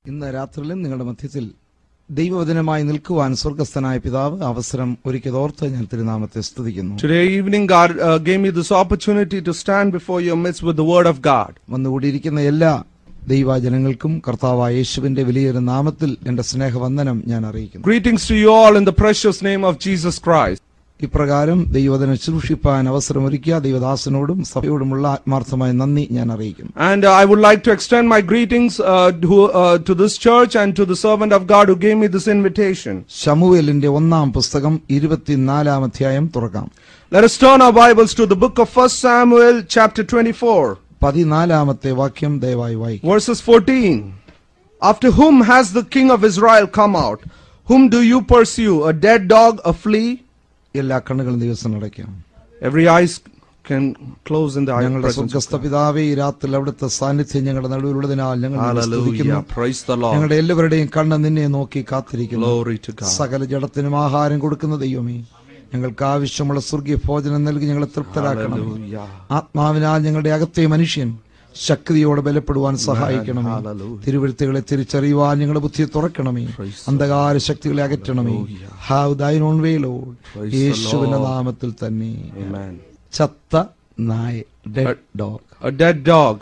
ഇന്ന് രാത്രിയിലും നിങ്ങളുടെ മധ്യത്തിൽ ദൈവവചനമായി നിൽക്കുവാൻ സ്വർഗസ്ഥനായ പിതാവ് അവസരം ഒരുക്കിയതോർത്ത് ഞാൻ തിരുനാമത്തെ സ്തുതിക്കുന്നു Today evening, God uh, gave me this opportunity to stand before your midst with the Word of God. വന്നുകൂടിയിരിക്കുന്ന എല്ലാ ദൈവജനങ്ങൾക്കും കർത്താവായ യേശുവിന്റെ വലിയൊരു നാമത്തിൽ എന്റെ സ്നേഹവന്ദനം ഞാൻ അറിയിക്കുന്നു Greetings to you all in the precious name of Jesus Christ. ഇപ്രകാരം ദൈവവചനം ശുശ്രൂഷിപ്പാൻ അവസരമൊരുക്കിയ ദൈവദാസനോടും സഭയോടുമുള്ള ആത്മാർത്ഥമായ നന്ദി ഞാൻ അറിയിക്കുന്നു And uh, I would like to extend my greetings uh, to, uh, to this church and to the servant of God who gave me this invitation. ശമുവേലിന്റെ ഒന്നാം പുസ്തകം ഇരുപത്തിനാലാം അധ്യായം തുറക്കാം Let us turn our Bibles to the book of 1 Samuel, chapter 24, പതിനാലാമത്തെ വാക്യം ദയവായി വായിക്കും verses 14. After whom has the king of Israel come out? Whom do you pursue? A dead dog, a flea? എല്ലാ കണ്ണുകളും ദിവസം അടയ്ക്കാം Every eyes can close in the eye ഞങ്ങളുടെ presence of സ്വർഗസ്ഥ പിതാവേ ഈ രാത്രിൽ അവിടുത്തെ സാന്നിധ്യം ഞങ്ങളുടെ നടുവിലുള്ളതിനാൽ ഞങ്ങൾ നിന്നെ സ്തുതിക്കുന്നു Hallelujah. Praise the Lord. ഞങ്ങളുടെ എല്ലാവരുടെയും കണ്ണ് നിന്നെ നോക്കി കാത്തിരിക്കുന്നു Glory to God. സകല ജഡത്തിനും ആഹാരം കൊടുക്കുന്ന ദൈവമേ ഞങ്ങൾക്ക് ആവശ്യമുള്ള സ്വർഗീയ ഭോജനം നൽകി ഞങ്ങളെ തൃപ്തരാക്കണം Hallelujah. ആത്മാവിനാൽ ഞങ്ങളുടെ അകത്തെ മനുഷ്യൻ ശക്തിയോടെ ബലപ്പെടുവാൻ സഹായിക്കണമേ Hallelujah. തിരുവഴുത്തുകളെ തിരിച്ചറിയുവാൻ ഞങ്ങളുടെ ബുദ്ധിയെ തുറക്കണമേ അന്ധകാര ശക്തികളെ അകറ്റണമേ have thine own way Lord Praise the യേശുവിന്റെ Lord. നാമത്തിൽ തന്നെ Amen. ചത്ത നായ dead dog A dead dog.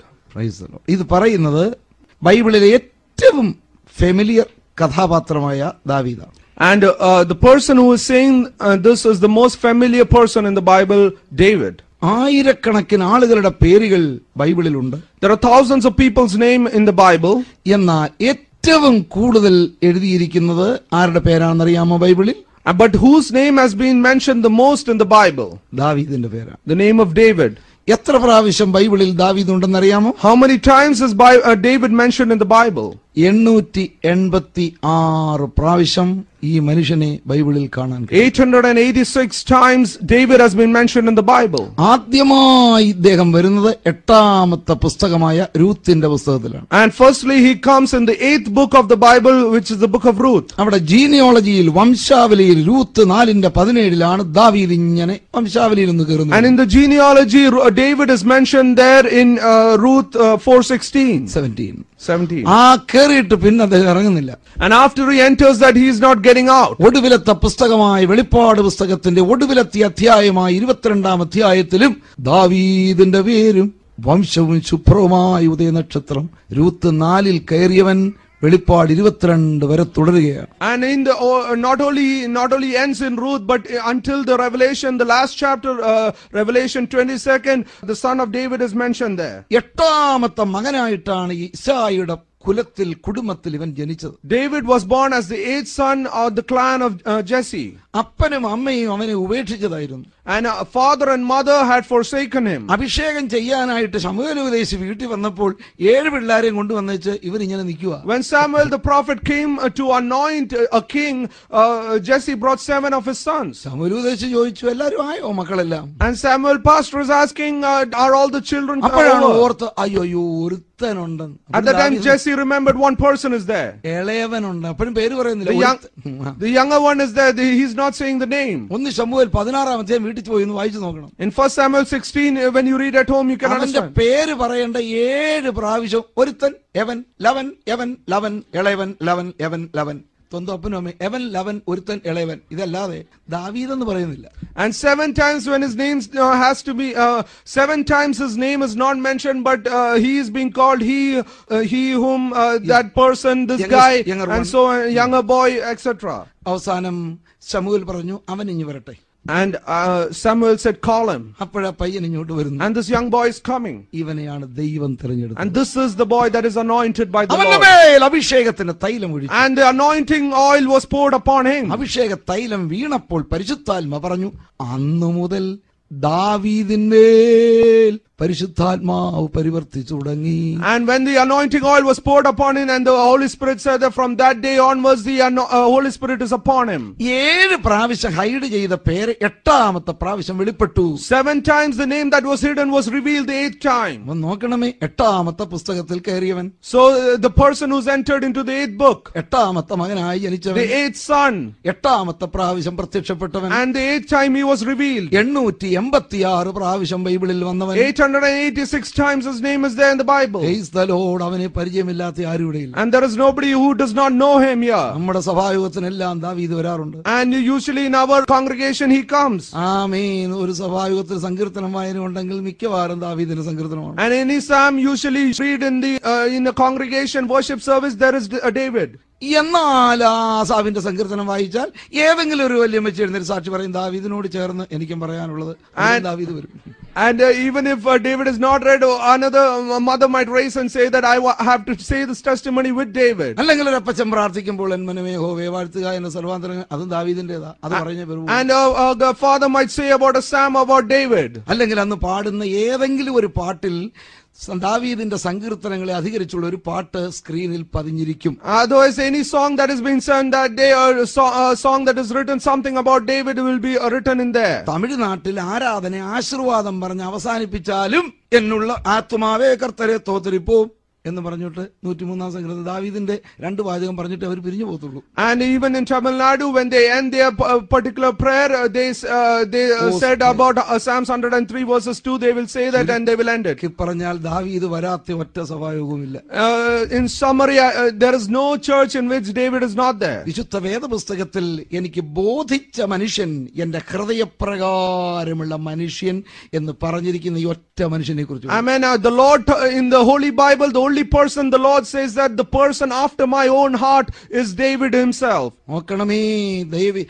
ഇത് പറയുന്നത് ബൈബിളിലെ ഏറ്റവും ഫെമിലിയർ കഥാപാത്രമായ ദാവീദാണ് And uh, the person who is saying uh, this is the most familiar person in the Bible, David. ആയിരക്കണക്കിന് ആളുകളുടെ പേരുകൾ ബൈബിളിലുണ്ട് There are thousands of people's name in the Bible, എന്നാൽ ഏറ്റവും കൂടുതൽ എഴുതിയിരിക്കുന്നത് ആരുടെ പേരാണെന്നറിയാമോ ബൈബിളിൽ uh, but whose name has been mentioned the most in the Bible? ദാവീദിന്റെ പേരാണ് The name of David. എത്ര പ്രാവശ്യം ബൈബിളിൽ ദാവീദ് ഉണ്ടെന്നറിയാമോ How many times is Bi- uh, David mentioned in the Bible? എണ്ണൂറ്റി എൺപത്തി ആറ് പ്രാവശ്യം ഈ മനുഷ്യനെ ബൈബിളിൽ കാണാൻ കഴിയും 886 times David has been mentioned in the Bible. ആദ്യമായി ഇദ്ദേഹം വരുന്നത് എട്ടാമത്തെ പുസ്തകമായ രൂത്തിന്റെ പുസ്തകത്തിലാണ് And firstly, he comes in the eighth book of the Bible, which is the book of Ruth. അവിടെ ജീനിയോളജിയിൽ വംശാവലിയിൽ രൂത്ത് നാലിന്റെ പതിനേഴിലാണ് ദാവീദ് ഇങ്ങനെ വംശാവലിയിൽ നിന്ന് And കയറുന്നത് in the genealogy, Ru- uh, David is mentioned there in uh, Ruth uh, 4:16, seventeen 17. ആ കയറിയിട്ട് പിന്നെ അദ്ദേഹം ഇറങ്ങുന്നില്ല And after he enters that, he is not getting out. ഒടുവിലത്തെ പുസ്തകമായ വെളിപ്പാട് പുസ്തകത്തിന്റെ ഒടുവിലത്തെ അധ്യായമായ ഇരുപത്തിരണ്ടാം അധ്യായത്തിലും ദാവീദിന്റെ പേരും വംശവും ശുഭ്രവുമായ ഉദയനക്ഷത്രം രൂത്ത് നാലിൽ കയറിയവൻ വെളിപ്പാട് ഇരുപത്തിരണ്ട് വരെ തുടരുകയാണ് And in the oh, not only not only ends in Ruth, but uh, until the Revelation, the last chapter, uh, Revelation 22nd, the son of David is mentioned there. എട്ടാമത്തെ മകനായിട്ടാണ് ഈ ഇസായിയുടെ കുലത്തിൽ കുടുംബത്തിൽ ഇവൻ ജനിച്ചത് David was born as the eighth son of the clan of uh, Jesse, അപ്പനും അമ്മയും അവനെ ഉപേക്ഷിച്ചതായിരുന്നു and uh, father and mother had forsaken him. അഭിഷേകം ചെയ്യാനായിട്ട് ശമുവേലുപദേശി വീട്ടിൽ വന്നപ്പോൾ ഏഴ് പിള്ളേരെയും കൊണ്ടുവന്നേച്ച് ഇവരിങ്ങനെ നിൽക്കുക When Samuel the prophet came uh, to anoint uh, a king, uh, Jesse brought seven of his sons. ശമുവേലുപദേശി ചോദിച്ചു എല്ലാരും ആയോ മക്കളെല്ലാം And Samuel pastor is asking, uh, are all the children uh, അപ്പോഴാണ് over? ഓർത്ത് അയ്യോ അയ്യോ ഒരുത്തനുണ്ടെന്ന് At that time, Jesse remembered one person is there. ഇളയവനുണ്ട് അപ്പോഴും പേര് പറയുന്നില്ല The, young, ഒരുത്ത- the younger one is there. The- He's not saying the name. ഒന്ന് ശമുവേൽ പതിനാറാം അധ്യായം വീട്ടിൽ പോയി ഒന്ന് വായിച്ചു നോക്കണം In 1 Samuel 16, uh, when you read at home, you can അവന്റെ understand. പേര് പറയേണ്ട ഏഴ് പ്രാവശ്യം ഒരുത്തൻ എവൻ ലവൻ എവൻ ലവൻ ഇളയവൻ ലവൻ എവൻ ലവൻ സ്വന്തം അപ്പനും അമ്മയും എവൻ ലവൻ ഒരുത്തൻ ഇളയവൻ ഇതല്ലാതെ ദാവീദെന്ന് പറയുന്നില്ല And seven times when his name uh, has to be, uh, seven times his name is not mentioned, but uh, he is being called he, uh, he whom, uh, that person, this Younger- guy, younger and one. so uh, younger boy, etc. അവസാനം ശമുവേൽ പറഞ്ഞു അവൻ ഇഞ്ഞു വരട്ടെ And uh, Samuel said, Call him. അപ്പോഴാ പയ്യൻ ഇങ്ങോട്ട് വരുന്നു And this young boy is coming. ഇവനെയാണ് ദൈവം തിരഞ്ഞെടുത്തത് And this is the boy that is anointed by the അവന്റെ Lord. മേൽ അഭിഷേകത്തിന്റെ തൈലം ഒഴിച്ചു And the anointing oil was poured upon him. അഭിഷേക തൈലം വീണപ്പോൾ പരിശുദ്ധാത്മ പറഞ്ഞു അന്നു മുതൽ ദാവീദിന്മേൽ പരിശുദ്ധാത്മാവ് പരിവർത്തിച്ചു തുടങ്ങി And when the anointing oil was poured upon him, and the Holy Spirit said that from that day onwards, the ano- uh, Holy Spirit is upon him. ഏഴ് പ്രാവശ്യം ഹൈഡ് ചെയ്ത പേര് എട്ടാമത്തെ പ്രാവശ്യം വെളിപ്പെട്ടു Seven times the name that was hidden was revealed the eighth time. അപ്പൊ നോക്കണമേ എട്ടാമത്തെ പുസ്തകത്തിൽ കയറിയവൻ So uh, the person who's entered into the eighth book, എട്ടാമത്തെ മകനായി ജനിച്ചവൻ the eighth son, എട്ടാമത്തെ പ്രാവശ്യം പ്രത്യക്ഷപ്പെട്ടവൻ and the eighth time he was revealed. എണ്ണൂറ്റി എൺപത്തിയാറ് പ്രാവശ്യം ബൈബിളിൽ വന്നവൻ 686 times his name is there in the Bible. Praise the Lord. അവനെ പരിചയമില്ലാത്ത ആരും ഇവിടെയില്ല And there is nobody who does not know him here. നമ്മുടെ സഭായോഗത്തിനെല്ലാം ദാവീദ് വരാറുണ്ട് And usually in our congregation he comes. ആമീൻ ഒരു സഭായോഗത്തിൽ സങ്കീർത്തനം വായന ഉണ്ടെങ്കിൽ മിക്കവാറും ദാവീദിന്റെ സങ്കീർത്തനമാണ് And any psalm usually read in the uh, in the congregation worship service there is uh, David. എന്നാൽ ആ സാവിന്റെ സങ്കീർത്തനം വായിച്ചാൽ ഏതെങ്കിലും ഒരു വലിയ മെച്ചി എഴുന്നേറ്റ് സാക്ഷി പറയും ദാവീദിനോട് ചേർന്ന് എനിക്കും പറയാനുള്ളത് അതിൽ ദാവീദ് വരും And uh, even if uh, David is not read, uh, another uh, mother might raise and say that I wa- have to say this testimony with David. അല്ലെങ്കിൽ ഒരു അപ്പച്ചൻ പ്രാർത്ഥിക്കുമ്പോൾ എൻ മനമേ ഹോവേ വാഴ്ത്തുക എന്ന സർവാന്തരം അതും ദാവീദിന്റേതാ അത് പറഞ്ഞ വരൂ And uh, uh, the father might say about a psalm about David. അല്ലെങ്കിൽ അന്ന് പാടുന്ന ഏതെങ്കിലും ഒരു പാട്ടിൽ സ- ദാവീദിന്റെ സങ്കീർത്തനങ്ങളെ അധികരിച്ചുള്ള ഒരു പാട്ട് സ്ക്രീനിൽ പതിഞ്ഞിരിക്കും Otherwise, any song that has been sung that day or a so- a song that is written something about David will be uh, written in there. തമിഴ്നാട്ടിൽ ആരാധന ആശീർവാദം പറഞ്ഞ് അവസാനിപ്പിച്ചാലും എന്നുള്ള ആത്മാവേ കർത്തരെ തോത്തിരിപ്പോവും എന്ന് പറഞ്ഞിട്ട് നൂറ്റിമൂന്നാം സംഘത്തിൽ ദാവീദിന്റെ രണ്ട് വാചകം പറഞ്ഞിട്ട് അവർ പിരിഞ്ഞു പോകത്തുള്ളൂ And even in Tamil Nadu, when they end their uh, particular prayer, uh, they s- uh, they uh, said about uh, Psalms 103 verses 2, they will say that and they will end it. ചുരുക്കി പറഞ്ഞാൽ ദാവീദ് വരാത്ത ഒറ്റ സഭായോഗവുമില്ല Uh, in summary, uh, uh, there is no church in which David is not there. വിശുദ്ധ വേദപുസ്തകത്തിൽ എനിക്ക് ബോധിച്ച മനുഷ്യൻ എന്റെ ഹൃദയപ്രകാരമുള്ള മനുഷ്യൻ എന്ന് പറഞ്ഞിരിക്കുന്ന ഈ ഒറ്റ മനുഷ്യനെ കുറിച്ച് I mean, uh, the Lord uh, in the Holy Bible, the only person the Lord says that the person after my own heart is David himself. നോക്കണമേ ദൈവി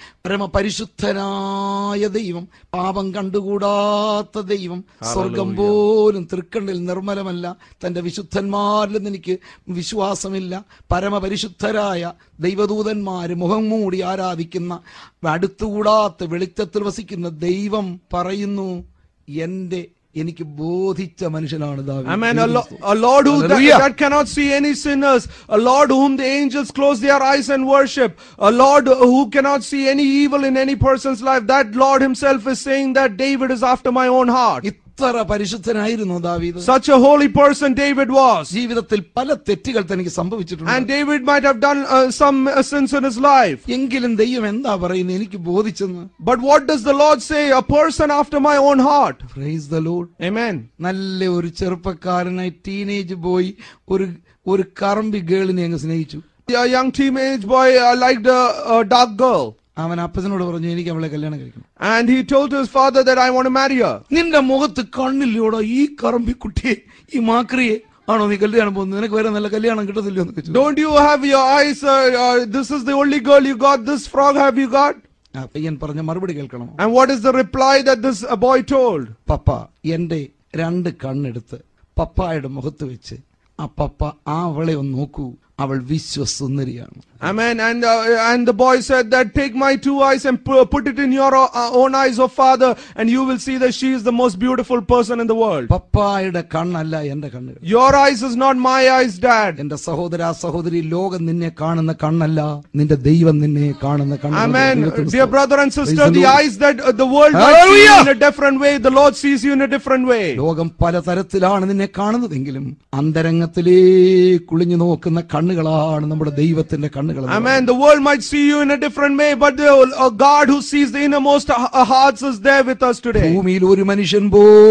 പരമപരിശുദ്ധനായ ദൈവം പാപം കണ്ടുകൂടാത്ത ദൈവം സ്വർഗം പോലും തൃക്കണ്ണിൽ നിർമ്മലമല്ല തന്റെ വിശുദ്ധന്മാരിലും എനിക്ക് വിശ്വാസമില്ല പരമപരിശുദ്ധരായ ദൈവദൂതന്മാര് മുഖം മൂടി ആരാധിക്കുന്ന അടുത്തുകൂടാത്ത വെളിച്ചത്തിൽ വസിക്കുന്ന ദൈവം പറയുന്നു എന്റെ എനിക്ക് ബോധിച്ച മനുഷ്യനാണ് ദാവീദ്. I mean, a, lo- a Lord who that, Hallelujah. that cannot see any sinners, a Lord whom the angels close their eyes and worship, a Lord who cannot see any evil in any person's life. That Lord Himself is saying that David is after my own heart. ഇത്ര പരിശുദ്ധനായിരുന്നു ദാവീദ് Such a holy person David was. ജീവിതത്തിൽ പല തെറ്റുകൾ തനിക്ക് സംഭവിച്ചിട്ടുണ്ട് And David might have done uh, some uh, sins in his life. എങ്കിലും ദൈവം എന്താ പറയുന്നത് എനിക്ക് ബോധിച്ചെന്ന് But what does the Lord say? A person after my own heart. Praise the Lord Amen. നല്ല ഒരു ചെറുപ്പക്കാരനായി ടീനേജ് പോയി ഒരു ഒരു കറമ്പി ഗേളിനെ അങ്ങ് സ്നേഹിച്ചു A young teenage boy uh, liked a, a dark girl. അവൻ അപ്പച്ചനോട് പറഞ്ഞു എനിക്ക് അവളെ കല്യാണം കഴിക്കണം And he told his father that I want to marry her. നിന്റെ മുഖത്ത് കണ്ണില്ലയോടോ ഈ കറമ്പി കുട്ടിയെ ഈ മാക്രിയെ ആണോ നീ കല്യാണം പോകുന്നത് നിനക്ക് വേറെ നല്ല കല്യാണം കിട്ടത്തില്ലയോ എന്ന് ചോദിച്ചു Don't you have your eyes? Uh, uh, this is the only girl you got. This frog have you got? ആ പയ്യൻ പറഞ്ഞ മറുപടി കേൾക്കണമോ And what is the reply that this uh, boy told? പപ്പ എന്റെ രണ്ട് കണ്ണെടുത്ത് പപ്പായുടെ മുഖത്ത് വെച്ച് ആ പപ്പ ആ അവളെ ഒന്ന് നോക്കൂ അവൾ വിശ്വസുന്ദരിയാണ് Amen. And uh, and the boy said that take my two eyes and pu- put it in your uh, own eyes, oh father, and you will see that she is the most beautiful person in the world. പപ്പായുടെ കണ്ണല്ല എന്റെ കണ്ണുകൾ Your eyes is not my eyes, dad. എന്റെ സഹോദര സഹോദരി ലോകം നിന്നെ കാണുന്ന കണ്ണല്ല നിന്റെ ദൈവം നിന്നെ കാണുന്ന കണ്ണാണ്. Amen. ദൈവത്തിന് Dear സ്തോത്രം. brother and Praise sister, the the Lord. eyes that uh, the world might see you Hallelujah. in a different way, the Lord sees you in a different way. ലോകം പലതരത്തിലാണ് നിന്നെ കാണുന്നതെങ്കിലും അന്തരംഗത്തിലേക്ക് കുളിഞ്ഞു നോക്കുന്ന കണ്ണുകളാണ് നമ്മുടെ ദൈവത്തിന്റെ കണ്ണുകൾ എന്ന് Amen. The world might see you in a different way, but the uh, God who sees the innermost uh, uh, hearts is there with us today. ഭൂമിയിൽ ഒരു മനുഷ്യൻ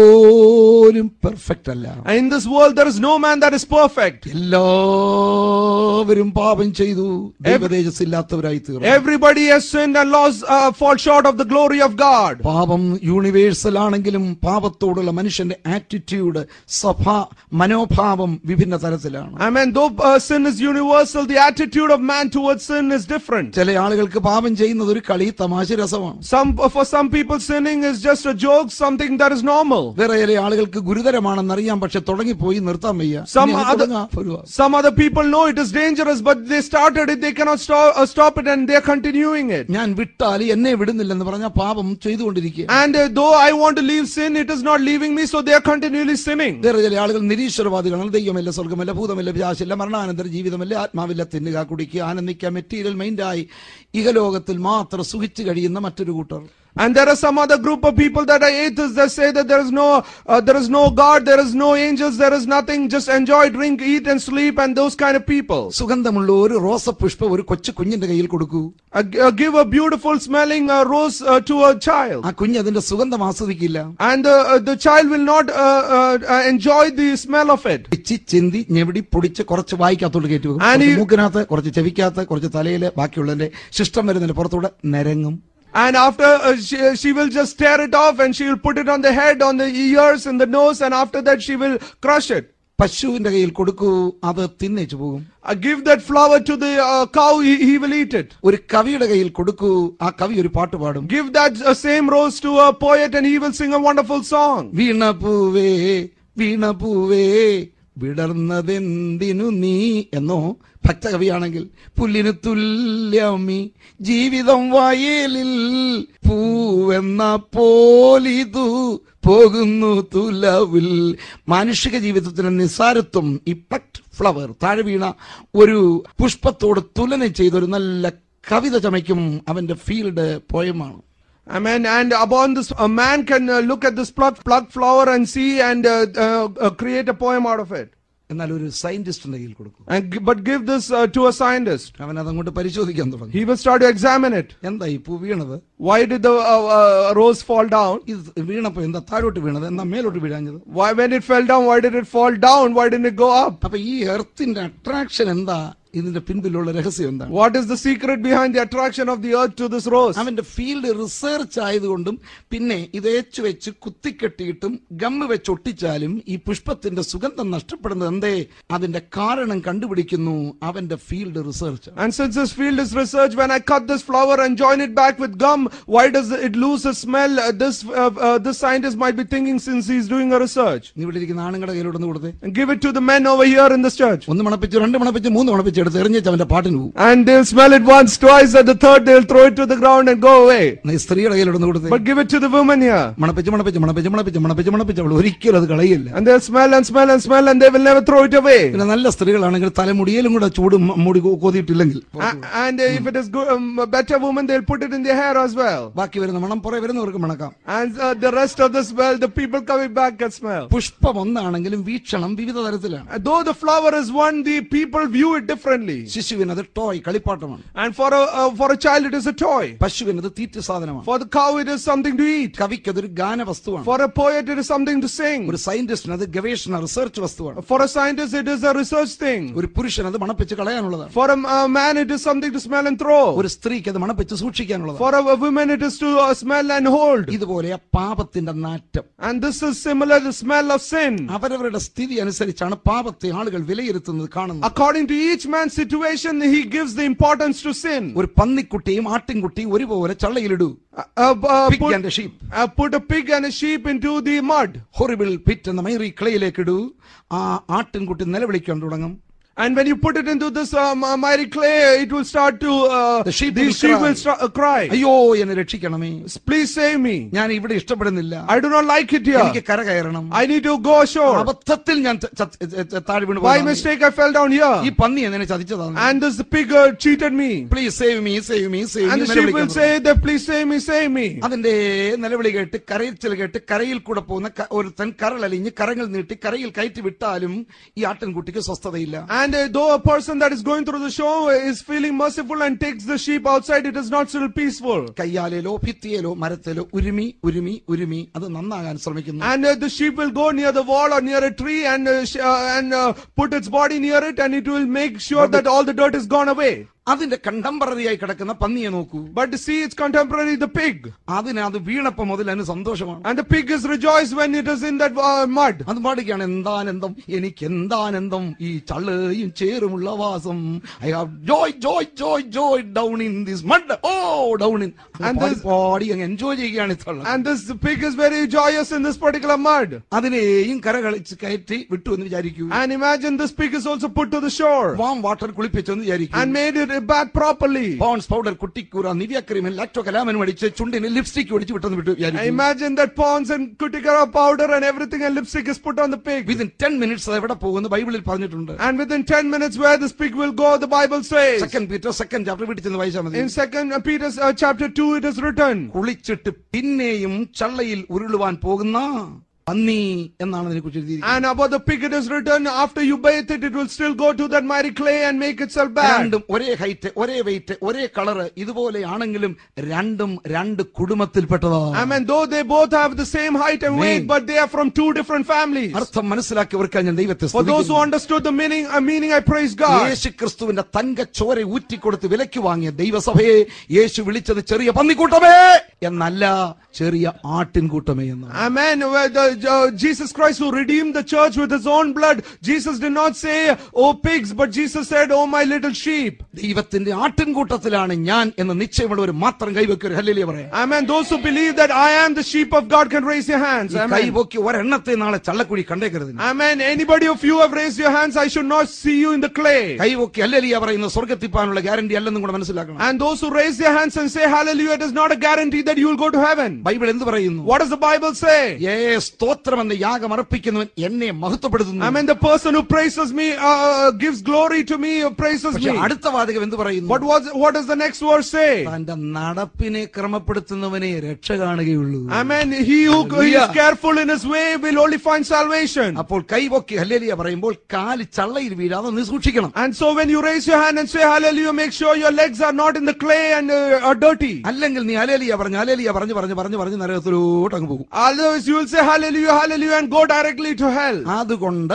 പോലും പെർഫെക്റ്റ് അല്ല And in this world, there is no man that is perfect. എല്ലാവരും പാപം ചെയ്തു ദൈവതേജസ് ഇല്ലാത്തവരായി തീർന്നു Everybody has sinned and lost, uh, fall short of the glory of God. പാപം യൂണിവേഴ്സൽ ആണെങ്കിലും പാപത്തോടുള്ള മനുഷ്യന്റെ ആറ്റിറ്റ്യൂഡ് സഭ മനോഭാവം വിഭിന്ന തരത്തിലാണ് Amen. Though uh, sin is universal, the attitude of man towards sin is different. ചില ആളുകൾക്ക് പാപം ചെയ്യുന്നത് ഒരു കളി തമാശ രസമാണ് Some, for some people, sinning is just a joke, something that is normal. വേറെ ചില ആളുകൾക്ക് ഗുരുതരമാണെന്നറിയാം പക്ഷെ തുടങ്ങിപ്പോയി നിർത്താൻ വയ്യ Some ഇനി അത് other- തുടങ്ങാം, ഒരുവാ. Some other people know it is dangerous, but they started it, they cannot stop, uh, stop it, and they are continuing it. ഞാൻ വിട്ടാൽ എന്നെ വിടുന്നില്ലെന്ന് പറഞ്ഞ പാപം ചെയ്തുകൊണ്ടിരിക്കുക And uh, though I want to leave sin, it is not leaving me, so they are continually sinning. വേറെ ചില ആളുകൾ നിരീശ്വരവാദികളാണ് ദൈവമല്ല സ്വർഗമല്ല ഭൂതമല്ല വിശാശില്ല മരണാനന്തര ജീവിതമല്ല ആത്മാവില്ല തിന്നുക കുടിക്കുക ആനന്ദിക്കുക മെറ്റീരിയൽ മൈൻഡായി ഇഹലോകത്തിൽ മാത്രം സുഖിച്ചു കഴിയുന്ന മറ്റൊരു കൂട്ടർ And there are some other group of people that are atheists that say that there is no, uh, there is no God, there is no angels, there is nothing. Just enjoy, drink, eat, and sleep, and those kind of people. സുഗന്ധമുള്ള ഒരു റോസപുഷ്പം ഒരു കൊച്ചു കുഞ്ഞിന്റെ കയ്യിൽ കൊടുക്കൂ Uh, g- uh, give a beautiful smelling uh, rose uh, to a child, ആ കുഞ്ഞ് അതിന്റെ സുഗന്ധം ആസ്വദിക്കില്ല and uh, uh, the child will not uh, uh, uh, enjoy the smell of it. പിച്ചി ചിന്തി ഞെവിടി പൊടിച്ച് കുറച്ച് വായിക്കകത്തോട്ട് കയറ്റി വെക്കും And കുറച്ച് you- മൂക്കിനകത്ത് കുറച്ച് ചെവിക്കകത്ത് കുറച്ച് തലയില് ബാക്കിയുള്ളതിന്റെ ശിഷ്ടം വരുന്നതിന്റെ പുറത്തൂടെ നിരങ്ങും And after uh, she, she will just tear it off and she will put it on the head, on the ears, and the nose, and after that she will crush it. പശുവിന്റെ കയ്യിൽ കൊടുക്കൂ അത് തിന്നേച്ചു പോകും Uh, give that flower to the uh, cow, he, he will eat it. ഒരു കവിയുടെ കയ്യിൽ കൊടുക്കൂ ആ കവി ഒരു പാട്ട് പാടും Give that uh, same rose to a poet and he will sing a wonderful song. വീണ പൂവേ വീണ പൂവേ വിടർന്നതെന്തിനു നീ എന്നോ ഭക്തകവിയാണെങ്കിൽ പുല്ലിന് തുല്യമി ജീവിതം വയലിൽ പൂവെന്ന പോലിതു പോകുന്നു തുലവിൽ മാനുഷിക ജീവിതത്തിന് നിസാരത്വം ഈ പ്ലക്ട് ഫ്ലവർ താഴെ വീണ ഒരു പുഷ്പത്തോട് തുലന ചെയ്ത ഒരു നല്ല കവിത ചമയ്ക്കും അവന്റെ ഫീൽഡ് പോയമാണ് Amen. And upon this, a man can uh, look at this plucked, plucked flower and see and uh, uh, uh, create a poem out of it. എന്നാൽ ഒരു സയന്റിസ്റ്റിന്റെ കയ്യിൽ കൊടുക്കും And gi- but give this uh, to a scientist. അവൻ അതങ്ങോട്ട് പരിശോധിക്കാൻ തുടങ്ങി He will start to examine it. എന്താ ഈ പൂ വീണത് Why did the uh, uh, rose fall down? ഇത് വീണപ്പോ എന്താ താഴോട്ട് വീണത് എന്താ മേലോട്ട് വീഴാഞ്ഞത് Why, when it fell down, why did it fall down? Why didn't it go up? അപ്പൊ ഈ എർത്തിന്റെ അട്രാക്ഷൻ എന്താ ഇതിന്റെ പിൻപിലുള്ള രഹസ്യം എന്താണ് What is the secret behind the attraction of the earth to this rose? അവന്റെ ഫീൽഡ് റിസർച്ച് ആയതുകൊണ്ടും പിന്നെ ഇതേച്ചു വെച്ച് കുത്തിക്കെട്ടിയിട്ടും ഗമ്മ് വെച്ച് ഒട്ടിച്ചാലും ഈ പുഷ്പത്തിന്റെ സുഗന്ധം നഷ്ടപ്പെടുന്നത് എന്തേ അതിന്റെ കാരണം കണ്ടുപിടിക്കുന്നു അവന്റെ field research And since this field is research, when I cut this flower and join it back with gum, why does it lose its smell? Uh, this uh, uh, this scientist might be thinking since he's doing a research. ഇവിടെ ഇരിക്കുന്ന ആണുങ്ങളുടെ കയ്യിലോട്ടൊന്ന് കൊടുത്തേ And give it to the men over here in this church. ഒന്ന് മണപ്പിച്ച് രണ്ട് മണപ്പിച്ച് മൂന്ന് മണപ്പിച്ച് എടുത്ത് എറിഞ്ഞേച്ച് അവന്റെ പാട്ടിന് പോകും And they'll smell it once, twice, at the third they'll throw it to the ground and go away. എന്നാ ഈ സ്ത്രീയുടെ കയ്യിലോട്ടൊന്ന് കൊടുത്തേ But give it to the woman here. മണപ്പിച്ച് മണപ്പിച്ച് മണപ്പിച്ച് മണപ്പിച്ച് മണപ്പിച്ച് മണപ്പിച്ച് അവൾ ഒരിക്കലും അത് കളയില്ല And they'll smell and smell and smell and they will never throw it away. പിന്നെ നല്ല സ്ത്രീകളാണെങ്കിൽ തലമുടിയിലും കൂടെ ചൂട് മ- മുടി കോ- കോതിയിട്ടില്ലെങ്കിൽ A- And uh, if it is good, um, a better woman, they'll put it in their hair as well. ബാക്കി വരുന്ന മണം പുറകെ വരുന്നവർക്ക് മണക്കാം And uh, the rest of the smell, the people coming back can smell. പുഷ്പം ഒന്നാണെങ്കിലും വീക്ഷണം വിവിധ തരത്തിലാണ് And though the flower is one, the people view it differently. ശിശുവിന് അത് ടോയ് കളിപ്പാട്ടമാണ് And for a uh, for a child, it is a toy. പശുവിന് അത് തീറ്റ സാധനമാണ് For the cow, it is something to eat. കവിക്ക് അതൊരു ഗാന വസ്തുവാണ് For a poet, it is something to sing. ഒരു സയന്റിസ്റ്റിന് അത് ഗവേഷണ റിസർച്ച് വസ്തുവാണ് For a scientist, it is a research thing. ഒരു പുരുഷൻ അത് മണപ്പിച്ച് കളയാനുള്ളതാണ് For a, a man, it is something to smell and throw. ഒരു സ്ത്രീക്ക് അത് മണപ്പിച്ച് സൂക്ഷിക്കാനുള്ളതാണ് For a, a woman, it is to uh, smell and hold. ഇതുപോലെ ആ പാപത്തിന്റെ നാറ്റം And this is similar to smell of sin. അവരവരുടെ സ്ഥിതി അനുസരിച്ചാണ് പാപത്തെ ആളുകൾ വിലയിരുത്തുന്നത് കാണുന്നത് According to each man's situation, he gives the importance to sin. ഒരു പന്നിക്കുട്ടിയും ആട്ടിൻകുട്ടിയും ഒരുപോലെ ചള്ളയിലിടൂ Uh, uh, uh, Pig put, and a sheep. uh, put a pig and a sheep into the mud. Horrible pit എന്ന miry ക്ലയിലേക്ക് ഇടൂ ആ ആട്ടിൻകുട്ടി നിലവിളിക്കാൻ തുടങ്ങും And when you put it into this um, uh, mighty clay, it will start to. Uh, The sheep the will sheep cry. will sta- uh, cry. അയ്യോ എന്നെ രക്ഷിക്കണമേ Please save me. ഞാൻ ഇവിടെ ഇഷ്ടപ്പെടുന്നില്ല I do not like it എനിക്ക് here. കര കയറണം I need to go ashore. അബദ്ധത്തിൽ ഞാൻ ച- ച- ച- ച- താഴെ വീണ് By പോയതാണ്. mistake, I fell down ഈ here. പന്നി എന്നെ ചതിച്ചതാണ് And this pig uh, cheated me. Please save me save me save And the sheep will say that, please save me, save me. അതിന്റെ നിലവിളി കേട്ട് കരയിച്ചൽ കേട്ട് കരയിൽ കൂടെ പോകുന്ന ക- ഒരുത്തൻ കരളലിഞ്ഞ് കരങ്ങൾ നീട്ടി കരയിൽ കയറ്റി വിട്ടാലും ഈ ആട്ടിൻകുട്ടിക്ക് സ്വസ്ഥതയില്ല And uh, though a person that is going through the show is feeling merciful and takes the sheep outside, it is not still peaceful. കയ്യാലേലോ ഭിത്തിയേലോ മരത്തേലോ ഉരുമി ഉരുമി ഉരുമി അത് നന്നാകാൻ ശ്രമിക്കുന്നു And uh, the sheep will go near the wall or near a tree and uh, sh- uh, and uh, put its body near it, and it will make sure that all the dirt is gone away. അതിന്റെ കണ്ടംപററിയായി കിടക്കുന്ന പന്നിയെ നോക്കൂ But see its contemporary, the pig, അതിന് അത് വീണപ്പോ മുതൽ അതിന് സന്തോഷമാണ് and the pig is rejoiced when it is in that uh, mud. അത് പാടിക്കാണ് എന്താനന്ദം എനിക്ക് എന്താനന്ദം ഈ ചള്ളയും ചേറുമുള്ള വാസം I have joy joy joy joy down in this mud oh down in And പാടി this- പാടി അങ്ങ് എൻജോയ് ചെയ്യുകയാണ് ഈ തള്ള And this pig is very joyous in this particular mud. അതിനെയും കരകളിച്ച് കയറ്റി വിട്ടു എന്ന് വിചാരിക്കൂ And imagine this pig is also put to the shore warm water കുളിപ്പിച്ചെന്ന് വിചാരിക്കൂ and made it it bath properly. Pond's powder Cuticura Nivea ക്രീമും Lacto കലാമനും അടിച്ച് ചുണ്ടിന് lipstick ഒടിച്ച് വിട്ടെന്ന് വിട്ടു Imagine that Pond's and Kutikara powder and everything and lipstick is put on the pig. Within ten minutes അത് എവിടെ പോകുന്നു ബൈബിളിൽ പറഞ്ഞിട്ടുണ്ട് And within 10 minutes where this pig will go, the Bible says. Second Peter second chapter വീട്ടിൽ ചെന്ന് വായിച്ചാൽ മതി In second uh, Peter's uh, chapter 2 it is written. കുളിച്ചിട്ട് പിന്നെയും ചള്ളയിൽ ഉരുളുവാൻ പോകുന്ന പന്നി എന്നാണ് അതിനെ കുറിച്ച് എഴുതിയിരിക്കുന്നത് And about the pig it is written, after you bathe it, it will still go to that mighty clay and make itself bad. രണ്ടും ഒരേ ഹൈറ്റ് ഒരേ വെയിറ്റ് ഒരേ കളറ് ഇതുപോലെയാണെങ്കിലും രണ്ടും രണ്ട് കുടുംബത്തിൽപ്പെട്ടതാണ് I mean, though they both have the same height and weight, Amen. but they are from two different families. അർത്ഥം മനസ്സിലാക്കിയവർക്കാണ് ഞാൻ ദൈവത്തെ For those who സ്തുതിക്കുന്നു. understood the meaning, uh, meaning I praise God. യേശു ക്രിസ്തുവിന്റെ തങ്ക ചോര ഊറ്റിക്കൊടുത്ത് വിലയ്ക്ക് വാങ്ങിയ ദൈവസഭയെ യേശു വിളിച്ചത് ചെറിയ പന്നിക്കൂട്ടമേ എന്നല്ല ചെറിയ ആട്ടിൻകൂട്ടമേ എന്നാണ് Amen. Where the, uh, Jesus Christ who redeemed the church with his own blood, Jesus did not say, oh pigs, but Jesus said, oh my little sheep. ദൈവത്തിന്റെ ആട്ടിൻകൂട്ടത്തിലാണ് ഞാൻ എന്ന് നിശ്ചയമുള്ളവർ മാത്രം കൈവയ്ക്കൊരു ഹല്ലേലൂയ പറയാം Amen. Those who believe that I am the sheep of God can raise your hands. ഈ Amen. കൈപൊക്കി ഒരെണ്ണത്തെ നാളെ ചള്ളക്കുഴി കണ്ടേക്കരുത് Amen. Anybody of you have raised your hands, I should not see you in the clay. കൈപൊക്കി hallelujah പറയുന്ന സ്വർഗത്തിപ്പാനുള്ള guarantee അല്ലെന്നും കൂടെ മനസ്സിലാക്കണം And those who raise their hands and say hallelujah, it is not a guarantee that you will go to heaven. Bible എന്ത് പറയുന്നു What does the Bible say? ഏ സ്തോത്രം എന്ന യാഗം അർപ്പിക്കുന്നവൻ എന്നെ മഹത്വപ്പെടുത്തുന്നു I mean, the person who praises me, uh, gives glory to me, uh, praises പക്ഷെ me. അടുത്ത വാചകം എന്ത് പറയുന്നു But what, what does the next verse say? തന്റെ നടപ്പിനെ ക്രമപ്പെടുത്തുന്നവനെ രക്ഷ കാണുകയുള്ളൂ Amen. He who he Hallelujah. is careful in his way will only find salvation. അപ്പോൾ കൈപൊക്കി hallelujah പറയുമ്പോൾ കാല് ചള്ളയിൽ വീഴാതെ നീ സൂക്ഷിക്കണം And so when you raise your hand and say hallelujah, make sure your legs are not in the clay and uh, are dirty. അല്ലെങ്കിൽ നീ അലേലിയ പറഞ്ഞ് അലേലിയ പറഞ്ഞ് പറഞ്ഞ് പറഞ്ഞ് പറഞ്ഞ് നരകത്തിലോട്ട് അങ്ങ് പോകും Otherwise you will say hallelujah, hallelujah and go directly to hell. അതുകൊണ്ട്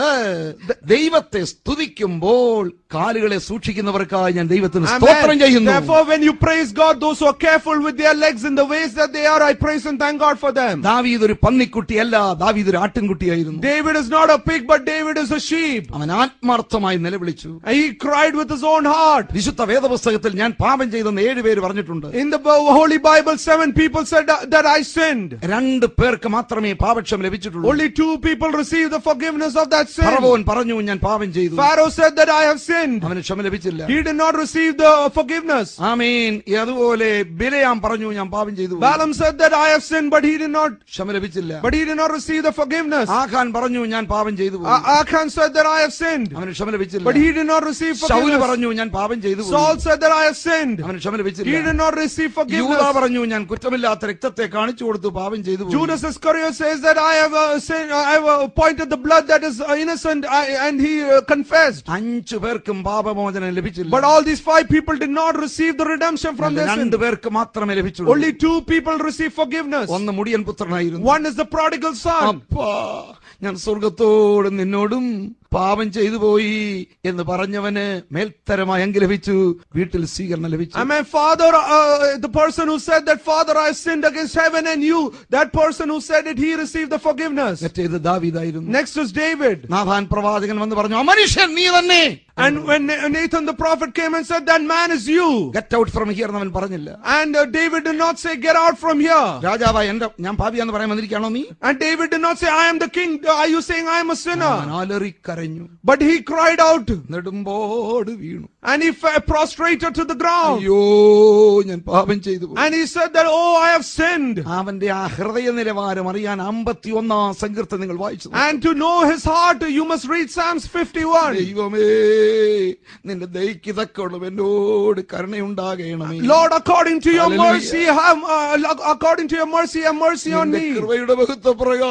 ദൈവത്തെ സ്തുതിക്കുമ്പോൾ കാലുകളെ സൂക്ഷിക്കുന്നവർക്കായി ഞാൻ ദൈവത്തിന് സ്തോത്രം Amen. ചെയ്യുന്നു Therefore, when you praise God, those who are careful with their legs in the ways that they are, I praise and thank God for them. ദാവീദ് ഒരു പന്നിക്കുട്ടിയല്ല ദാവീദ് ഒരു ആട്ടിൻകുട്ടിയായിരുന്നു David is not a pig, but David is a sheep. അവൻ ആത്മാർത്ഥമായി നിലവിളിച്ചു And he cried with his own heart. വിശുദ്ധ വേദപുസ്തകത്തിൽ ഞാൻ പാപം ചെയ്തെന്ന് ഏഴ് പേര് പറഞ്ഞിട്ടുണ്ട് In the Bo- Holy Bible, seven people said that- that I sinned. രണ്ട് പേർക്ക് മാത്രമേ പാപക്ഷം ലഭിച്ചിട്ടുള്ളൂ Only two people received the forgiveness of that sin. ഫറവോൻ പറഞ്ഞു ഞാൻ പാപം ചെയ്തു Pharaoh said that I have sinned. അവന് ക്ഷമ ലഭിച്ചില്ല He did not receive the forgiveness. ആമീൻ അതുപോലെ ബിലയാം പറഞ്ഞു ഞാൻ പാപം ചെയ്തു Balaam said that I have sinned, but he did not. ക്ഷമ ലഭിച്ചില്ല But he did not receive the forgiveness. ആഖാൻ പറഞ്ഞു ഞാൻ പാപം ചെയ്തു A- Achan said that I have sinned, അവന് ക്ഷമ ലഭിച്ചില്ല but he did not receive Saul forgiveness. പറഞ്ഞു ഞാൻ പാപം ചെയ്തു Saul said that I have sinned. അവന് ക്ഷമ He ലഭിച്ചില്ല did not receive യൂത forgiveness. പറഞ്ഞു ഞാൻ കുറ്റമില്ലാത്ത രക്തത്തെ കാണിച്ചു കൊടുത്തു പാപം ചെയ്തു പോയി. Judas Iscariot says that I have uh, sinned, I have uh, pointed the blood that is uh, innocent, I, and he uh, confessed. അഞ്ചു പേർക്കും പാപമോചനം ലഭിച്ചില്ല But all these five people did not receive the redemption from their sin. രണ്ടു പേർക്ക് മാത്രമേ ലഭിച്ചുള്ളൂ Only two people received forgiveness. ഒന്ന് മുടിയൻ പുത്രനായിരുന്നു One is the prodigal son. അപ്പാ ഞാൻ സ്വർഗത്തോടും നിന്നോടും പാപം ചെയ്തു പോയി എന്ന് പറഞ്ഞവന് മേൽത്തരമായി അങ്കി ലഭിച്ചു വീട്ടിൽ സ്വീകരണം ലഭിച്ചു I mean, Father, uh, the person who said that, Father, I sinned against heaven and you, that person who said it, he received the forgiveness. മറ്റേത് ദാവീദായിരുന്നു Next is David. നാഥാൻ പ്രവാചകൻ വന്ന് പറഞ്ഞു "ആ മനുഷ്യൻ നീ തന്നെ And when Na- Nathan the prophet came and said, That man is you. Get out from here എന്നവൻ പറഞ്ഞില്ല And uh, David did not say, Get out from here. രാജാവ എന്റെ ഞാൻ പാപിയാന്ന് പറയാൻ വന്നിരിക്കുകയാണോ നീ And David did not say, I am the king. Are you saying I am a അവൻ sinner? അലറിക്കരഞ്ഞു But he cried out നെടുമ്പോട് വീണു and he fa- prostrated to the ground. അയ്യോ ഞാൻ പാപം ചെയ്തു പോയി." And he said that, Oh, I have sinned. അവന്റെ ആ ഹൃദയ നിലവാരം അറിയാൻ അമ്പത്തി ഒന്നാം സങ്കീർത്തനം നിങ്ങൾ വായിച്ചു നോക്ക്. And to know his heart, you must read Psalms 51. ദൈവമേ നിന്റെ ദൈക്കിതക്കോളും എന്നോട് കരുണയുണ്ടാകണമേ Lord, according to your Hallelujah. mercy, have uh, according to your mercy, have mercy on നിന്റെ me. കൃപയുടെ ബഹുത്വ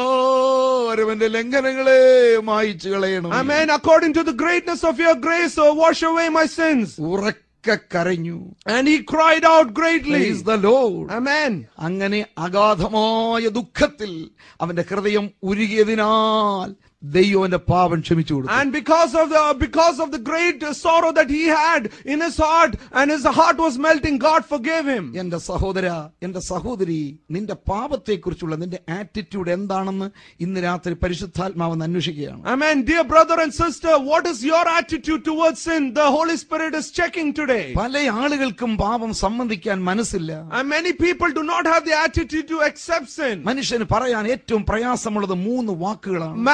പ്രകാരം എന്റെ ലംഘനങ്ങളെ മായിച്ചു കളയണം Amen. According to the greatness of your grace, uh, wash away my sins. ഉറക്കെ കരഞ്ഞു And he cried out greatly. Praise the Lord. Amen. അങ്ങനെ അഗാധമായ ദുഃഖത്തിൽ അവന്റെ ഹൃദയം ഉരുകിയതിനാൽ ദൈവം അവന്റെ പാപം ക്ഷമിച്ചു കൊടുത്തു And because of the because of the great uh, sorrow that he had in his heart, and his heart was melting, God forgave him. എന്റെ സഹോദര എന്റെ സഹോദരി നിന്റെ പാപത്തെക്കുറിച്ചുള്ള നിന്റെ ആറ്റിറ്റ്യൂഡ് എന്താണെന്ന് ഇന്ന് രാത്രി പരിശുദ്ധാത്മാവെന്ന് അന്വേഷിക്കുകയാണ് Amen. Dear brother and sister, what is your attitude towards sin? The Holy Spirit is checking today. പല ആളുകൾക്കും പാപം സംബന്ധിക്കാൻ മനസ്സില്ല And many people do not have the attitude to accept sin. മനുഷ്യന് പറയാൻ ഏറ്റവും പ്രയാസമുള്ളത് മൂന്ന് വാക്കുകളാണ് Man has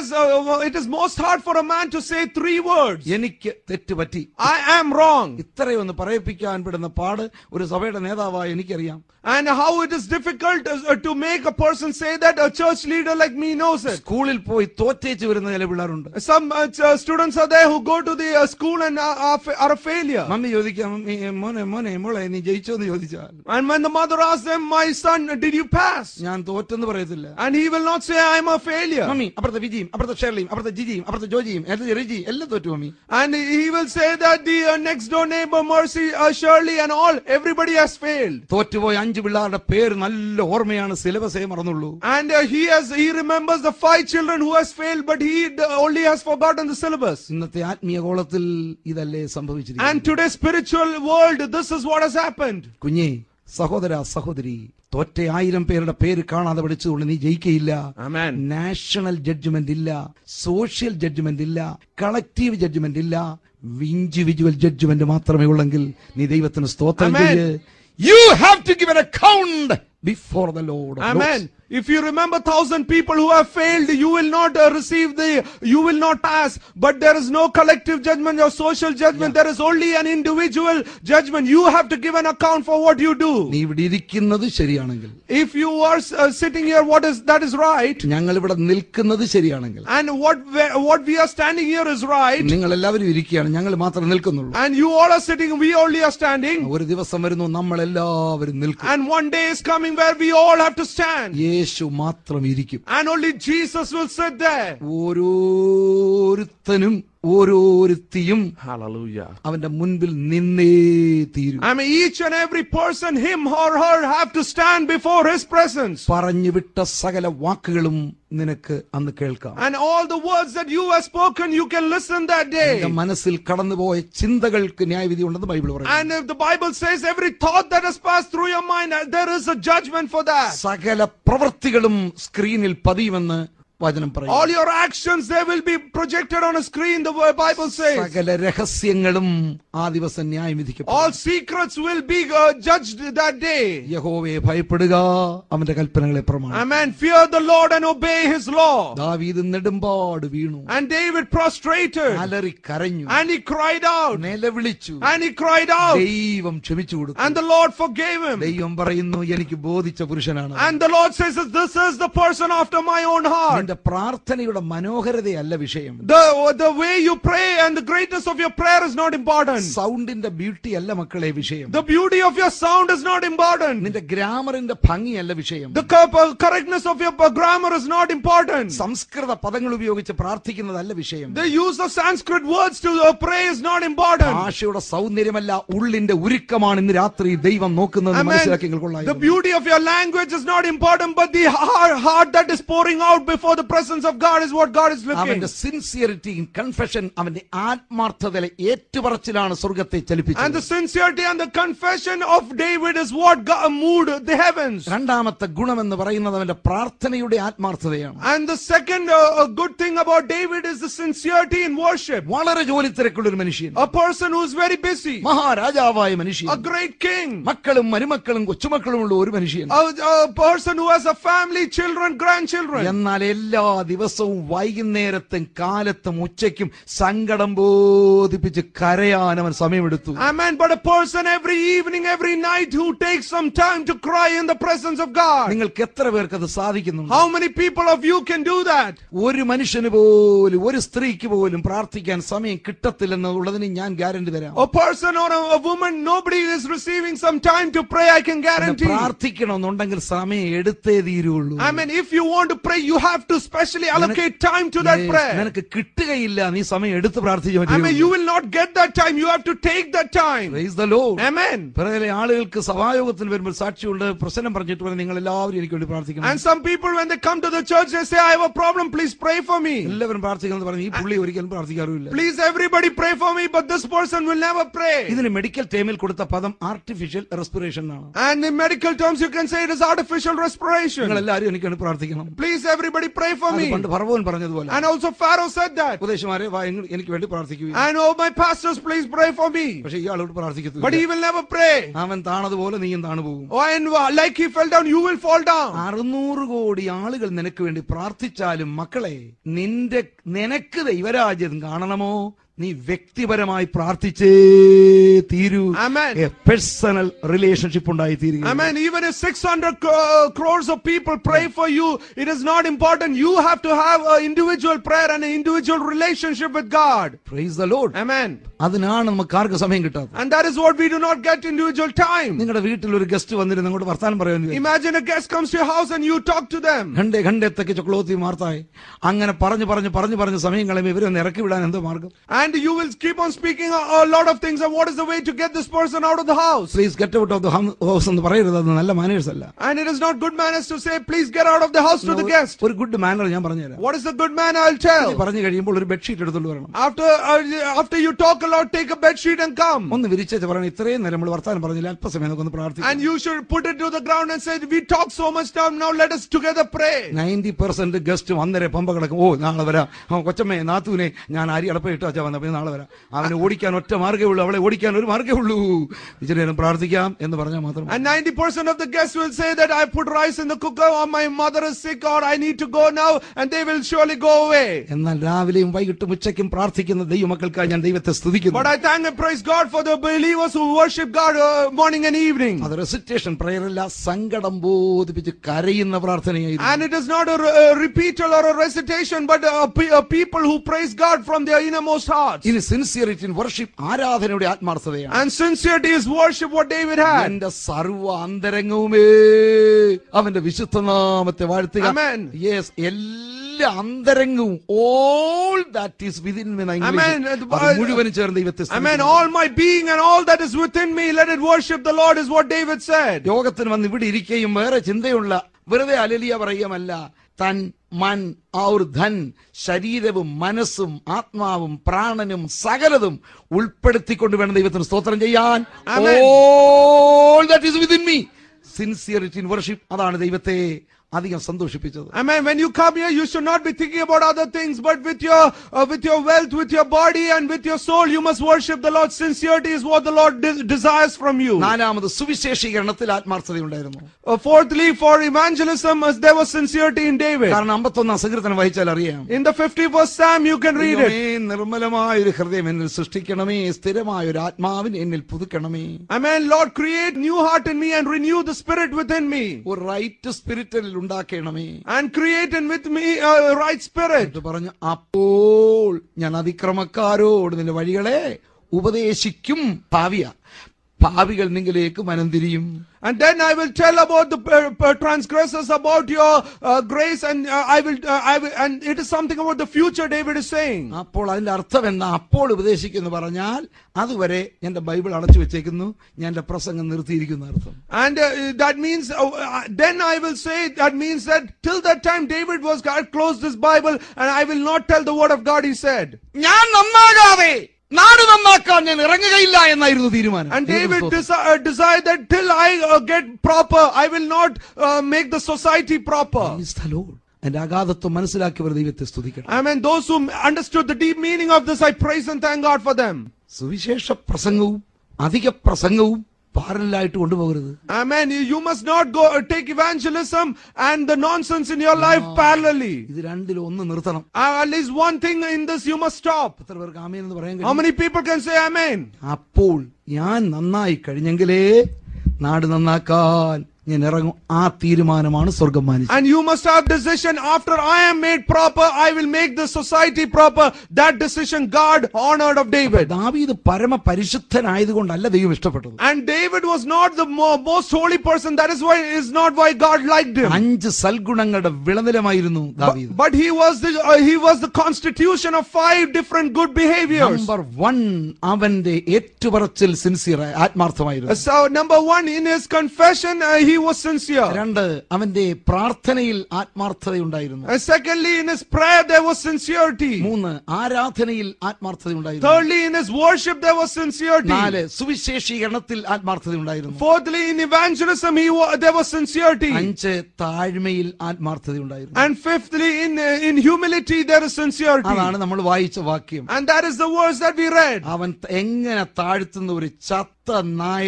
has, uh, it is most hard for a man to say three words. എനിക്ക് തെറ്റുപറ്റി I am wrong. ഇത്രയൊന്ന് പറയിപ്പിക്കാൻ പെടുന്ന പാട് ഒരു സഭയുടെ നേതാവായ എനിക്കറിയാം And how it is difficult uh, to make a person say that a church leader like me knows it. സ്കൂളിൽ പോയി തോറ്റേച്ച് വരുന്ന ചില പിള്ളേരുണ്ട് Some uh, ch- uh, students are there who go to the uh, school and are, are, fa- are a failure. Mummy ചോദിക്കാം "mummy, മോനെ മോനെ മോളെ നീ ജയിച്ചോ എന്ന് ചോദിച്ചാൽ And when the mother asks them, My son, did you pass? ഞാൻ തോറ്റെന്ന് പറയത്തില്ല And he will not say, I am a failure. Mummy അപ്പുറത്തെ വിജിയും അപ്പുറത്തെ ഷെർലിയും അപ്പുറത്തെ ജിജിയും അപ്പുറത്തെ ജോജിയും അപ്പുറത്തെ റിജി എല്ലാം തോറ്റു mummy And he will say that the uh, next door neighbor, Mercy, uh, Shirley, and all, everybody has failed. തോറ്റുപോയ അഞ്ചു പിള്ളേരുടെ പേര് നല്ല ഓർമ്മയാണ് സിലബസേ മറന്നുള്ളൂ And uh, he has, he remembers the five children who has failed, but he d- only has forgotten the syllabus. ഇന്നത്തെ ആത്മീയ കോളത്തിൽ ഇതല്ലേ സംഭവിച്ചിരിക്കുന്നത് And today's spiritual world, this is what has happened. കുഞ്ഞേ സഹോദര സഹോദരി തോറ്റ ആയിരം പേരുടെ പേര് കാണാതെ പഠിച്ചതുകൊണ്ട് നീ ജയിക്കയില്ല Amen. നാഷണൽ ജഡ്ജ്മെന്റ് ഇല്ല സോഷ്യൽ ജഡ്ജ്മെന്റ് ഇല്ല കളക്റ്റീവ് ജഡ്ജ്മെന്റ് ഇല്ല ഇൻഡിവിജ്വൽ ജഡ്ജ്മെന്റ് മാത്രമേ ഉള്ളെങ്കിൽ നീ ദൈവത്തിന് സ്തോത്രം Amen. ചെയ്യ് you have to give an account before the Lord Amen. If you remember thousand people who have failed, you will not uh, receive the, you will not pass. But there is no collective judgment or social judgment. There is only an individual judgment. You have to give an account for what you do. നീ ഇവിടെ ഇരിക്കുന്നത് ശരിയാണെങ്കിൽ If you are uh, sitting here, what is that is right, ഞങ്ങൾ ഇവിടെ നിൽക്കുന്നത് ശരിയാണെങ്കിൽ and what we, what we are standing here is right, നിങ്ങൾ എല്ലാവരും ഇരിക്കുകയാണ് ഞങ്ങൾ മാത്രം നിൽക്കുന്നുള്ളൂ and you all are sitting, we only are standing, ഒരു ദിവസം വരുന്നു നമ്മൾ എല്ലാവരും നിൽക്കും and one day is coming where we all have to stand, യേശു മാത്രം ഇരിക്കും and only Jesus will sit there. ഓരോരുത്തനും ഓരോരുത്തിയും Hallelujah. അവന്റെ മുൻപിൽ നിന്നേ തീരും I mean, each and every person, him or her, have to stand before his presence. പറഞ്ഞു വിട്ട സകല വാക്കുകളും നിനക്ക് അന്ന് കേൾക്കാം And all the words that you have spoken, you can listen that നിന്റെ day. മനസ്സിൽ കടന്നുപോയ ചിന്തകൾക്ക് ന്യായവിധി ഉണ്ടെന്ന് ബൈബിൾ പറയും And if the Bible says every thought that has passed through your mind, uh, there is a judgment for that. സകല പ്രവൃത്തികളും സ്ക്രീനിൽ പതിയുമെന്ന് വചനം All പറയും your actions, they will be projected on a screen, the Bible says. സകല രഹസ്യങ്ങളും ആ ദിവസം ന്യായം വിധിക്കപ്പെടും All secrets will be uh, judged that day. യഹോവയെ ഭയപ്പെടുക അവന്റെ കൽപ്പനകളെ പ്രമാണം Amen. Fear the Lord and obey his law. ദാവീദ് നെടുമ്പാട് വീണു And David prostrated. അലറി കരഞ്ഞു And he cried out. നിലവിളിച്ചു And he cried out. ദൈവം ക്ഷമിച്ചു കൊടുത്തു And the Lord forgave him. ദൈവം പറയുന്നു എനിക്ക് ബോധിച്ച പുരുഷനാണ് And the Lord says, This is the person after my own heart. നിന്റെ പ്രാർത്ഥനയുടെ മനോഹരതയല്ല വിഷയം The, the way you pray and the greatness of your prayer is not important. സൗണ്ടിന്റെ beauty അല്ല മക്കളെ വിഷയം The beauty of your sound is not important. നിന്റെ ഗ്രാമറിന്റെ ഭംഗിയല്ല വിഷയം The co- correctness of your grammar is not important. സംസ്കൃത പദങ്ങൾ ഉപയോഗിച്ച് പ്രാർത്ഥിക്കുന്നതല്ല വിഷയം The use of Sanskrit words to uh, pray is not important. ഭാഷയുടെ സൗന്ദര്യമല്ല ഉള്ളിന്റെ ഉരുക്കമാണ് ഇന്ന് രാത്രി ദൈവം നോക്കുന്നതെന്ന് മനസ്സിലാക്കി Amen. കൊള്ളാം The beauty of your language is not important, but the heart, heart that is pouring out before the presence of God is what God is looking. അവന്റെ സിൻസിയറിറ്റിയും confession അവന്റെ ആത്മാർത്ഥതയിലെ ഏറ്റുപറച്ചിലാണ് സ്വർഗത്തെ And ചലിപ്പിച്ചത് the sincerity and the confession of David is what God moved the heavens. രണ്ടാമത്തെ ഗുണമെന്ന് പറയുന്നത് അവന്റെ പ്രാർത്ഥനയുടെ ആത്മാർത്ഥതയാണ് And the second uh, uh, good thing about David is the sincerity in worship. വളരെ ജോലി തിരക്കുള്ള ഒരു മനുഷ്യൻ A person who is very busy, മഹാരാജാവായ മനുഷ്യൻ a great king, മക്കളും മരുമക്കളും കൊച്ചുമക്കളുമുള്ള ഒരു മനുഷ്യൻ a, a person who has a family, children, grandchildren. എന്നാൽ എല്ലാ ദിവസവും വൈകുന്നേരത്തും കാലത്തും ഉച്ചയ്ക്കും സങ്കടം ബോധിപ്പിച്ച് കരയാൻ അവൻ സമയമെടുത്തു Amen. But a person every evening, every night who takes some time to cry in the presence of God. നിങ്ങൾക്ക് എത്ര പേർക്ക് അത് സാധിക്കുന്നുണ്ട് How many people of you can do that? ഒരു മനുഷ്യന് പോലും ഒരു സ്ത്രീക്ക് പോലും പ്രാർത്ഥിക്കാൻ സമയം കിട്ടത്തില്ലെന്നുള്ളതിന് ഞാൻ ഗ്യാരണ്ടി തരാം A person or a, a woman, nobody is receiving some time to pray, I can guarantee. പ്രാർത്ഥിക്കണമെന്നുണ്ടെങ്കിൽ സമയം എടുത്തേ തീരുള്ളൂ I mean, if you want to pray, you have to specially allocate time to that Yes, prayer. നിനക്ക് കിട്ടുകയില്ല നീ സമയം എടുത്ത് പ്രാർത്ഥിച്ചു I mean, you will not get that time. You have to take that time. Amen. പിറകിലെ ആളുകൾക്ക് സഭായോഗത്തിന് വരുമ്പോൾ സാക്ഷിയുണ്ട് പ്രശ്നം പറഞ്ഞിട്ട് പറയും നിങ്ങൾ എല്ലാവരും എനിക്ക് വേണ്ടി പ്രാർത്ഥിക്കണം And some people, when they come to the church, they say, I have a problem. Please pray for me. എല്ലാവരും പ്രാർത്ഥിക്കുന്നത് പറഞ്ഞു ഈ പുള്ളി ഒരിക്കലും പ്രാർത്ഥിക്കാറുമില്ല Please, everybody pray for me, but this person will never pray. ഇതിന് മെഡിക്കൽ ടൈമിൽ കൊടുത്ത പദം ആർട്ടിഫിഷ്യൽ റെസ്പിറേഷൻ ആണ് And in medical terms, you can say it is artificial respiration. നിങ്ങൾ എല്ലാവരും എനിക്ക് വേണ്ടി പ്രാർത്ഥിക്കണം Please, everybody pray for അത് me. പണ്ട് ഭർവോൻ പറഞ്ഞതുപോലെ And also Pharaoh said that. ഉപദേശമാരെ വാ എങ്ങ- എനിക്ക് വേണ്ടി പ്രാർത്ഥിക്കുക And oh, my pastors, please pray for me. പക്ഷെ ഇയാളോട് But പ്രാർത്ഥിക്കത്തില്ല he will never pray. അവൻ താണതുപോലെ നീയും താണു പോകും Oh, and uh, like he fell down, you will fall down. അറുന്നൂറ് കോടി ആളുകൾ നിനക്ക് വേണ്ടി പ്രാർത്ഥിച്ചാലും മക്കളെ നിന്റെ നിനക്ക് ദൈവരാജ്യം കാണണമോ നീ വ്യക്തിപരമായി പ്രാർത്ഥിച്ചേ തീരൂ Amen. പേഴ്സണൽ റിലേഷൻഷിപ്പ് ഉണ്ടായി തീരുക Amen. Even if 600 cro- crores of people pray for you, it is not important. You have to have an individual prayer and an individual relationship with God. Praise the Lord Amen. അതിനാണ് നമുക്ക് ആർക്ക് സമയം കിട്ടാത്തത് And that is what we do not get individual time. നിങ്ങളുടെ വീട്ടിൽ ഒരു guest വന്നിരുന്നു അങ്ങോട്ട് വർത്താനം പറയുന്നു Imagine a guest comes to your house and you talk to them. ഖണ്ഡേ ഖണ്ഡേത്തൊക്കെ ചൊക്കളോത്തി മാർത്തായി അങ്ങനെ പറഞ്ഞു പറഞ്ഞു പറഞ്ഞു പറഞ്ഞു സമയം കളയുമ്പോൾ ഇവരൊന്ന് ഇറക്കി വിടാൻ എന്തോ മാർഗം And you will keep on speaking a, a lot of things. And what is the way to get this person out of the house? Please get out of the house എന്ന് പറയരുത് അത് നല്ല മാനേഴ്സ് അല്ല And it is not good manners to say, please get out of the house to the guest. ഒരു good manner ഞാൻ പറഞ്ഞുതരാം What is the good manner? I'll tell. പറഞ്ഞു കഴിയുമ്പോൾ ഒരു ബെഡ്ഷീറ്റ് എടുത്തോണ്ട് വരണം After uh, after you talk a lot, take a bed sheet and come. ഒന്ന് വിരിച്ചു പറയണം ഇത്രയും നേരം നമ്മൾ വർത്താനം പറഞ്ഞില്ല അല്പസമയം നമുക്ക് ഒന്ന് പ്രാർത്ഥിക്കാം And you should put it to the ground and say, We talk so much time, now let us together pray. Ninety percent guest വന്നേരെ പമ്പ കിടക്കും ഓ നാളെ വരാം ആ, കൊച്ചമ്മേ നാത്തൂനെ ഞാൻ അരി അടപ്പ ഇട്ട് വെച്ചാൽ വന്ന പിന്നെ നാളെ വരാം അവനെ ഓടിക്കാൻ ഒറ്റ മാർഗ്ഗേ ഉള്ളൂ അവളെ ഓടിക്കാൻ ഒരു മാർഗ്ഗേ ഉള്ളൂ ഇച്ചിരി നേരം പ്രാർത്ഥിക്കാം എന്ന് പറഞ്ഞാൽ മാത്രം And 90% of the guests will say that I put rice in the cooker, or my mother is sick, or I need to go now, and they will surely go away. എന്നാൽ രാവിലെയും വൈകിട്ടും ഉച്ചയ്ക്കും പ്രാർത്ഥിക്കുന്ന ദൈവമക്കൾക്കായി ഞാൻ ദൈവത്തെ But സ്തുതിക്കുന്നു I thank and praise God for the believers who worship God uh, morning and evening. അത് recitation prayer അല്ല സങ്കടം ബോധിപ്പിച്ച് കരയുന്ന പ്രാർത്ഥനയായിരുന്നു And it is not a, re- a repeatal or a recitation, but a, pe- a people who praise God from their innermost hearts. ഇനി sincerity in worship ആരാധനയുടെ ആത്മാർത്ഥതയാണ് And sincerity is worship what David had. എന്റെ സർവ അന്തരംഗവുമേ അവന്റെ വിശുദ്ധനാമത്തെ വാഴ്ത്തുക Amen. Yes എല്ലാ അന്തരംഗവും all that is within Amen. മുഴുവനും ചേർന്ന് ദൈവത്തെ Amen. സ്തുതിക്കുന്നു. All my being and all that is within me, let it worship the Lord, is what David said. യോഗത്തിന് വന്ന് ഇവിടെ ഇരിക്കുകയും വേറെ ചിന്തയുള്ള വെറുതെ അലലിയ പറയുകയല്ല തൻ മൻ ആ ഒരു ധൻ ശരീരവും മനസ്സും ആത്മാവും പ്രാണനും സകലതും ഉൾപ്പെടുത്തിക്കൊണ്ട് വേണം ദൈവത്തിന് സ്തോത്രം ചെയ്യാൻ Amen. All that is within me sincerity in worship അതാണ് ദൈവത്തെ അധികം സന്തോഷിപ്പിച്ചത് Amen. When you come here, you should not be thinking about other things, but with your uh, with your wealth, with your body, and with your soul, you must worship the Lord. Sincerity is what the Lord de- desires from you. നാലാമത് സുവിശേഷീകരണത്തിൽ ആത്മാർത്ഥതയുണ്ടായിരുന്നു Uh, fourthly, for evangelism, uh, there was sincerity in David. കാരണം അമ്പത്തൊന്നാം സങ്കീർത്തനം വായിച്ചാൽ അറിയാം In the 51st Psalm, you can read it. ദൈവമേ, നിർമ്മലമായ ഒരു ഹൃദയം എന്നിൽ സൃഷ്ടിക്കണമേ സ്ഥിരമായ ഒരു ആത്മാവിൻ എന്നിൽ പുതുക്കണമേ Amen. Lord, create new heart in me and renew the spirit within me. ഒരു റൈറ്റ് സ്പിരിറ്റിൽ ഉണ്ടാക്കണമേ And create in with me a right spirit. എന്നിട്ട് പറഞ്ഞു അപ്പോൾ ഞാൻ അതിക്രമക്കാരോട് നിന്റെ വഴികളെ ഉപദേശിക്കും ഭാവിയ ഭാവികൾ നിങ്ങളിലേക്ക് മനം തിരിയും And then I will tell about the uh, uh, transgressors, about your uh, grace, and uh, I will, uh, I will, and it is something about the future. David is saying. അപ്പോൾ അതിന്റെ അർത്ഥം എന്താ അപ്പോൾ ഉപദേശിക്കുന്നു പറഞ്ഞാൽ അതുവരെ എന്റെ Bible അടച്ചു വെച്ചേക്കുന്നു ഞാൻ എന്റെ പ്രസംഗം നിർത്തിയിരിക്കുന്ന അർത്ഥം And uh, that means, uh, uh, then I will say, that means that till that time David was, God closed his Bible, and I will not tell the word of God, he said. ഞാൻ നന്നാകാതെ നാട് നന്നാക്കാൻ ഞാൻ ഇറങ്ങുകയില്ല എന്നായിരുന്നു തീരുമാനം And David desi- uh, desired that till I uh, get proper, I will not uh, make the society proper. Praise the Lord. എന്റെ അഗാധത്വം മനസ്സിലാക്കിയവർ ദൈവത്തെ സ്തുതിക്കണം I mean, those who understood the deep meaning of this, I praise and thank God for them. സുവിശേഷ പ്രസംഗവും അധിക പ്രസംഗവും പാരലായിട്ട് കൊണ്ടുപോകരുത് Amen. You, you must not go uh, take evangelism and the nonsense in your life parallelly. ഇത് രണ്ടിലും ഒന്ന് നിർത്തണം Uh, at least one thing in this you must stop. എത്ര പേർക്ക് ആമേൻ എന്ന് പറയാൻ How കഴിയും many people can say Amen? അപ്പോൾ ഞാൻ നന്നായി കഴിഞ്ഞെങ്കിലേ നാട് നന്നാക്കാൻ ഞാൻ ഇറങ്ങും ആ തീരുമാനമാണ് സ്വർഗം മാനിച്ചത് And you must have decision after I am made proper, I will make the society proper. That decision God honored of David. ദാവീദ് പരമ പരിശുദ്ധനായതുകൊണ്ടല്ല ദൈവം ഇഷ്ടപ്പെട്ടത് And David was not the mo- most holy person. That is why is not why God liked him. അഞ്ച് സൽഗുണങ്ങളുടെ വിളനിലമായിരുന്നു ദാവീദ് But he was the uh, he was the constitution of five different good behaviors. Number one അവന്റെ ഏറ്റുപറച്ചിൽ sincere ആത്മാർത്ഥമായിരുന്നു So number one in his confession, uh, he he was sincere. രണ്ട് അവന്റെ പ്രാർത്ഥനയിൽ ആത്മാർത്ഥതയുണ്ടായിരുന്നു And secondly, in his prayer, there was sincerity. മൂന്ന് ആരാധനയിൽ ആത്മാർത്ഥതയുണ്ടായിരുന്നു Thirdly, in his worship, there was sincerity. നാല് സുവിശേഷീകരണത്തിൽ ആത്മാർത്ഥതയുണ്ടായിരുന്നു Fourthly, in evangelism, he wa- there was sincerity. അഞ്ച് താഴ്മയിൽ ആത്മാർത്ഥതയുണ്ടായിരുന്നു And fifthly, in, uh, in humility, there is sincerity. അതാണ് നമ്മൾ വായിച്ച വാക്യം And that is the verse that we read. അവൻ ത- എങ്ങനെ താഴ്ത്തുന്ന ഒരു ചത്ത നായ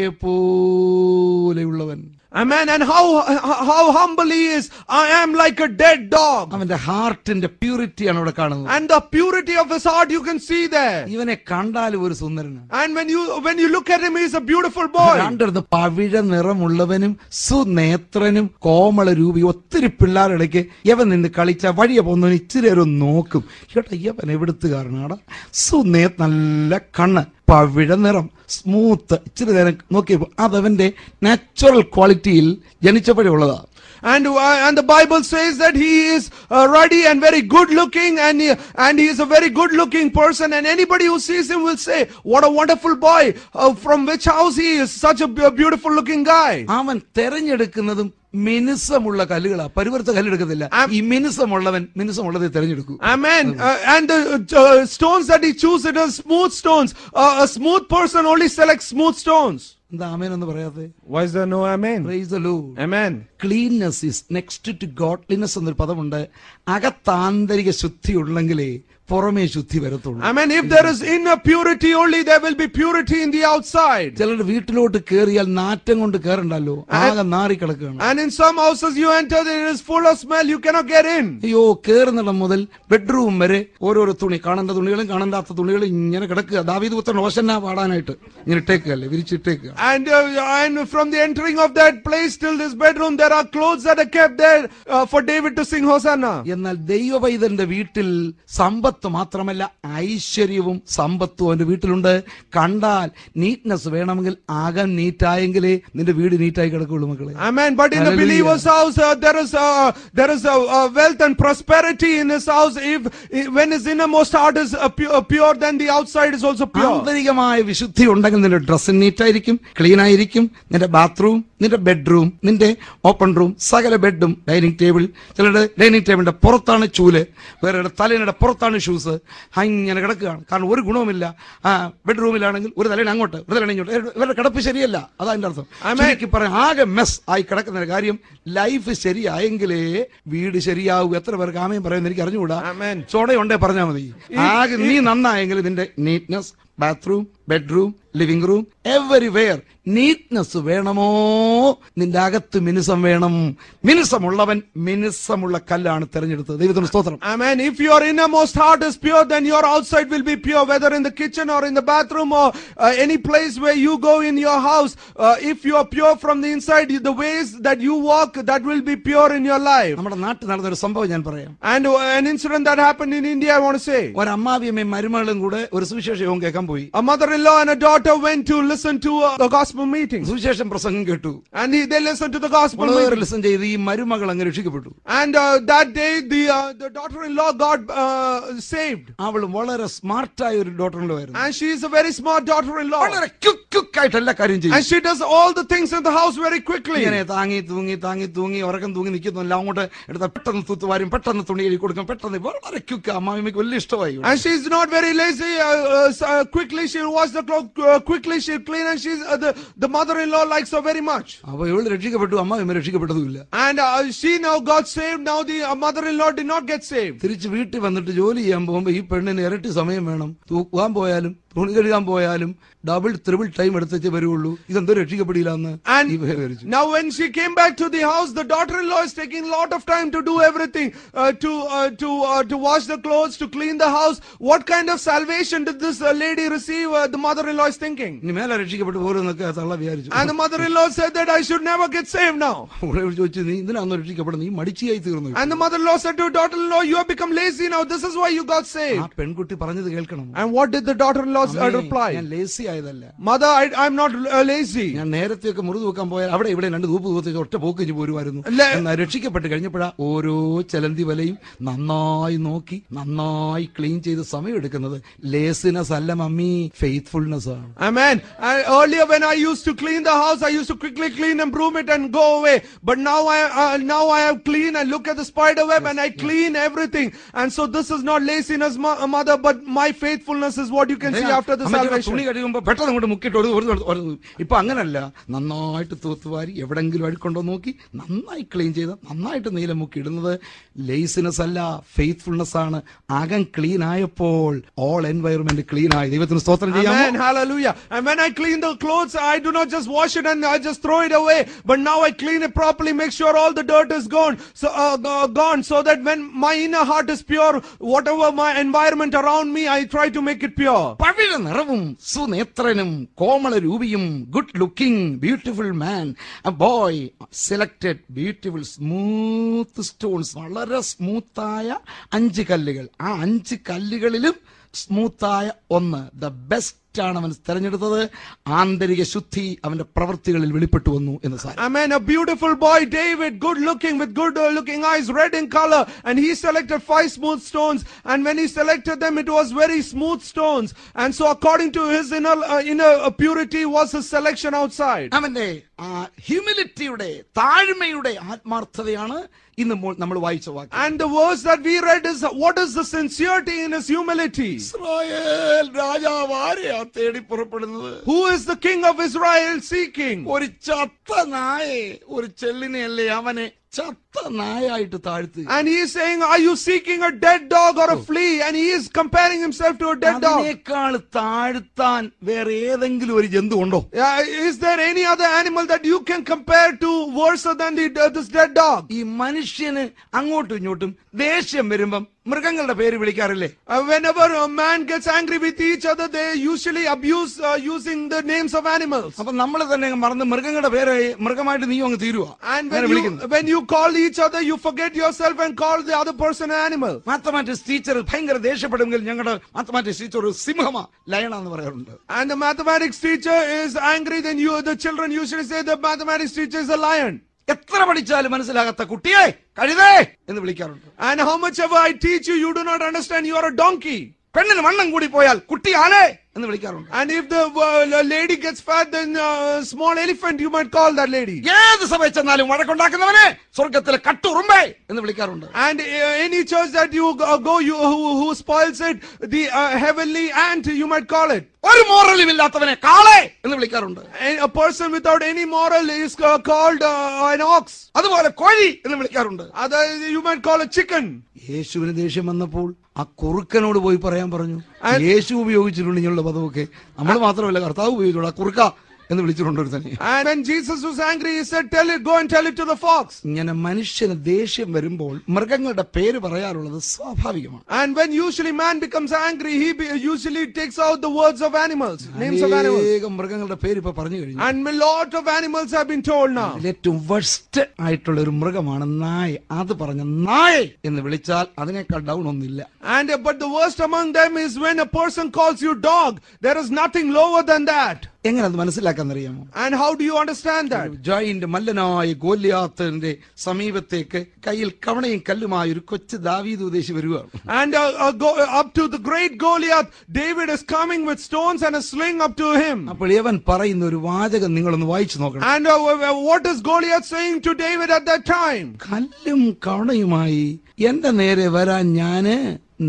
പോലെയുള്ളവൻ Amen. And how, how humble he is. I am like a dead dog. അവന്റെ ഹാർട്ടിന്റെ പ്യൂരിറ്റിയാണ് അവിടെ കാണുന്നത് And the purity of his heart you can see there. ഇവനെ കണ്ടാലും ഒരു സുന്ദരനാണ് And when you when you look at him, he is a beautiful boy. രണ്ടിടത്ത് പവിഴ നിറമുള്ളവനും സുനേത്രനും കോമള രൂപി ഒത്തിരി പിള്ളേരിടയ്ക്ക് ഇവൻ നിന്ന് കളിച്ച വഴിയെ പോകുന്നവൻ ഇച്ചിരി നേരം ഒന്ന് നോക്കും ചേട്ടാ ഇവൻ എവിടുത്തുകാരനാടാ സുനേ നല്ല കണ്ണ് പവിഴ നിറം സ്മൂത്ത് ഇച്ചിരി നേരം നോക്കിയപ്പോ അതവന്റെ നാച്ചുറൽ ക്വാളിറ്റിയിൽ ജനിച്ചപ്പോഴേ ഉള്ളതാ And uh, and the Bible says that he is uh, ruddy and very good looking, and he, and he is a very good looking person. And anybody who sees him will say, "What a wonderful boy! Uh, from which house he is? Such a bu- beautiful looking guy." അവൻ തെരഞ്ഞെടുക്കുന്നതും മിനുസമുള്ള കല്ലുകളാ പരിവർത്ത കല്ലെടുക്കത്തില്ല ഈ മിനുസമുള്ളവൻ മിനുസമുള്ളതേ തെരഞ്ഞെടുക്കൂ Amen. Uh, and the uh, stones that he chooses it are smooth stones. Uh, a smooth person only selects smooth stones. എന്താ ആമേൻ എന്ന് പറയാതെ Why is there no amen? Praise the Lord. Amen. Cleanness is next to godliness എന്നൊരു പദമുണ്ട് അകത്താന്തരിക ശുദ്ധി ഉള്ളെങ്കിലേ പുറമേ ശുദ്ധി വരത്തുള്ളൂ Amen. If there is inner purity only, there will be purity in the outside. ചിലരുടെ വീട്ടിലോട്ട് കയറിയാൽ നാറ്റം കൊണ്ട് കയറണ്ടല്ലോ ആകെ നാറിക്കിടക്കുകയാണ് And in some houses you enter, it is full of smell, you cannot get in. അയ്യോ കയറുന്നിടം മുതൽ ബെഡ്റൂം വരെ ഓരോരോ തുണി കാണേണ്ട തുണികളും കാണണ്ടാത്ത തുണികളും ഇങ്ങനെ കിടക്കുക ദാവീദ് പുത്രൻ ഓശന്ന പാടാനായിട്ട് ഇങ്ങനെ ഇട്ടേക്കുകയല്ലേ വിരിച്ചിട്ടേക്കുക And, uh, and from the entering of that place till this bedroom, there are clothes that are kept there uh, for David to sing Hosanna. എന്നാൽ ദൈവപൈതന്റെ വീട്ടിൽ സമ്പത്ത് മാത്രമല്ല ഐശ്വര്യവും സമ്പത്തും അവന്റെ വീട്ടിലുണ്ട് കണ്ടാൽ നീറ്റ്നെസ് വേണമെങ്കിൽ ആകാൻ നീറ്റായെങ്കിലേ നിന്റെ വീട് നീറ്റായി കിടക്കുള്ളൂ മക്കളെ Amen. But in the Hallelujah. believer's house, uh, there is uh, there is uh, uh, wealth and prosperity in his house. If, if when his innermost heart is uh, pu- uh, pure, then the outside is also pure. ആന്തരികമായ വിശുദ്ധി ഉണ്ടെങ്കിൽ നിന്റെ dress നീറ്റായിരിക്കും clean ആയിരിക്കും നിന്റെ bathroom നിന്റെ bedroom നിന്റെ open room സകല ബെഡും ഡൈനിങ് ടേബിൾ ചിലരുടെ ഡൈനിങ് ടേബിളിന്റെ പുറത്താണ് ചൂല് വേറെ തലേനയുടെ പുറത്താണ് ഷൂസ് ഇങ്ങനെ കിടക്കുകയാണ് കാരണം ഒരു ഗുണവുമില്ല ആ ബെഡ്റൂമിലാണെങ്കിൽ ഒരു തലേന അങ്ങോട്ട് ഒരു തലേന ഇങ്ങോട്ട് ഇവരുടെ കിടപ്പ് ശരിയല്ല അതാ എന്റെ അർത്ഥം ചുരുക്കി പറയാം ആകെ മെസ് ആയി കിടക്കുന്ന ഒരു കാര്യം ലൈഫ് ശരിയായെങ്കിലേ വീട് ശരിയാവൂ എത്ര പേർക്ക് ആമയും പറയുന്നത് എനിക്ക് അറിഞ്ഞുകൂടാ Amen. ചോടയുണ്ടേ പറഞ്ഞാൽ മതി ആകെ നീ നന്നായെങ്കിൽ നിന്റെ neatness bathroom bedroom living room everywhere neatness വേണമോ നിന്റെ അകത്ത് മിനുസം വേണം മിനുസമുള്ളവൻ മിനുസമുള്ള കല്ലാണ് തെരഞ്ഞെടുത്തത് ദൈവത്തിന് സ്തോത്രം Amen. If your innermost heart is pure, then your outside will be pure, whether in the kitchen or in the bathroom or uh, any place where you go in your house. Uh, if you are pure from the inside, the ways that you walk, that will be pure in your life. നമ്മുടെ നാട്ടിൽ നടന്ന ഒരു സംഭവം ഞാൻ പറയാം And uh, an incident that happened in India, I want to say. ഒരമ്മാവിയമ്മയും മരുമകളും കൂടെ ഒരു സുവിശേഷ യോഗം കേൾക്കാൻ പോയി A mother-in-law and a daughter went to listen to uh, the gospel meeting. സുവിശേഷം പ്രസംഗം കേട്ടു And he, they listened to the gospel വളരെ meeting. ലിസൺ ചെയ്ത് ഈ മരുമകൾ അങ്ങ് രക്ഷിക്കപ്പെട്ടു And uh, that day, the, uh, the daughter-in-law got uh, saved. അവൾ വളരെ സ്മാർട്ടായ ഒരു ഡോക്ടറിലോ ആയിരുന്നു And she is a very smart daughter-in-law. വളരെ ക്യുക്ക് ക്യുക്ക് ആയിട്ട് എല്ലാ കാര്യം ചെയ്യും And she does all the things in the house very quickly. ഇങ്ങനെ താങ്ങി തൂങ്ങി താങ്ങി തൂങ്ങി ഉറക്കം തൂങ്ങി നിൽക്കുന്നു എല്ലാം അങ്ങോട്ട് എടുത്ത പെട്ടെന്ന് തൂത്തുവാരും പെട്ടെന്ന് തുണി കഴുകി കൊടുക്കും പെട്ടെന്ന് വളരെ ക്യുക്ക് അമ്മാവിക്ക് വലിയ ഇഷ്ടമായി And she's not very lazy. Uh, uh, s- uh, quickly she'll wash the clothes. Uh, quickly she'll clean. And she's uh, the the mother-in-law likes her very much. അപ്പൊ ഇവള് രക്ഷിക്കപ്പെട്ടു അമ്മാവിമ്മ രക്ഷിക്കപ്പെട്ടതുമില്ല And uh, she now got saved. Now the uh, mother-in-law did not get saved. തിരിച്ച് വീട്ടിൽ വന്നിട്ട് ജോലി ചെയ്യാൻ പോകുമ്പോ ഈ പെണ്ണിന് ഇരട്ടി സമയം വേണം തൂക്കാൻ പോയാലും തുണി കഴുകാൻ പോയാലും ഡബിൾ ത്രിബിൾ ടൈം എടുത്തേ വരുള്ളൂ ഇതെന്തോ രക്ഷിക്കപ്പെടില്ല എന്ന് And ഈ വിചാരിച്ചു now when she came back to the house, the daughter-in-law is taking a lot of time to do everything, uh, to uh, to uh, to wash the clothes, to clean the house. What kind of salvation did this uh, lady receive? Uh, the mother-in-law is thinking. ഇനി മേലെ രക്ഷിക്കപ്പെട്ടു പോരെന്നൊക്കെ തള്ള വിചാരിച്ചു And the mother-in-law said that I should never get saved now. അവളെ വിളിച്ച് ചോദിച്ചു നീ ഇതിനാന്ന് രക്ഷിക്കപ്പെടുന്നത് നീ മടിച്ചിയായി തീർന്നു And the mother-in-law said to her daughter-in-law, you have become lazy now. This is why you got ആ saved. പെൺകുട്ടി പറഞ്ഞത് കേൾക്കണം And what did the daughter-in-law was uh, "അമ്മേ, reply, ഞാൻ ലേസി ആയതല്ല Mother, I, I'm not uh, lazy. ഞാൻ നേരത്തെയൊക്കെ മുറിവ് തൂക്കാൻ പോയാൽ അവിടെ ഇവിടെ രണ്ട് തൂപ്പ് തൂത്തി ഒറ്റ പോക്ക് കഴിഞ്ഞ് പോരുമായിരുന്നു അല്ലേ? എന്നാൽ രക്ഷിക്കപ്പെട്ട് കഴിഞ്ഞപ്പോഴാ ഓരോ ചലന്തി വലയും നന്നായി നോക്കി നന്നായി ക്ലീൻ ചെയ്ത് സമയം എടുക്കുന്നത് ലേസിനെസ് അല്ല മമ്മി ഫെയ്ത്ത്ഫുൾനെസ് ആണ് Amen. And earlier when I used to clean the house, I used to quickly clean and broom it and go away. But now I uh, now I have clean and look at the spider web and I clean everything. And so this is not laziness, mo- uh, mother, but my faithfulness is what you can see after the അമ്മച്ചിയുടെ salvation. തുണി കഴിയുമ്പോ പെട്ടെന്ന് അങ്ങോട്ട് മുക്കിട്ട് ഒരു ഒരു ഒരു ഇപ്പൊ അങ്ങനല്ല നന്നായിട്ട് തൂത്തുവാരി എവിടെങ്കിലും അഴുക്കൊണ്ടോ നോക്കി നന്നായി ക്ലീൻ ചെയ്ത് നന്നായിട്ട് നീലം മുക്കി ഇടുന്നത് ലേസിനെസ് അല്ല ഫെയ്ത്ത്ഫുൾനെസ് ആണ് അകം ക്ലീൻ ആയപ്പോൾ ഓൾ എൻവയറമെന്റ് ക്ലീൻ ആയി ദൈവത്തിന് സ്തോത്രം ചെയ്യാമോ Amen. Hallelujah. And when I clean the clothes, I do not just wash it and I just throw it away. But now I clean it properly, make sure all the dirt is gone. So uh, go- gone, so that when my inner heart is pure, whatever my environment around me, I try to make it pure. പവിഴ നിറവും സുനേത്രനും കോമള രൂപിയും good looking beautiful man a boy selected beautiful smooth stones വളരെ സ്മൂത്തായ അഞ്ച് കല്ലുകൾ ആ അഞ്ച് കല്ലുകളിലും സ്മൂത്തായ ഒന്ന് ദ ബെസ്റ്റ് ആണ് അവൻ തെരഞ്ഞെടുത്തത് ആന്തരിക ശുദ്ധി അവന്റെ പ്രവൃത്തികളിൽ വെളിപ്പെട്ടു വന്നു എന്ന് സാരം Amen. A beautiful boy, David, good looking, with good uh, looking eyes, red in color. And he selected five smooth stones. And when he selected them, it was very smooth stones. And so according to his inner, uh, inner uh, purity was his selection outside. അവന്റെ ഹ്യൂമിലിറ്റിയുടെ താഴ്മയുടെ ആത്മാർത്ഥതയാണ് ഇന്ന് മോ- നമ്മൾ വായിച്ച വാക്ക് And the verse that we read is what is the sincerity in his humility? Israel രാജാവ് ആരെയാ തേടി പുറപ്പെടുന്നത് Who is the king of Israel seeking? ഒരു ചത്ത നായെ ഒരു ചെല്ലിനെയല്ലേ അവനെ ചത്ത നായായിട്ട് താഴ്ത്തി And he is saying, Are you seeking a dead dog or a flea? And he is comparing himself to a dead dog. അതിനേക്കാൾ താഴ്ത്താൻ വേറെ ഏതെങ്കിലും ഒരു ജന്തു ഉണ്ടോ Yeah, is there any other animal that you can compare to worse than the, uh, this dead dog? ഈ മനുഷ്യന് അങ്ങോട്ടും ഇങ്ങോട്ടും ദേഷ്യം വരുമ്പം മൃഗങ്ങളുടെ പേര് വിളിക്കാറില്ലേ Uh, whenever a man gets angry with each other, they usually abuse uh, using the names of animals. അപ്പൊ നമ്മൾ തന്നെ അങ്ങ് മറന്ന് മൃഗങ്ങളുടെ പേര് മൃഗമായിട്ട് നീയും അങ്ങ് തീരുവാ And അങ്ങനെ when you, വിളിക്കുന്നു when you call each other, you forget yourself and call the other person an animal. Mathematics teacher ഭയങ്കര ദേഷ്യപ്പെടുമെങ്കിൽ ഞങ്ങളുടെ മാത്തമാറ്റിക്സ് ടീച്ചർ ഒരു സിംഹമാ ലയണ പറയാറുണ്ട് And the mathematics teacher is angry, then you, the children usually say the mathematics teacher is a lion. എത്ര പഠിച്ചാലും മനസ്സിലാകാത്ത കുട്ടിയെ കഴുതേ എന്ന് വിളിക്കാറുണ്ട് And how much ever I teach you, you do not understand, you are a donkey. പെണ്ണിന് വണ്ണം കൂടി പോയാൽ കുട്ടി ആനേ എന്ന് വിളിക്കാറുണ്ട് And if the uh, lady gets fat, then uh, small elephant, you might call that lady. ഏത് സഭയിൽ ചെന്നാലും വഴക്കുണ്ടാക്കുന്നവനെ സ്വർഗത്തിലെ കട്ടുറുമ്പേ എന്ന് വിളിക്കാറുണ്ട് And uh, any church that you go, go you, who, who spoils it, the uh, heavenly ant, you might call it. ഒരു മോറലും ഇല്ലാത്തവനെ കാളെ എന്ന് വിളിക്കാറുണ്ട് And a person without any moral is uh, called uh, an ox. അതുപോലെ കോഴി എന്ന് വിളിക്കാറുണ്ട് Other, you might call a chicken. യേശുവിന് ദേഷ്യം വന്നപ്പോൾ ആ കുറുക്കനോട് പോയി പറയാൻ പറഞ്ഞു യേശു ഉപയോഗിച്ചിട്ടുണ്ട് ഇങ്ങനെയുള്ള പദമൊക്കെ നമ്മൾ മാത്രമല്ല കർത്താവ് ഉപയോഗിച്ചോളൂ ആ കുറുക്ക എന്ന് വിളിച്ചിട്ടുണ്ട് ഒരു തന്നെ And when Jesus was angry, he said, Tell it, go and tell it to the fox. ഇങ്ങനെ മനുഷ്യന് ദേഷ്യം വരുമ്പോൾ മൃഗങ്ങളുടെ പേര് പറയാറുള്ളത് സ്വാഭാവികമാണ് And when usually man becomes angry, he be, usually takes out the words of animals, names of animals. അനേകം മൃഗങ്ങളുടെ പേര് ഇപ്പൊ പറഞ്ഞു കഴിഞ്ഞു And a lot of animals have been told now. ഏറ്റവും വർസ്റ്റ് ആയിട്ടുള്ള ഒരു മൃഗമാണ് നായ അത് പറഞ്ഞ നായ എന്ന് വിളിച്ചാൽ അതിനേക്കാൾ ഡൗൺ ഒന്നില്ല And uh, but the worst among them is when a person calls you dog. There is nothing lower than that. എങ്ങനെ അത് മനസ്സിലാക്കാൻ അറിയാമോ And how do you understand that? Giant മല്ലനായ ഗോല്യാത്തിന്റെ സമീപത്തേക്ക് കയ്യിൽ കവണയും കല്ലുമായ ഒരു കൊച്ചു ദാവീദ് ഉദ്ദേശി വരികയാണ് And uh, uh, go, uh, up to the great Goliath, David is coming with stones and a sling up to him. അപ്പോൾ ഇവൻ പറയുന്ന ഒരു വാചകം നിങ്ങളൊന്ന് വായിച്ചു നോക്കണം And uh, w- w- what is Goliath saying to David at that time? കല്ലും കവണയുമായി എന്റെ നേരെ വരാൻ ഞാന്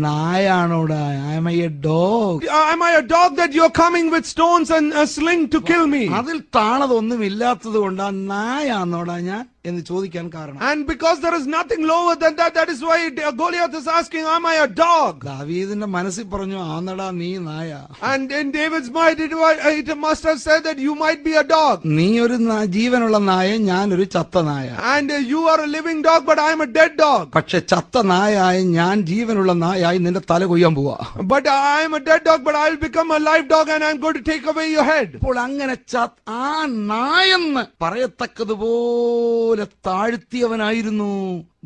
നായാണോടാ ആമയ dog Uh, Am I a dog that you're coming with stones and a sling to kill me? അതിൽ താണതൊന്നും ഇല്ലാത്തത് കൊണ്ടാ നായാന്നോടാ ഞാൻ എന്ന് ചോദിക്കാൻ കാരണം And because there is nothing lower than that, that is why uh, Goliath is asking, Am I a dog? ദാവീദിന്റെ മനസ്സിൽ പറഞ്ഞു ആന്നടാ നീ നായ And in David's mind, it, wa- it must have said that you might be a dog. നീ ഒരു നാ- ജീവനുള്ള നായ ഞാനൊരു ചത്ത നായ And uh, you are a living dog, but I am a dead dog. പക്ഷെ ചത്ത നായായ ഞാൻ ജീവനുള്ള നായായി നിന്റെ തല കൊയ്യാൻ പോവാ But I am a dead dog, but I will become a live dog and I'm going to take away your head. അപ്പോൾ അങ്ങനെ ച- ആ നായെന്ന് പറയത്തക്കതുപോലെ താഴ്ത്തിയവനായിരുന്നു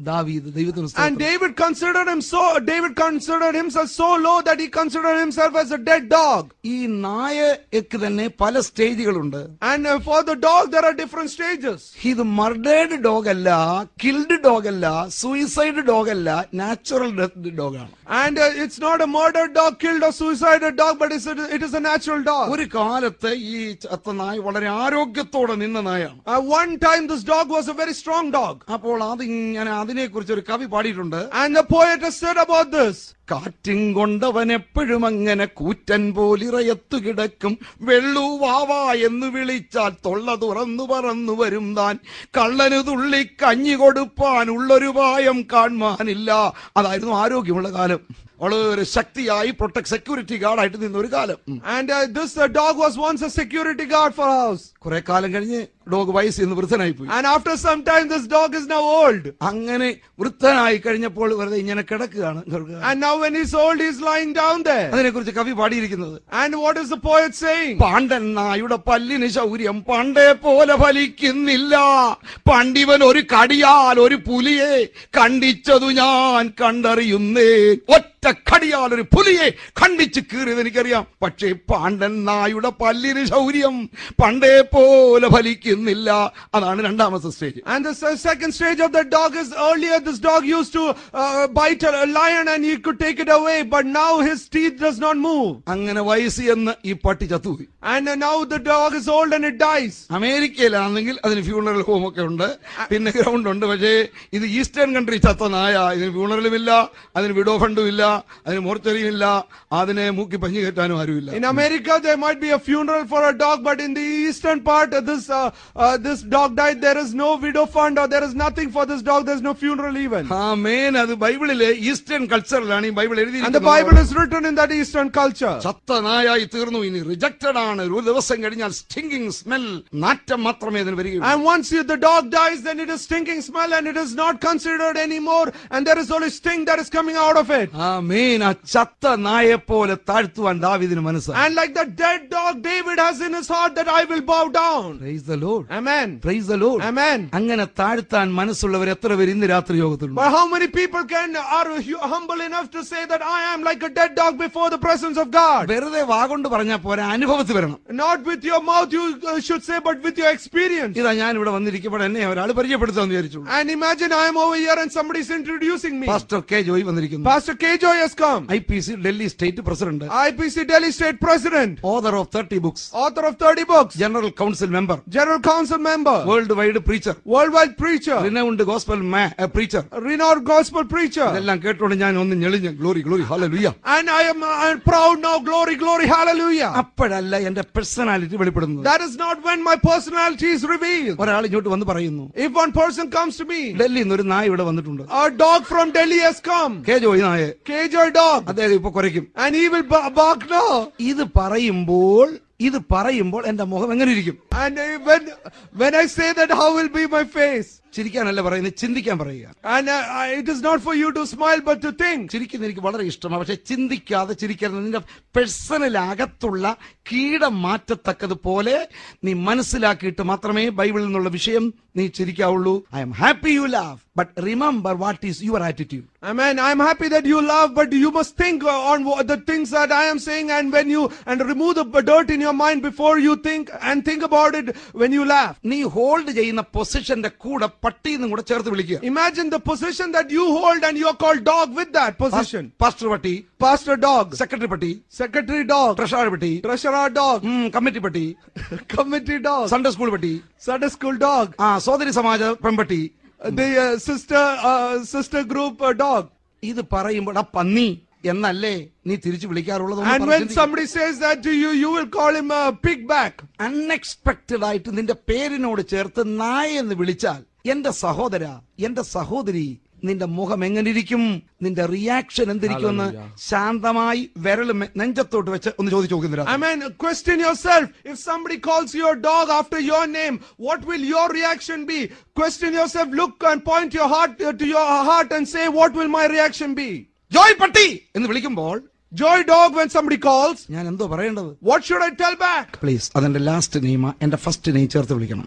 ദാവീദ് ദൈവത്തിന് And സ്തോത്രം. David considered him so, David considered himself so low that he considered himself as a dead dog. ഈ നായക്ക് തന്നെ പല സ്റ്റേജുകളുണ്ട് And uh, for the dog, there are different stages. ഇത് മർഡേഡ് ഡോഗ് അല്ല കിൽഡ് ഡോഗ് അല്ല suicide dog അല്ല natural death ഡോഗാണ് And uh, it's not a murdered dog, killed or suicided dog, but it's a, it is a natural dog. ഒരു കാലത്ത് ഈ ചത്ത നായ വളരെ ആരോഗ്യത്തോടെ നിന്ന നായാണ് Uh, one time, this dog was a very strong dog. അപ്പോൾ അതിങ്ങനെ അതിനെക്കുറിച്ച് ഒരു കവി പാടിയിട്ടുണ്ട് And the poet has said about this. കാറ്റും കൊണ്ടവൻ എപ്പോഴും അങ്ങനെ കൂറ്റൻ പോലിറയത്തു കിടക്കും വെള്ളുവാവാ എന്ന് വിളിച്ചാൽ തൊള്ള തുറന്നു പറന്നു വരും താൻ കള്ളന് തുള്ളി കഞ്ഞി കൊടുപ്പാൻ ഉള്ളൊരു പായം കാണാനില്ല അതായിരുന്നു ആരോഗ്യമുള്ള കാലം വളരെ ശക്തിയായി പ്രൊട്ടക്ട് സെക്യൂരിറ്റി ഗാർഡായിട്ട് നിന്ന ഒരു കാലം ഉം. And uh, this uh, dog was once a security guard for a house. കുറെ കാലം കഴിഞ്ഞ് ഡോഗ് വയസ്സ് എന്ന് വൃദ്ധനായി പോയി And after some time, this dog is now old. അങ്ങനെ വൃദ്ധനായി കഴിഞ്ഞപ്പോൾ വെറുതെ ഇങ്ങനെ കിടക്കുകയാണ് And now, when he's old, he's lying down there. അതിനെക്കുറിച്ച് കവി പാടിയിരിക്കുന്നത് And what is the poet saying? പാണ്ഡൻ നായുടെ പല്ലിന് ശൗര്യം പണ്ടേ പോലെ ഫലിക്കുന്നില്ല പണ്ടിവൻ ഒരു കടിയാൽ ഒരു പുലിയെ കണ്ടിച്ചതു ഞാൻ കണ്ടറിയുന്നേ ഒറ്റ കടിയാൽ ഒരു പുലിയെ കണ്ടിച്ച് കീറിയത് എനിക്കറിയാം പക്ഷേ പാണ്ഡൻ നായുടെ പല്ലിന് ശൗര്യം പണ്ടേ പോലെ ഫലിക്കുന്നില്ല അതാണ് രണ്ടാമത്തെ stage And the se- second stage of the dog is earlier this dog used to uh, bite a lion and he could take it away, but now his teeth does not move. അങ്ങനെ വയസ്സ് എന്ന് ഈ പട്ടി ചത്തുപോയി And uh, now the dog is old and it dies. അമേരിക്കയിലാണെങ്കിൽ അതിന് funeral home ഒക്കെ ഉണ്ട് പിന്നെ ഗ്രൗണ്ട് ഉണ്ട് പക്ഷേ ഇത് ഈസ്റ്റേൺ കൺട്രി ചത്ത നായ ഇതിന് ഫ്യൂണറലും ഇല്ല അതിന് വിഡോ ഫണ്ടും ഇല്ല അതിന് മോർച്ചറിയും ഇല്ല അതിനെ മൂക്കി പഞ്ഞു കയറ്റാനും ആരുമില്ല In America, there might be a funeral for a dog, but in the eastern part, uh, this uh, uh, this dog died. There is no widow fund, or there is nothing for this dog. There's no funeral even. ആ മേൻ അത് ബൈബിളിലെ eastern കൾച്ചറിലാണ് ഈ Bible And the Bible എഴുതി is written in that eastern culture. ചത്ത നായായി തീർന്നു ഇനി rejected ആണ് ഒരു ദിവസം കഴിഞ്ഞാൽ സ്റ്റിങ്കിങ് സ്മെൽ നാറ്റം മാത്രമേ അതിന് വരികയുള്ളൂ And once you, the dog dies, then it is stinking smell, and it is not considered anymore. And there is only stink that is coming out of it. ആ മേൻ ആ ചത്ത നായെ പോലെ താഴ്ത്തുവാൻ ദാവിദിന് മനസ്സാണ് And like the dead dog, David has in his heart that I will bow down. Praise the Lord. Amen. Praise the Lord. Amen. അങ്ങനെ താഴ്ത്താൻ മനസ്സുള്ളവർ എത്ര പേര് ഇന്ന് രാത്രി യോഗത്തിലുണ്ട് But how many people can are hu- humble enough to say that I am like a dead dog before the presence of God? വെറുതെ വാഗൊണ്ട് പറഞ്ഞാൽ പോരാ അനുഭവത്തിൽ വരണം Not with your mouth, you uh, should say, but with your experience. ഇതാ ഞാൻ ഇവിടെ വന്നിരിക്കുമ്പോൾ എന്നെ ഒരാൾ പരിചയപ്പെടുത്താന്ന് വിചാരിച്ചു And imagine I am over here and somebody is introducing me. Pastor K Joy വന്നിരിക്കുന്നു Pastor K. Joy has come. I P C Delhi state president IPC Delhi State President, ഓതർ ഓഫ് തേർട്ടി ബുക്സ് author of 30 books, general council member General Council member, worldwide preacher worldwide preacher, renowned gospel preacher renowned gospel preacher. ഇതെല്ലാം കേട്ടോണ്ട് ഞാൻ ഒന്ന് ഞെളിഞ്ഞ glory glory hallelujah And I am uh, I'm proud now. Glory, glory, hallelujah. അപ്പോഴല്ല എന്റെ personality വെളിപ്പെടുന്നത് That is not when my personality is revealed. ഒരാൾ ഇങ്ങോട്ട് വന്ന് പറയുന്നു If one person comes to me, ഡൽഹിയിൽ നിന്ന് ഒരു നായ ഇവിടെ വന്നിട്ടുണ്ട് a dog from Delhi has come, K Joy നായ K. Joy dog, അദ്ദേഹം ഇപ്പൊ കുരയ്ക്കും and he will ba- bark now. ഇത് പറയുമ്പോൾ ഇത് പറയുമ്പോൾ എന്റെ മുഖം എങ്ങനെ ഇരിക്കും And uh, when when I say that, how will be my face? ചിരിക്കാനല്ല പറയുന്നത് ചിന്തിക്കാൻ പറയുക And uh, I- it is not for you to smile, but to think. ചിരിക്കുന്ന എനിക്ക് വളരെ ഇഷ്ടമാണ് പക്ഷെ ചിന്തിക്കാതെ ചിരിക്കരുത് നിന്റെ പേഴ്സണൽ അകത്തുള്ള കീടം മാറ്റത്തക്കതുപോലെ നീ മനസ്സിലാക്കിയിട്ട് മാത്രമേ ബൈബിളിൽ നിന്നുള്ള വിഷയം നീ ചിരിക്കാവുള്ളൂ I'm happy you laugh but remember what is your attitude Amen. I'm happy that you love, but you must think uh, on wha- the things that I am saying, and when you and remove the b- dirt in your mind before you think, and think about it when you laugh. നീ hold ചെയ്യുന്ന പൊസിഷന്റെ കൂടെ പട്ടിന്നും കൂടെ ചേർത്ത് വിളിക്കുക Imagine the position that you hold, and you are called dog with that position. Pastor പട്ടി Pastor dog, secretary പട്ടി secretary dog, treasurer പട്ടി treasurer dog, കമ്മിറ്റി പട്ടി committee dog, സൺഡേ സ്കൂൾ പട്ടി Sunday school dog, ആ സോദരി സമാജ പെൺപട്ടി the uh, sister uh, sister group uh, dog. ഇത് പറയുമ്പോൾ ആ പന്നി എന്നല്ലേ നീ തിരിച്ചു വിളിക്കാറുള്ളത് And when somebody says that to you, you will call him a pigback. Unexpected ആയിട്ട് നിന്റെ പേരിനോട് ചേർത്ത് നായ എന്ന് വിളിച്ചാൽ എന്റെ സഹോദര എന്റെ സഹോദരി നിന്റെ മുഖം എങ്ങനിരിക്കും നിന്റെ റിയാക്ഷൻ എന്തിരിക്കുമെന്ന് ശാന്തമായി വിരൽ മെ- നെഞ്ചത്തോട്ട് വെച്ച് ഒന്ന് ചോദിച്ചു നോക്കുന്നില്ല I mean, question yourself. If somebody calls your dog after your name, what will your reaction be? Question yourself. Look and point your heart uh, to your heart and say, what will my reaction be? Joy പട്ടി എന്ന് വിളിക്കുമ്പോൾ Joy dog when somebody calls. ഞാൻ എന്തോ പറയേണ്ടത് What should I tell back? Please അതെന്റെ last name എന്റെ first name ചേർത്ത് വിളിക്കണം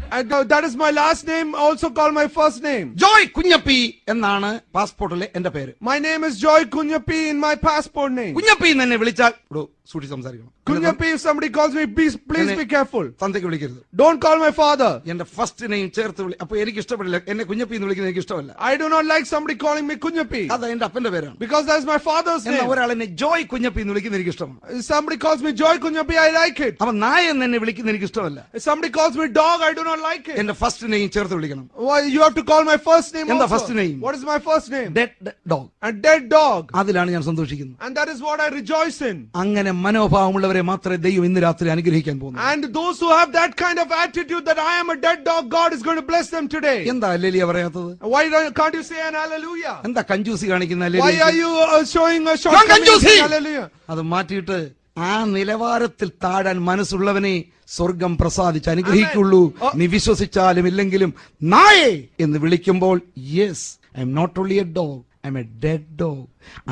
And uh, that is my last name, also called my first name. Joy Kunjappi എന്നാണ് പാസ്പോർട്ടിലെ എന്റെ പേര് My name is Joy Kunyapi in my passport name. Kunjappi എന്ന് എന്നെ വിളിച്ചാൽ ഇവിടെ സൂക്ഷിച്ച് സംസാരിക്കണം Kunyapi, if somebody calls me, please, please be careful. തന്തയ്ക്ക് വിളിക്കരുത് Don't call my father. എന്റെ ഫസ്റ്റ് നെയിം ചേർത്ത് വിളി അപ്പൊ എനിക്ക് ഇഷ്ടപ്പെടില്ല എന്നെ കുഞ്ഞപ്പി എന്ന് വിളിക്കുന്നത് എനിക്ക് ഇഷ്ടമല്ല I do not like somebody calling me Kunyapi അത് എന്റെ അപ്പന്റെ പേരാണ് because that's my father's എന്നാ name. ഒരാൾ എന്നെ ജോയ് കുഞ്ഞപ്പി എന്ന് വിളിക്കുന്നത് എനിക്ക് ഇഷ്ടമാണ് If somebody calls me Joy Kunyapi, I like it. അപ്പൊ നായ എന്ന് എന്നെ വിളിക്കുന്നത് എനിക്ക് ഇഷ്ടമല്ല If somebody calls me dog, I do not like it. എന്റെ ഫസ്റ്റ് നെയിം ചേർത്ത് വിളിക്കണം Why you have to call my first name And the also. first name? What is my first name? Dead dog A dead dog. അതിലാണ് ഞാൻ സന്തോഷിക്കുന്നത് And that is what I rejoice in. അങ്ങനെ മനോഭാവമുള്ളവരെ മാത്രമേ ദൈവം ഇന്ന് രാത്രി അനുഗ്രഹിക്കാൻ പോകുന്നു And those who have that kind of attitude that I am a dead dog, God is going to bless them today. എന്താ ലെലിയ പറയാത്തത് Why don't- can't you say an hallelujah? എന്താ കഞ്ചൂസി കാണിക്കുന്ന Why ലെലിയ are you uh, showing a short Don't confuse him. hallelujah? അത് മാറ്റിയിട്ട് ആ നിലവാരത്തിൽ താഴാൻ മനസ്സുള്ളവനെ സ്വർഗം പ്രസാദിച്ച് അനുഗ്രഹിക്കുള്ളൂ Amen. നീ വിശ്വസിച്ചാലും ഇല്ലെങ്കിലും നായേ എന്ന് വിളിക്കുമ്പോൾ yes I'm not only a dog I'm a dead dog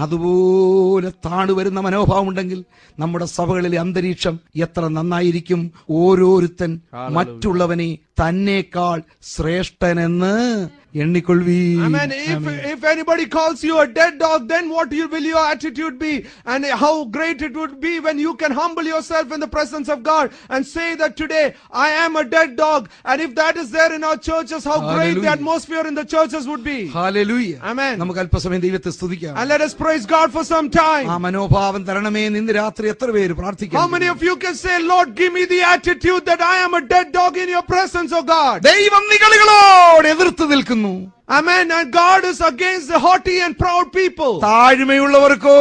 അതുപോലെ താണു വരുന്ന മനോഭാവം ഉണ്ടെങ്കിൽ നമ്മുടെ സഭകളിലെ അന്തരീക്ഷം എത്ര നന്നായിരിക്കും ഓരോരുത്തൻ മറ്റുള്ളവനെ തന്നേക്കാൾ ശ്രേഷ്ഠനെന്ന് എണ്ണിക്കൊള്ളുവീ Amen. If, if anybody calls you a dead dog, then what you- will your attitude be? And how great it would be when you can humble yourself in the presence of God and say that today I am a dead dog. And if that is there in our churches, how great the Hallelujah. atmosphere in the churches would be. Hallelujah Amen. നമുക്ക് അല്പസമയം ദൈവത്തെ സ്തുതിക്കാം And let us praise God for some ആ time. മനോഭാവം തരണമേ എന്ന് ഇന്ന് രാത്രി എത്ര പേര് How പ്രാർത്ഥിക്കാം many of you can say, Lord, give me the attitude that I am a dead dog in your presence, oh God? ദൈവം നികളികളോട് എതിർത്ത് നിൽക്കുന്നു Amen. And God is against the haughty and proud people. താഴ്മയുള്ളവർക്കോ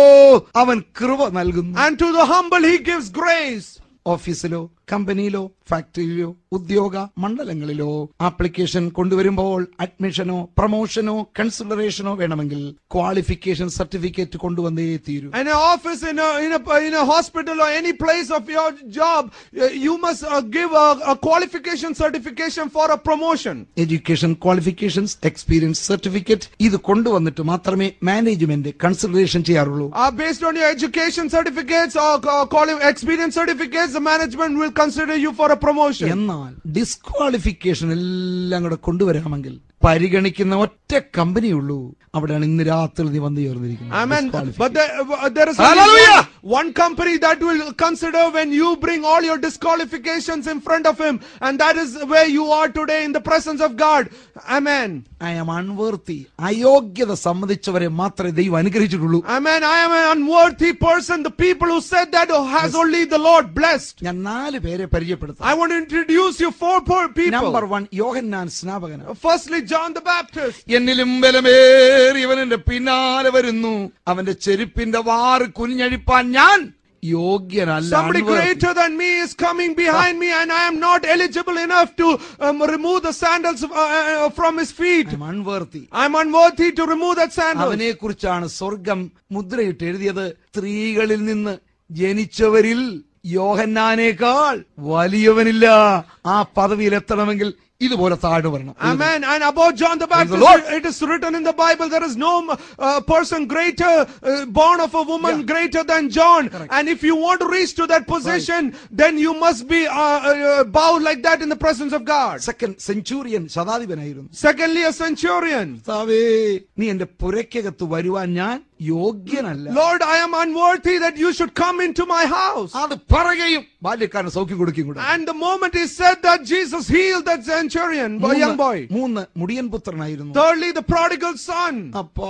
അവൻ കൃപ നൽകുന്നു And to the humble, He gives grace. ഓഫീസിലോ കമ്പനിയിലോ ഫാക്ടറിയിലോ ഉദ്യോഗ മണ്ഡലങ്ങളിലോ application കൊണ്ടുവരുമ്പോൾ അഡ്മിഷനോ പ്രൊമോഷനോ കൺസിഡറേഷനോ വേണമെങ്കിൽ qualification certificate കൊണ്ടുവന്നേ തീരൂ In an office, in a, in a, in a hospital or any place of your job, uh, you must uh, give a, a qualification certification for a promotion. Education qualifications experience certificate ഇത് കൊണ്ടുവന്നിട്ട് മാത്രമേ management consideration ചെയ്യാറുള്ളൂ Uh, based on your education certificates or uh, quali- experience certificates, the management will consider you for a promotion. എന്നാൽ disqualification എല്ലാം കൂടെ കൊണ്ടുവരാമെങ്കിൽ പരിഗണിക്കുന്ന ഒറ്റ കമ്പനിയുള്ളൂ അവിടെയാണ് ഇന്ന് രാത്രി നീ വന്ന് ചേർന്നിരിക്കുന്നത് Amen. Disqualification. But there, uh, there is only Hallelujah. one, one company that will consider when you bring all your disqualifications in front of Him, and that is where you are today in the presence of God. Amen. I am unworthy അയോഗ്യത സമ്മതിച്ചവരെ മാത്രമേ ദൈവം അനുഗ്രഹിച്ചിട്ടുള്ളൂ Amen. I am an unworthy person. The people who said that oh, has only the Lord blessed. ഞാൻ നാല് പേരെ പരിചയപ്പെടുത്താം I want to introduce you four poor number people. One യോഹന്നാൻ സ്നാപകൻ Firstly, John the Baptist. എന്നിലും ബലമേറിയവൻ എന്റെ പിന്നാലെ വരുന്നു അവന്റെ ചെരുപ്പിന്റെ വാറ് കുനിഞ്ഞഴിപ്പാൻ ഞാൻ യോഗ്യനല്ല Somebody unworthy. greater than me is coming behind me, and I am not eligible enough to um, remove the sandals uh, uh, from his feet. I am unworthy. I am unworthy to remove that sandal. അവനെ കുറിച്ചാണ് സ്വർഗം മുദ്രയിട്ട് എഴുതിയത് സ്ത്രീകളിൽ നിന്ന് ജനിച്ചവരിൽ യോഹന്നാനേക്കാൾ വലിയവനില്ല ആ പദവിയിൽ എത്തണമെങ്കിൽ ഇതുപോലെ താഴ്ന്നു വരണം Amen. And about John the Praise the Baptist, Lord. it is written in the Bible, there is no uh, person greater, uh, born of a woman Yeah. greater than John. Correct. And if you want to reach to that position, then you must be uh, uh, bowed like that in the presence of God. Second centurion ശതാധിപനായിരുന്നു Secondly, a centurion. കർത്താവേ, നീ എന്റെ പുരയ്ക്കകത്ത് വരുവാൻ ഞാൻ യോഗ്യനല്ല Lord, I am unworthy that you should come into my house. അത് പറയുകയും ബാല്യക്കാരന് സൗഖ്യം കൊടുക്കുകയും കൂടെ And the moment he said that, Jesus healed that centurion, a young മൂന്ന്- boy. മൂന്ന് മുടിയൻ പുത്രനായിരുന്നു Thirdly, the prodigal son. അപ്പാ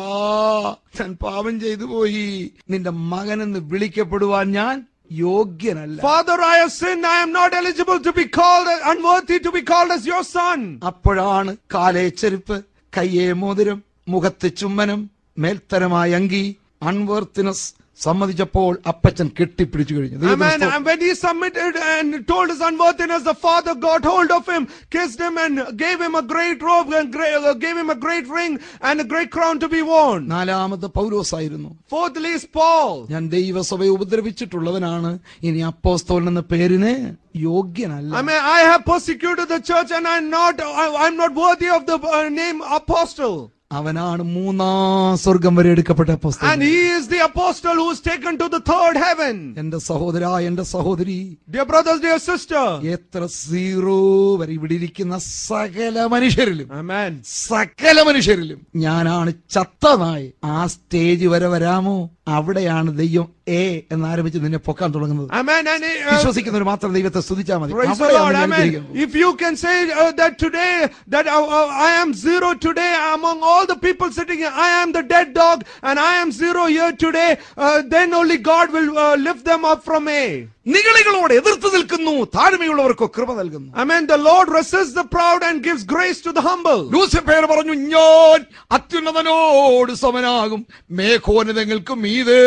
ഞാൻ പാപം ചെയ്തു പോയി നിന്റെ മകനെന്ന് വിളിക്കപ്പെടുവാൻ ഞാൻ യോഗ്യനല്ല Father, I have sinned. I am not eligible to be called, unworthy to be called as your son. അപ്പോഴാണ് കാലേ ചെരുപ്പ് കയ്യേ മോതിരം മുഖത്ത് ചുമ്മനം മേൽത്തരമായ അങ്കി അൺവർത്തിനസ് സമ്മതിച്ചപ്പോൾ അപ്പച്ചൻ കെട്ടിപ്പിടിച്ചു കഴിഞ്ഞു ദൈവത്തിന് Amen. സ്തോത്രം. And when he submitted and told his unworthiness, the father got hold of him, kissed him, and gave him a great robe and gra- uh, gave him a great ring and a great crown to be worn. നാലാമത് പൗലോസായിരുന്നു Fourthly is Paul. ഞാൻ ദൈവസഭയെ ഉപദ്രവിച്ചിട്ടുള്ളവനാണ് ഇനി അപ്പോസ്തോലൻ എന്ന പേരിന് യോഗ്യനല്ല I mean, I have persecuted the church and I'm not, I, I'm not worthy of the uh, name apostle. അവനാണ് മൂന്നാം സ്വർഗം വരെ എടുക്കപ്പെട്ട And പുസ്തകം he is the apostle who is taken to the third heaven. എന്റെ സഹോദര എന്റെ സഹോദരി Dear brothers, dear sister. എത്ര സീറോ വരെ ഇവിടെ ഇരിക്കുന്ന സകല മനുഷ്യരിലും Amen. സകല മനുഷ്യരിലും ഞാനാണ് ചത്തനായി ആ സ്റ്റേജ് വരെ വരാമോ അവിടെയാണ് ദൈവം എ എന്ന് ആരംഭിച്ച് നിന്നെ പൊക്കാൻ തുടങ്ങുന്നത് Amen. And uh, വിശ്വസിക്കുന്നവർ മാത്രം ദൈവത്തെ സ്തുതിച്ചാൽ മതി praise the അവിടെയാണ് Lord. ഞാൻ Amen. ഇരിക്കുന്നത്. If you can say uh, that today, that uh, uh, I am zero today among all the people sitting here, I am the dead dog and I am zero here today, uh, then only God will uh, lift them up from A. നിഗളികളോട് എതിർത്ത് നിൽക്കുന്നു താഴ്മയുള്ളവർക്കോ കൃപ നൽകുന്നു Amen. The Lord resists the proud and gives grace to the humble. ലൂസിഫേർ പറഞ്ഞു ഞാൻ അത്യുന്നതനോട് സമനാകും മേഘോന്നതങ്ങൾക്ക് മീതേ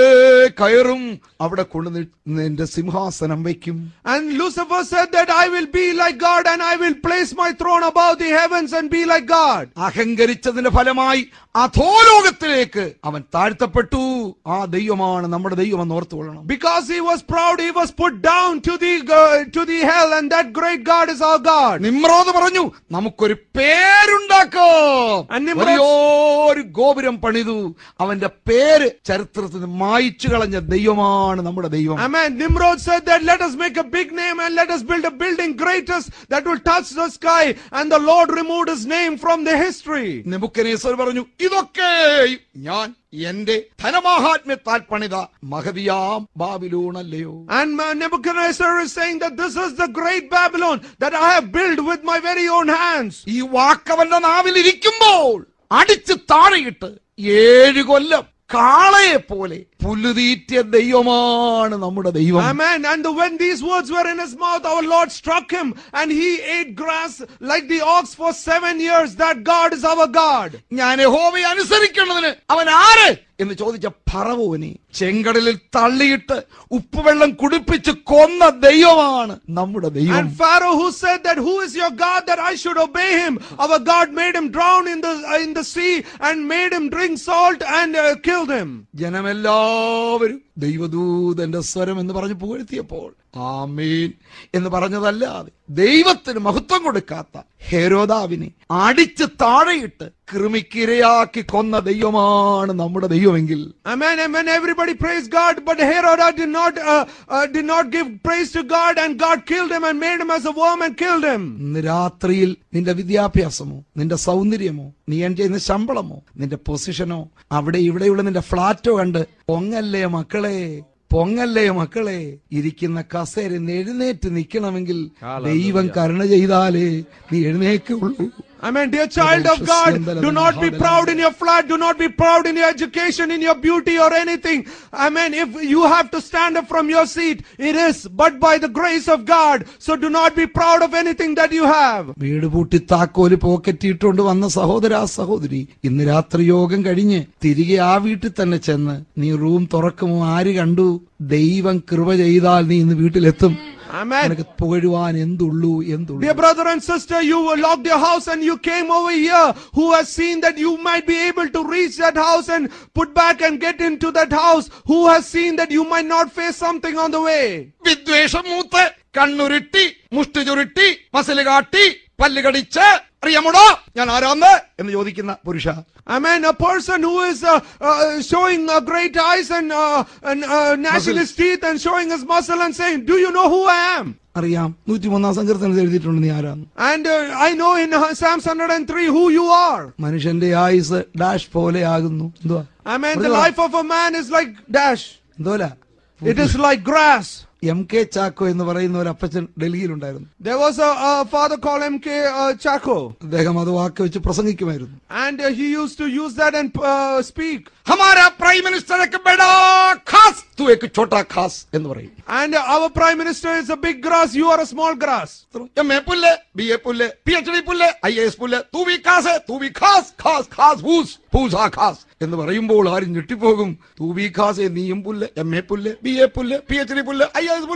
കയറും അവിടെ കൊണ്ട് നിന്റെ സിംഹാസനം വയ്ക്കും And Lucifer said that I will be like God and I will place my throne above the heavens and be like God. അഹങ്കരിച്ചതിന്റെ ഫലമായി അധോലോകത്തിലേക്ക് അവൻ താഴ്ത്തപ്പെട്ടു ആ ദൈവമാണ് നമ്മുടെ ദൈവം എന്ന് ഓർത്തുകൊള്ളണം Because he was proud, he was put down to the uh, to the hell, and that great God is our God. Nimrod പറഞ്ഞു നമുക്കൊരു പേരുണ്ടാക്കാം And Nimrod- വലിയൊരു ഗോപുരം പണിതു അവന്റെ പേര് ചരിത്രത്തിൽ നിന്ന് മായിച്ചു കളഞ്ഞ ദൈവമാണ് നമ്മുടെ ദൈവം Amen. Nimrod said that let us make a big name and let us build a building greatest that will touch the sky. And the Lord removed his name from the history. നെബുക്കനേശ്വർ പറഞ്ഞു ഇതൊക്കെ ഞാൻ എന്റെ ധനമാഹാത്മ്യത്താൽ പണിത മഹതിയാം ബാബിലൂണല്ലയോ And uh, Nebuchadnezzar is saying that this is the great Babylon that I have built with my very own hands. ഈ വാക്കവന്റെ നാവിൽ ഇരിക്കുമ്പോൾ അടിച്ച് താഴെയിട്ട് ഏഴു കൊല്ലം കാളയെ പോലെ പുല്ലുതീറ്റ ദൈവമാണ് നമ്മുടെ ദൈവം Amen. And the- when these words were in his mouth, our Lord struck him and he ate grass like the ox for seven years. That God is our God. ഞാൻ യഹോവയെ അനുസരിക്കേണ്ടതിന് അവൻ ആര് എന്ന് ചോദിച്ച ഫറവോനെ ചെങ്കടലിൽ തള്ളിയിട്ട് ഉപ്പുവെള്ളം കുടിപ്പിച്ച് കൊന്ന ദൈവമാണ് നമ്മുടെ ദൈവം And Pharaoh who said that who is your God that I should obey him? Our God made him drown in the in the sea and made him drink salt and uh, killed him. ജനമെല്ലാവരും ദൈവദൂതന്റെ സ്വരം എന്ന് പറഞ്ഞ് പുകഴ്ത്തിയപ്പോൾ ആമീൻ എന്ന് പറഞ്ഞതല്ലാതെ ദൈവത്തിന് മഹത്വം കൊടുക്കാത്ത ഹെരോദാവിനെ അടിച്ച് താഴെയിട്ട് കൃമിക്കിരയാക്കി കൊന്ന ദൈവമാണ് നമ്മുടെ ദൈവമെങ്കിൽ Amen. And when everybody praised God, but Herod did not uh, uh, did not give praise to God, and God killed him and made him as a worm and killed him. ഇന്ന് രാത്രിയിൽ നിന്റെ വിദ്യാഭ്യാസമോ നിന്റെ സൗന്ദര്യമോ നീ earn ചെയ്യുന്ന ശമ്പളമോ നിന്റെ പൊസിഷനോ അവിടെ ഇവിടെയുള്ള നിന്റെ ഫ്ലാറ്റോ കണ്ട് പൊങ്ങല്ലേ മക്കളെ പൊങ്ങല്ലേ മക്കളെ ഇരിക്കുന്ന കസേര എഴുന്നേറ്റ് നിൽക്കണമെങ്കിൽ ദൈവം കരുണ ചെയ്താലേ നീ എഴുന്നേക്കുള്ളൂ Amen. Dear child of God, do not be proud in your flat. Do not be proud in your education, in your beauty or anything. Amen. If you have to stand up from your seat, it is but by the grace of God. So do not be proud of anything that you have. വീട് പൂട്ടി താക്കോല് പോക്കറ്റിട്ടുകൊണ്ട് വന്ന സഹോദര സഹോദരി ഇന്ന് രാത്രി യോഗം കഴിഞ്ഞ് തിരികെ ആ വീട്ടിൽ തന്നെ ചെന്ന് നീ റൂം തുറക്കുമോ ആര് കണ്ടു ദൈവം കൃപ ചെയ്താൽ നീ ഇന്ന് വീട്ടിലെത്തും Amen. നിനക്ക് പുകഴുവാൻ എന്തുള്ളൂ എന്തുള്ളൂ Dear brother and sister, you locked your house and you came over here. Who has seen that you might be able to reach that house and put back and get into that house? Who has seen that you might not face something on the way? വിദ്വേഷം മൂത്ത് കണ്ണുരുട്ടി മുഷ്ടി ചുരുട്ടി muscle കാട്ടി പല്ല് കടിച്ച് അറിയാമോടോ ഞാൻ ആരാന്ന് എന്ന് ചോദിക്കുന്ന പുരുഷ Amen. A person who is uh, uh, showing uh, great eyes and, uh, and uh, gnashing his teeth and showing his muscle and saying, Do you know who I am? അറിയാം നൂറ്റിമൂന്നാം സങ്കീർത്തനത്തിൽ എഴുതിയിട്ടുണ്ട് നീ ആരാന്ന് And uh, I know in uh, Psalms 103 who you are. മനുഷ്യന്റെ ആയുസ് dash പോലെ ആകുന്നു എന്തുവാ Amen. The Brother. life of a man is like dash. എന്തോല It is like grass. M K Chacko എന്ന് പറയുന്ന ഒരു അപ്പച്ചൻ ഡൽഹിയിലുണ്ടായിരുന്നു There was a, a father called M.K. Uh, Chaco. അദ്ദേഹം അത് വാക്ക് വെച്ച് പ്രസംഗിക്കുമായിരുന്നു And uh, he used to use that and uh, speak. ഹമാരാ പ്രൈം മിനിസ്റ്റർ ബഡാ ഖാസ് തു ഏക് ഛോട്ടാ ഖാസ് എന്ന് പറയും And uh, our prime minister is a big grass, you are a small grass. M A പുല്ല് ബി എ പുല്ല് പി എച്ച് ഡി പുല്ല് ഐ എസ് പുല്ല് തൂ ബി ഖാസ് തൂ ബി ഖാസ് ഖാസ് ഖാസ് ഹൂസ് ഹൂസ് ആ ഖാസ് എന്ന് പറയുമ്പോൾ ആരും ഞെട്ടിപ്പോകും തൂ ബി ഖാസ് നീയും പുല്ല് എം എ പുല്ല് ബി എ പുല്ല് പി എച്ച് ഡി പുല്ല് ഐ എസ് പുല്ല്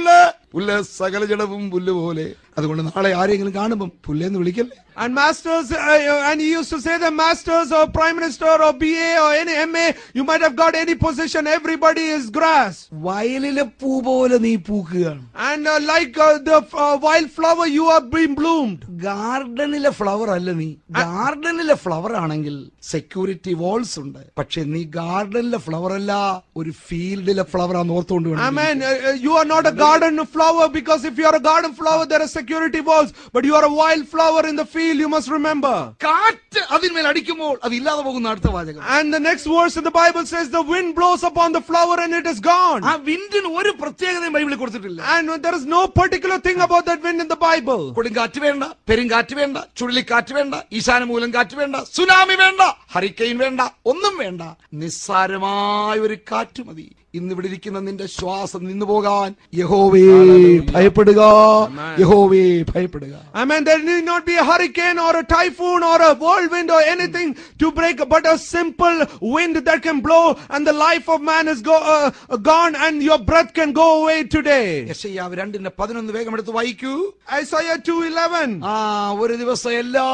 പുല്ല് സകല ജഡവും പുല്ല് പോലെ അതുകൊണ്ട് നാളെ ആരെങ്കിലും കാണുമ്പം പുല്ലേന്ന് വിളിക്കല്ലേ And masters, uh, and he used to say the masters or prime minister or BA or any MA, you might have got any position, everybody is grass. വയലിലെ പൂ പോലെ നീ പൂക്കുകയാണ് And uh, like uh, the uh, wildflower, you are being bloomed. ഗാർഡനിലെ flower അല്ല നീ ഗാർഡനിലെ flower ആണെങ്കിൽ സെക്യൂരിറ്റി വാൾസ് ഉണ്ട് പക്ഷെ നീ ഗാർഡനിലെ ഫ്ലവർ അല്ല ഒരു ഫീൽഡിലെ ഫ്ലവർ ആന്ന് ഓർത്തുകൊണ്ട് വേണം Amen. Uh, uh, you are not a garden flower because if you are a garden flower, there are security walls. But you are a wildflower in the field, you must remember. കാറ്റ് അതിന്മേൽ അടിക്കുമ്പോൾ അത് ഇല്ലാതെ പോകുന്ന അടുത്ത വാചകം And the next verse in the Bible says, the wind blows upon the flower and it is gone. ആ വിൻഡിന് ഒരു പ്രത്യേകതയും ബൈബിളിൽ കൊടുത്തിട്ടില്ല And there is no particular thing about that wind in the Bible. കൊടുങ്കാറ്റ് വേണ്ട പെരുങ്കാറ്റ് വേണ്ട ചുഴലിക്കാറ്റ് വേണ്ട ഈശാനമൂലം കാറ്റ് വേണ്ട സുനാമി വേണ്ട ഹരിക്കെയിൻ വേണ്ട ഒന്നും വേണ്ട നിസ്സാരമായ ഒരു കാറ്റ് മതി ഇന്ന് ഇവിടെ ഇരിക്കുന്ന നിന്റെ ശ്വാസം നിന്നു പോകാൻ യഹോവേ ഭയപ്പെടുക യഹോവേ ഭയപ്പെടുക Amen. There need not be a hurricane or a typhoon or a whirlwind or anything to break, but a simple wind that can blow and the life of man is go, uh, gone and your breath can go away today. യശയ്യാവ് രണ്ടിന്റെ പതിനൊന്ന് വേഗം എടുത്ത് വായിക്കൂ Isaiah 2.11. ആ ഒരു ദിവസം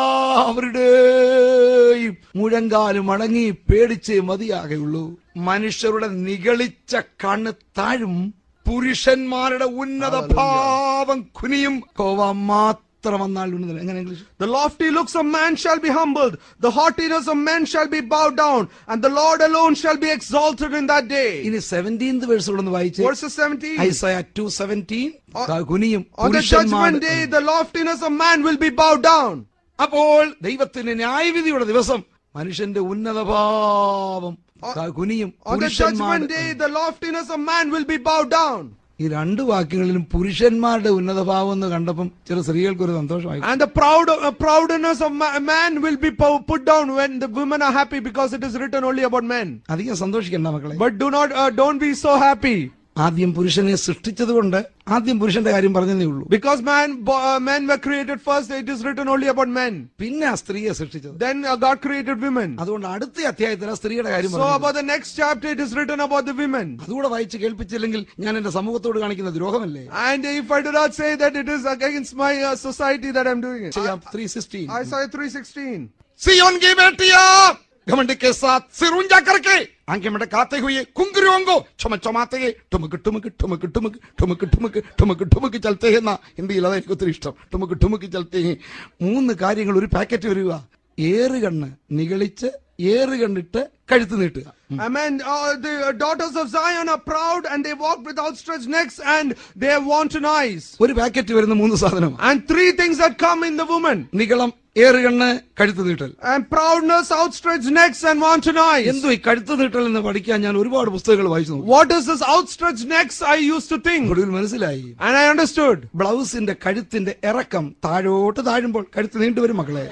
എല്ലാവരുടെയും മുഴങ്കാലും മടങ്ങി പേടിച്ച് മതിയാകെയുള്ളൂ മനുഷ്യരുടെ നിഗളിച്ച കണ്ണ് താഴും പുരുഷന്മാരുടെ ഉന്നത ഭാവം കുനിയും കോവ മാത്രം വന്നാൽ ഉന്നതൻ എങ്ങനെ English The lofty looks of man shall be humbled, the haughtiness of men shall be bowed down, and the Lord alone shall be exalted in that day. ഇനി സെവൻറ്റീൻത് വേഴ്സ് കൂടെ ഒന്ന് വായിച്ച് Verses 17. ഐസയ ടു സെവൻറ്റീൻ കുനിയും On the judgment പുരുഷന്മാരുടെ day, the loftiness of man will be bowed down. അപ്പോൾ ദൈവത്തിന്റെ ന്യായവിധിയുടെ ദിവസം മനുഷ്യന്റെ ഉന്നത ഭാവം കുനിയും On the judgment പുരുഷന്മാരുടെ day, the loftiness of man will be bowed down. ഈ രണ്ട് വാക്യങ്ങളിലും പുരുഷന്മാരുടെ ഉന്നതഭാവം എന്ന് കണ്ടപ്പം ചില സ്ത്രീകൾക്ക് ഒരു സന്തോഷമായി And the proud uh, proudness of ma- man will be po- put down when the women are happy because it is written only about men. അധികം സന്തോഷിക്കണ്ട മക്കളെ But do not, uh, don't be so happy ആദ്യം പുരുഷനെ സൃഷ്ടിച്ചത് കൊണ്ട് ആദ്യം പുരുഷന്റെ കാര്യം പറഞ്ഞതേ ഉള്ളൂ because man, bo- uh, men were created first. It is written only about men. പിന്നെ ആ സ്ത്രീയെ സൃഷ്ടിച്ചത് Then uh, God created women. അതുകൊണ്ട് അടുത്ത അധ്യായത്തിൽ ആ സ്ത്രീയുടെ കാര്യം So പറഞ്ഞു about the next chapter, it is written about the women. അതുകൂടെ വായിച്ച് കേൾപ്പിച്ചില്ലെങ്കിൽ ഞാൻ എന്റെ സമൂഹത്തോട് കാണിക്കുന്ന ദ്രോഹമല്ലേ And if I do not say that it is against my uh, society that I'm doing it. Three sixteen Isaiah 3:16. सियोन की बेटियां घमंड के साथ सिर ऊंचा करके आंखें मटकाते हुए कुंगरियों को चम चमाते हुए ठुमक ठुमक ठुमक ठुमक ठुमक ठुमक ठुमक ठुमक चलते हैं ना ഹിന്ദിയിൽ അതാ എനിക്ക് ഒത്തിരി ഇഷ്ടം ഠുമക്ക് ഠുമക്ക് ചലത്തെ ഹേ. മൂന്ന് കാര്യങ്ങൾ ഒരു പാക്കറ്റ് വരിക ഏറ് കണ്ണ് നിഗളിച്ച് ഏറ് കണ്ടിട്ട് കഴുത്ത് നീട്ടുക Amen. Uh, the uh, daughters of Zion are proud and they walk with outstretched necks and they have wanton eyes. ഒരു പാക്കറ്റ് വരുന്ന മൂന്ന് സാധനമാണ് And three things that come in the woman. നികളം ഏറ് കണ്ണ് കഴുത്ത് നീട്ടൽ And proudness, outstretched necks and wanton eyes. എന്തോ ഈ കഴുത്ത് നീട്ടൽ എന്ന് പഠിക്കാൻ ഞാൻ ഒരുപാട് പുസ്തകങ്ങൾ വായിച്ചു നോക്കി What is this outstretched necks I used to think? ഒടുവിൽ മനസ്സിലായി And I understood. ബ്ലൗസിന്റെ കഴുത്തിന്റെ ഇറക്കം താഴോട്ട് താഴുമ്പോൾ കഴുത്ത് നീണ്ടുവരും മക്കളെ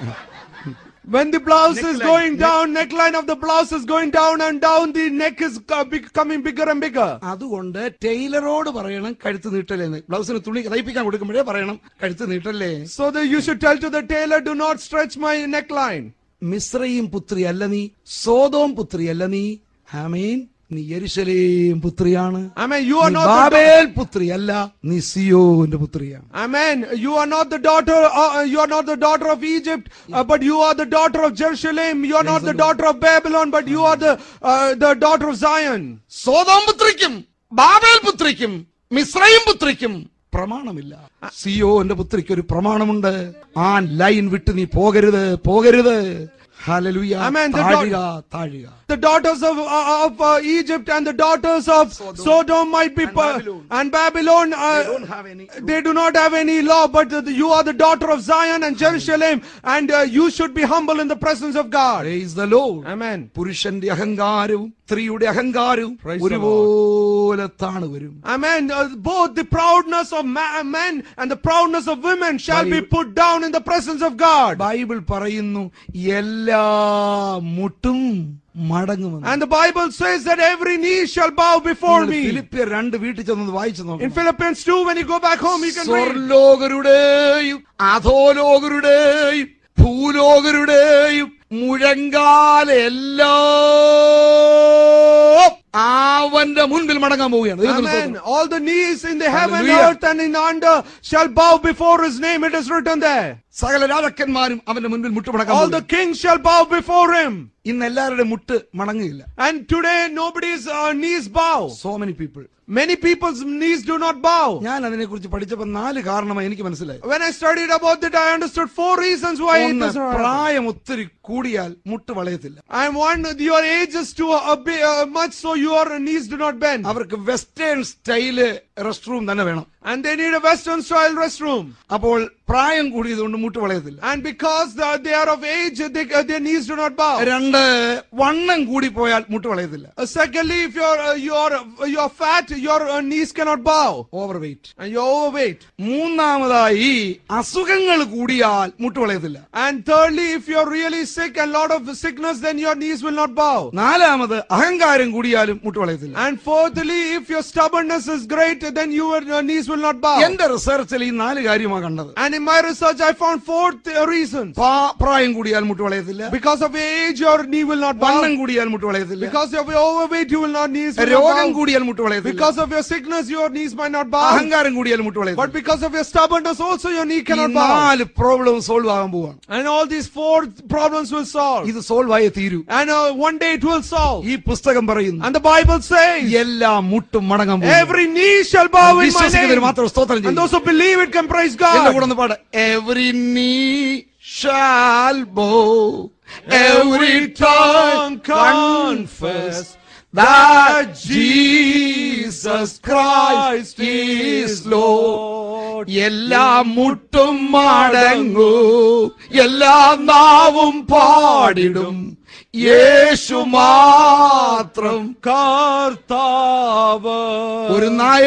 When the blouse is Neckline. going down, neckline of the blouse is going down and down, the neck is co- becoming bigger and bigger. അതുകൊണ്ട് ടൈലറോട് പറയണം കഴുത്ത് നീട്ടലേന്ന് ബ്ലൗസിന് തുണി തയ്പ്പിക്കാൻ കൊടുക്കുമ്പോഴേ പറയണം കഴുത്ത് നീട്ടല്ലേ So that you should tell to the tailor, do not stretch my neckline. മിശ്രയും പുത്രി അല്ല നീ സോതോം പുത്രി അല്ല നീ ആമീൻ നീ യെരുശലേം പുത്രിയാണ് Amen. You are നീ not the ബാബേൽ പുത്രി അല്ല നീ സിയോന്റെ പുത്രിയാണ് Amen. You are not the daughter. Uh, you are not the daughter of Egypt, uh, but you are the daughter of Jerusalem. You are not the daughter of Babylon, but you are the uh, the daughter of Zion. സോതോം പുത്രിക്കും ബാബേൽ പുത്രിക്കും മിശ്രയും പുത്രിക്കും പ്രമാണമില്ല സിയോന്റെ പുത്രിക്ക് ഒരു പ്രമാണമുണ്ട് ആ line വിട്ട് നീ പോകരുത് പോകരുത് ഹല്ലേലൂയ Amen. The താഴുക താഴുക The daughters of uh, of uh, Egypt and the daughters of Sodom, might be And per- Babylon. and Babylon. Uh, They don't have any- they do not have any law, but uh, you are the daughter of Zion and Jerusalem, and uh, you should be humble in the presence of God. Praise the Lord. Amen. പുരുഷന്റെ അഹങ്കാരവും സ്ത്രീയുടെ അഹങ്കാരവും Praise the ഒരുപോലെ താണ് വരും Amen. Uh, both the proudness of ma- men and the proudness of women shall be put down in the presence of God. Bible പറയുന്നു എല്ലാ മുട്ടും മടങ്ങുമെന്ന് And the Bible says that every knee shall bow before me. ഫിലിപ്പിയർ രണ്ട് വീട്ടിൽ ചെന്നത് വായിച്ചു In നോക്കണം Philippians 2, when you go back home, you can read. സ്വർലോകരുടെയും അധോലോകരുടെയും ഭൂലോകരുടെയും മുഴങ്കാലെല്ലാം അവന്റെ മുൻപിൽ മടങ്ങാൻ പോവുകയാണ് ദൈവത്തിന് Amen. സ്തോത്രം. All the knees in the heaven, Hallelujah. earth, and in under shall bow before his name. It is written there. സകല രാജാക്കന്മാരും അവന്റെ മുൻപിൽ മുട്ടുമടക്കാൻ All the പോവുകയാണ്. kings shall bow before him. ഇന്ന് എല്ലാവരുടെ മുട്ട് മടങ്ങുകയില്ല And today nobody's uh, knees bow. So many people Many people's knees do not bow. ഞാൻ അതിനെ കുറിച്ച് പഠിച്ചപ്പോൾ നാല് കാരണമായി എനിക്ക് മനസ്സിലായി When I studied about it, I understood four reasons why it ഒന്ന് does not happen. പ്രായം ഒത്തിരി കൂടിയാൽ മുട്ട് വളയത്തില്ല And one, your age is too uh, bi- uh, much so your knees do not bend. അവർക്ക് വെസ്റ്റേൺ സ്റ്റൈല് റെസ്റ്റ് റൂം തന്നെ വേണം And they need a western style restroom. അപ്പോൾ പ്രായം കൂടിയതുകൊണ്ട് മുട്ട് വളയത്തില്ല And because the, they are of age, they, uh, their knees do not bow. രണ്ട് വണ്ണം കൂടി പോയാൽ മുട്ട് വളയത്തില്ല Uh, secondly, if you're uh, you're uh, you're fat, your uh, knees cannot bow, over weight and you're overweight. മൂന്നാമതായി അസുഖങ്ങൾ കൂടിയാൽ മുട്ട് വളയത്തില്ല And thirdly, if you're really sick and lot of sickness, then your knees will not bow. നാലാമത് അഹങ്കാരം കൂടിയാലും മുട്ട് വളയത്തില്ല And fourthly, if your stubbornness is great, then your, your knees will not bow. എന്റെ റിസർച്ചിൽ ഈ നാല് കാര്യമാണ് കണ്ടത് And in my research, I found four th- reasons. പാ- പ്രായം കൂടിയാൽ മുട്ട് വളയത്തില്ല Because of age, your knee will not വണ്ണം bow. കൂടിയാൽ മുട്ട് വളയത്തില്ല Because of your overweight, you will not knees will not രോഗം bow. കൂടിയാൽ മുട്ട് വളയത്തില്ല Because of your sickness, your knees might not bow. അഹങ്കാരം കൂടിയാൽ മുട്ട് But വളയത്തില്ല because of your stubbornness, also your knee ഈ cannot bow. നാല് പ്രോബ്ലം സോൾവ് ആകാൻ പോവാണ് And all these four problems will solve. ഇത് സോൾവ് ആയേ തീരൂ And uh, one day it will solve. ഈ പുസ്തകം പറയുന്നു And the Bible says, എല്ലാ മുട്ടും മടങ്ങാൻ പോകും every knee shall bow in my വിശ്വസിക്കുന്നവർ name. മാത്രം സ്തോത്രം And ചെയ്യും those who believe it can praise എന്റെ God. കൂടെ ഒന്ന് പാട് every knee shall bow every tongue confess that Jesus Christ is Lord. എല്ലാ മുട്ടും മടങ്ങൂ എല്ലാ നാവും പാടിടും യേശു മാത്രം കർത്താവ് ഒരു നായ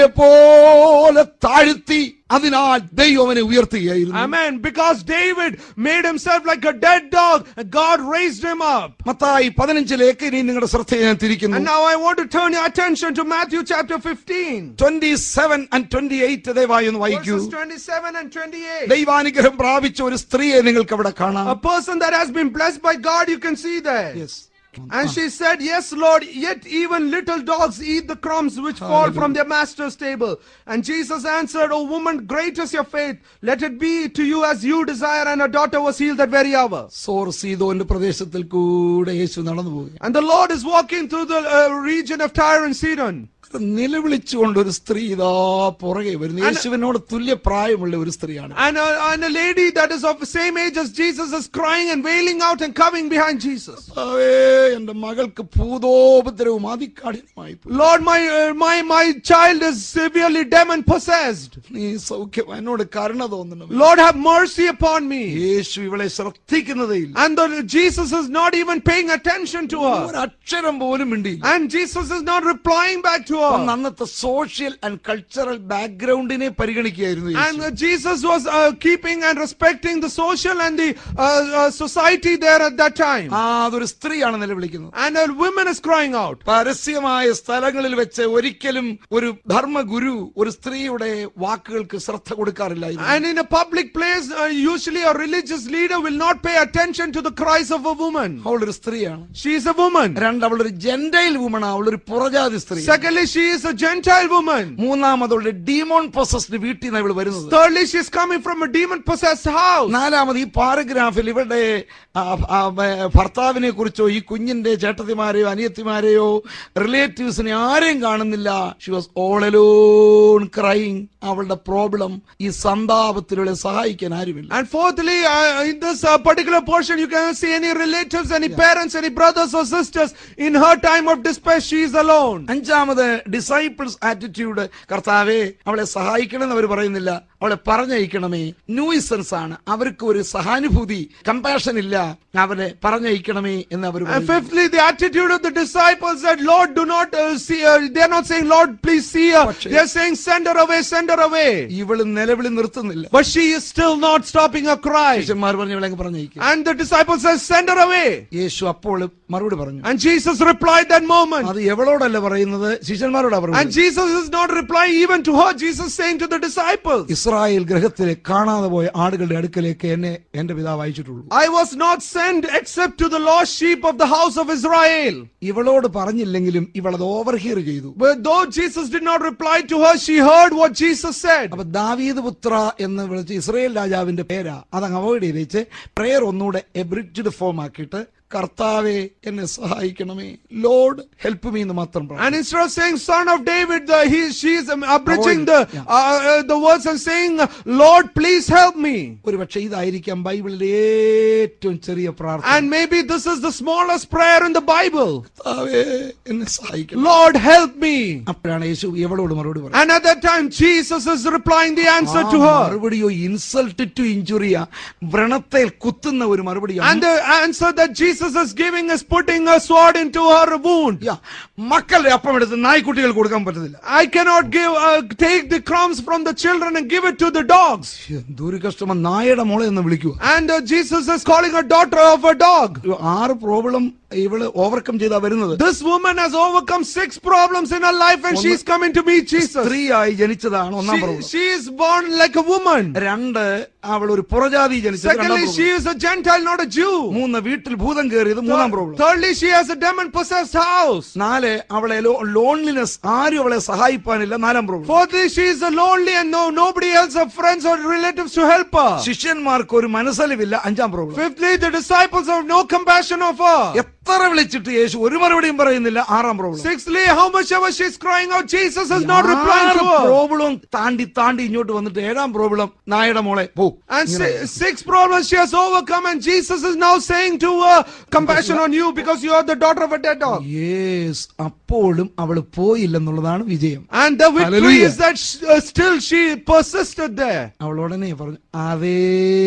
പോലെ താഴ്ത്തി അതിനാൽ ദൈവം അവനെ ഉയർത്തുകയായിരുന്നു Amen. Because David made himself like a dead dog, and God raised him up. Mathai പതിനഞ്ചിലേക്ക് ഇനി നിങ്ങളുടെ ശ്രദ്ധ ഞാൻ തിരിക്കുന്നു And now I want to turn your attention to Matthew chapter 15, twenty seven and twenty eight ദയവായി ഒന്ന് വായിക്കൂ verses 27 and 28. ദൈവാനുഗ്രഹം പ്രാപിച്ച ഒരു സ്ത്രീയെ നിങ്ങൾക്ക് അവിടെ കാണാം A person that has been blessed by God, you can see there. Yes. And she said, Yes, Lord, yet even little dogs eat the crumbs which fall from their master's table. And Jesus answered, O woman, great is your faith. Let it be to you as you desire. And her daughter was healed that very hour. സോർ സീതോന്റെ പ്രദേശത്തിൽ കൂടെ യേശു നടന്നു പോവുക And the Lord is walking through the uh, region of Tyre and Sidon. നിലവിളിച്ചുകൊണ്ട് ഒരു സ്ത്രീ ഇതാ പുറകെ വരുന്നു യേശുവിനോട് തുല്യ പ്രായമുള്ള ഒരു സ്ത്രീയാണ് And a, and a lady that is of the same age as Jesus is crying and wailing out and coming behind Jesus. കർത്താവേ, എന്റെ മകൾക്ക് ഭൂതോപദ്രവവും അതികാഠിനമായി പോയി. Lord, my, uh, my, my child is severely demon possessed. നീ സൗഖ്യം എന്നോട് കരുണ തോന്നണം Lord, have mercy upon me. യേശു ഇവളെ ശ്രദ്ധിക്കുന്നതേയില്ല And the, Jesus is not even paying attention to her. ഒരു അക്ഷരം പോലും മിണ്ടിയില്ല And Jesus is not replying back to അന്ന് her. അന്നത്തെ സോഷ്യൽ ആൻഡ് കൾച്ചറൽ ബാക്ക്ഗ്രൗണ്ടിനെ പരിഗണിക്കുകയായിരുന്നു യേശു. And uh, Jesus was uh, keeping and respecting the social and the uh, uh, society there at that time. ആ അതൊരു സ്ത്രീയാണ് നിലവിളിക്കുന്നത് And a woman is crying out. പരസ്യമായ സ്ഥലങ്ങളിൽ വെച്ച് ഒരിക്കലും ഒരു ധർമ്മഗുരു ഒരു സ്ത്രീയുടെ വാക്കുകൾക്ക് ശ്രദ്ധ കൊടുക്കാറില്ലായിരുന്നു And in a public place, uh, usually a religious leader will not pay attention to the cries of a woman. അവളൊരു സ്ത്രീയാണ് She is a woman. രണ്ട് അവളൊരു ജെന്റൈൽ വുമൺ അവളൊരു പുറജാതി സ്ത്രീ Secondly, she is a Gentile woman. മൂന്നാമത് അവളുടെ demon possessed വീട്ടിൽ നിന്ന് ഇവള് വരുന്നത് Thirdly, she is coming from a demon possessed house. നാലാമത് ഈ പാരഗ്രാഫിൽ ഇവരുടെ ആ, ആ, ഏ, ഭർത്താവിനെ കുറിച്ചോ ഈ കുഞ്ഞിന്റെ ചേട്ടത്തിമാരെയോ അനിയത്തിമാരെയോ റിലേറ്റീവ്സിനെ ആരെയും കാണുന്നില്ല she was all alone crying അവളുടെ പ്രോബ്ലം ഈ സന്താപത്തിലൂടെ സഹായിക്കാൻ ആരുമില്ല And fourthly, uh, in this uh, particular portion, you cannot see any relatives, any parents, any brothers or sisters. In her time of distress, she is alone. അഞ്ചാമത് disciples attitude കർത്താവെ അവളെ സഹായിക്കണമെന്ന് അവർ പറയുന്നില്ല അവളെ പറഞ്ഞയക്കണമേ ന്യൂയിസൻസ് ആണ് അവർക്ക് ഒരു സഹാനുഭൂതി കമ്പാഷൻ ഇല്ല അവരെ പറഞ്ഞയക്കണമേ എന്ന് അവർ And പറയുന്നു. fifthly, the attitude of the disciples that Lord, do not uh, see her. They are not saying, Lord, please see her. പക്ഷേ- They are saying, send her away, send her away. ഇവള് നിലവിളി നിർത്തുന്നില്ല But she is still not stopping her cry. ശിഷ്യന്മാർ പറഞ്ഞു ഇവളെ അങ്ങ് പറഞ്ഞയക്കും And the disciples says, send her away. യേശു അപ്പോൾ മറുപടി പറഞ്ഞു And Jesus replied that moment. അത് എവളോടല്ല പറയുന്നത് ശിഷ്യന്മാർ ശിഷ്യന്മാരോടാ And പറഞ്ഞത് Jesus is not replying even to her. Jesus saying to the disciples, Israel ഗ്രഹത്തിലെ കാണാതെ പോയ ആടുകളുടെ അടുക്കലേക്ക് എന്നെ എന്റെ പിതാവ് അയച്ചിട്ടുള്ളൂ I was not sent except to the lost sheep of the house of Israel. ഇവളോട് പറഞ്ഞില്ലെങ്കിലും ഇവളത് ഓവർഹിയർ ചെയ്തു But though Jesus did not reply to her, she heard what Jesus said. അപ്പൊ ദാവീദ് പുത്ര എന്ന് വിളിച്ച് ഇസ്രായേൽ രാജാവിന്റെ പേരാ അതങ്ങ് അവോയ്ഡ് ചെയ്ത് വെച്ച് പ്രേയർ ഒന്നുകൂടെ എബ്രിഡ്ജ്ഡ് ഫോം ആക്കിയിട്ട് കർത്താവെ എന്നെ സഹായിക്കണമേ ലോഡ് ഹെൽപ്പ് മീ എന്ന് മാത്രം പറഞ്ഞു And instead of saying "Son of David," the, he she is um, abridging the Yeah. uh, uh, the words and saying, "Lord, please help me." ഒരു പക്ഷേ ഇതായിരിക്കാം ബൈബിളിലെ ഏറ്റവും ചെറിയ പ്രാർത്ഥന And maybe this is the smallest prayer in the Bible. കർത്താവേ എന്നെ സഹായിക്കണം Lord, help me. അപ്പോഴാണ് യേശു എവളോട് മറുപടി പറയുന്നത് And at that time, Jesus is replying the answer ആ to her. മറുപടിയോ ഇൻസൾട്ട് ടു ഇഞ്ചുറിയ വ്രണത്തിൽ കുത്തുന്ന ഒരു And മറുപടിയാണ് the answer that Jesus is giving is putting a sword into her wound. യാ, മക്കളുടെ അപ്പം എടുത്ത് നായ്ക്കുട്ടികൾ കൊടുക്കാൻ പറ്റത്തില്ല I cannot give, uh, take the crumbs from the children and give it to the dogs. എന്തൊരു കഷ്ടമ നായയുടെ മോളെ എന്ന് വിളിക്കുക And uh, Jesus is calling her daughter of a dog. ആറ് പ്രോബ്ലം ഇവള് ഓവർകം ചെയ്താ വരുന്നത് This woman has overcome six problems in her life and she's coming to meet Jesus. സ്ത്രീയായി ജനിച്ചതാണ് ഒന്നാം She, problem she is born like a woman. രണ്ട് അവൾ ഒരു പുറജാതി ജനിച്ചത് രണ്ടാം Secondly, she problem. is a Gentile, not a Jew. മൂന്ന് വീട്ടിൽ ഭൂതം കയറിയത് മൂന്നാം problem Thirdly, she has a demon possessed house. നാല് അവളെ ലോൺലിനെസ് ആരും അവളെ സഹായിപ്പാനില്ല നാലാം problem Fourthly, she is a lonely and no nobody else have friends or relatives to help her. ശിഷ്യന്മാർക്ക് ഒരു മനസ്സലിവില്ല അഞ്ചാം problem Fifthly, the disciples have no compassion of her. എത്ര വിളിച്ചിട്ട് യേശു ഒരു മറുപടിയും പറയുന്നില്ല ആറാം problem Sixthly, how much ever she's crying out, Jesus is not replying to her. Problem താണ്ടി താണ്ടി ഇങ്ങോട്ട് വന്നിട്ട് ഏഴാം പ്രോബ്ലം നായയുടെ മോളെ പോ And si- six problems she has overcome, and Jesus is now saying to her, compassion on you because you are the daughter of a dead dog. Yes അപ്പോഴും അവൾ പോയില്ലെന്നുള്ളതാണ് വിജയം And the victory Hallelujah. is that sh- uh, still she persisted there. അവൾ ഉടനെ പറഞ്ഞു അതേ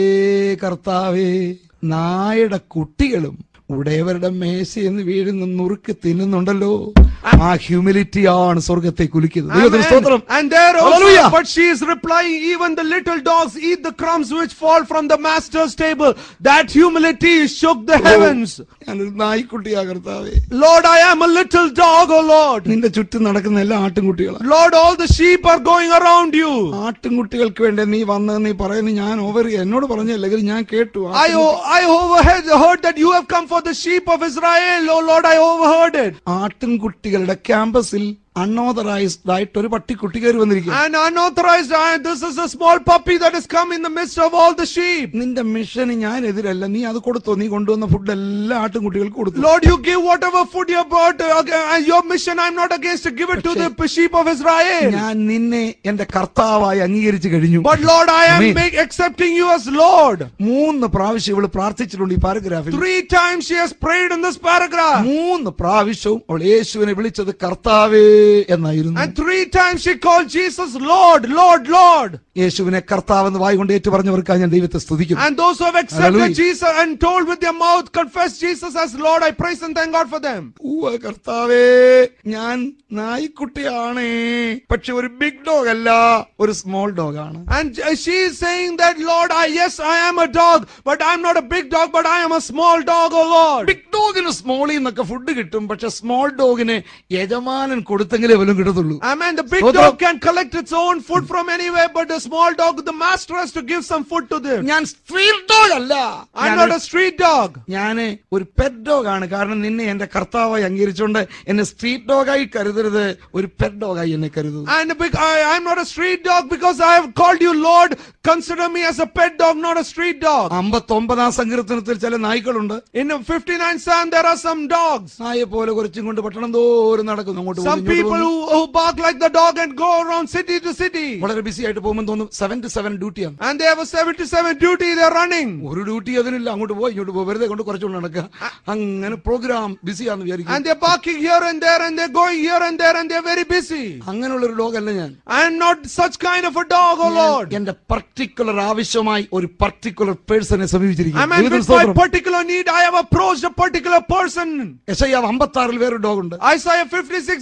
കർത്താവേ നായയുടെ കുട്ടികളും ഉടയവരുടെ മേശയെന്ന് വീഴുന്ന നുറുക്ക് തിന്നുന്നുണ്ടല്ലോ ആ ഹ്യൂമിലിറ്റി ആണ് സ്വർഗത്തെ കുലിക്കുന്നത് ദൈവത്തിന് Amen. സ്തോത്രം And there also, Hallelujah. but she is replying, even the little dogs eat the crumbs which fall from the master's table. That humility shook the heavens. ഞാനൊരു നായ്ക്കുട്ടിയാ കർത്താവേ Lord, I am a little dog, O Lord. നിന്റെ ചുറ്റും നടക്കുന്ന എല്ലാ ആട്ടിൻകുട്ടികളാണ് Lord, all the sheep are going around you. ആട്ടിൻകുട്ടികൾക്ക് വേണ്ടി നീ വന്ന് നീ പറയുന്നു ഞാൻ ഓവർ എന്നോട് പറഞ്ഞല്ലെങ്കിൽ ഞാൻ കേട്ടു I, o- I overheard heard that you have come for the sheep of Israel. Oh Lord, I overheard it. ആട്ടിൻകുട്ടികളുടെ ക്യാമ്പസിൽ അൺഓതറൈസ്ഡ് ആയിട്ട് ഒരു പട്ടിക്കുട്ടി കയറി വന്നിരിക്കുക And unauthorized, uh, this is a small puppy that has come in the midst of all the sheep. നിന്റെ മിഷന് ഞാൻ എതിരല്ല നീ അത് കൊടുത്തോ നീ കൊണ്ടുവന്ന ഫുഡ് എല്ലാ ആട്ടിൻകുട്ടികൾക്ക് കൊടുത്തു Lord, you give whatever food you brought, uh, uh, your mission, I'm not against to give it to the sheep of Israel. ഞാൻ നിന്നെ എന്റെ കർത്താവായി അംഗീകരിച്ചു കഴിഞ്ഞു But Lord, I am Amen. make, accepting you as Lord. മൂന്ന് പ്രാവശ്യം ഇവള് പ്രാർത്ഥിച്ചിട്ടുണ്ട് ഈ പാരഗ്രാഫിൽ Three times she has prayed in this paragraph. മൂന്ന് പ്രാവശ്യവും അവൾ യേശുവിനെ വിളിച്ചത് കർത്താവേ എന്നായിരുന്നു And three times she called Jesus Lord, Lord, Lord. യേശുവിനെ കർത്താവെന്ന് വായി കൊണ്ട് ഏറ്റു പറഞ്ഞവർക്കാണ് ഞാൻ ദൈവത്തെ സ്തുതിക്കുന്നു And those who have accepted Hallelujah. Jesus and told with their mouth, confess Jesus as Lord, I praise and thank God for them. ഉവ്വ കർത്താവേ ഞാൻ നായിക്കുട്ടിയാണേ പക്ഷെ ഒരു ബിഗ് ഡോഗ് അല്ല ഒരു സ്മോൾ ഡോഗ് ആണ് And uh, she is saying that, Lord, I, yes, I am a dog, but I'm not a big dog, but I am a small dog, oh Lord. Big ഡോഗിന് സ്മോളിൽ നിന്നൊക്കെ food കിട്ടും പക്ഷെ small ഡോഗിന് യജമാനൻ കൊടുത്തെങ്കിലേ വല്ലതും കിട്ടത്തുള്ളൂ Amen. The big Stotram. dog can collect its own food from anywhere, but the small dog, the master has to give some food to them. ഞാൻ street dog അല്ല I'm not a street dog. ഞാന് ഒരു pet dog ആണ് കാരണം നിന്നെ എന്റെ കർത്താവായി അംഗീകരിച്ചുകൊണ്ട് എന്നെ സ്ട്രീറ്റ് ഡോഗായി കരുതരുത് ഒരു പെറ്റ് ഡോഗായി എന്നെ കരുതൂ And big, I, I'm not a street dog because I have called you Lord. Consider me as a pet dog, not a street dog. അമ്പത്തൊമ്പതാം സങ്കീർത്തനത്തിൽ ചില നായ്ക്കളുണ്ട് In 59 Psalm, there are some dogs. നായെ പോലെ കുറച്ചും കൊണ്ട് പട്ടണം തോറും നടക്കുന്നു അങ്ങോട്ട് പോകുന്നു, Some ഇങ്ങോട്ട് people പോകുന്നു. who, who bark like the dog and go around city to city. വളരെ ബിസി ആയിട്ട് പോകുമ്പോൾ തോന്നും സെവൻ ടു സെവൻ ഡ്യൂട്ടിയാണ് And they have a 77 duty, they're running. ഒരു ഡ്യൂട്ടി അതിനില്ല അങ്ങോട്ട് പോയി ഇങ്ങോട്ട് പോകും വെറുതെ കൊണ്ട് കുറച്ചുകൊണ്ട് നടക്കുക അങ്ങനെ പ്രോഗ്രാം ബിസിയാന്ന് വിചാരിക്കും And they're barking here and there and they're going here and there and they're very busy. അങ്ങനെയുള്ള ഒരു ഡോഗ് അല്ല ഞാൻ I am not such kind of a dog, oh Lord. എന്റെ പർട്ടിക്കുലർ ആവശ്യമായി ഒരു പർട്ടിക്കുലർ പേഴ്സണെ സമീപിച്ചിരിക്കുന്നു Amen. ദൈവത്തിന് With my സ്തോത്രം. particular need, I have approached a particular person. യെശയ്യാവ് അമ്പത്തി ആറിൽ വേറൊരു ഡോഗ് ഉണ്ട് Isaiah 56, there is another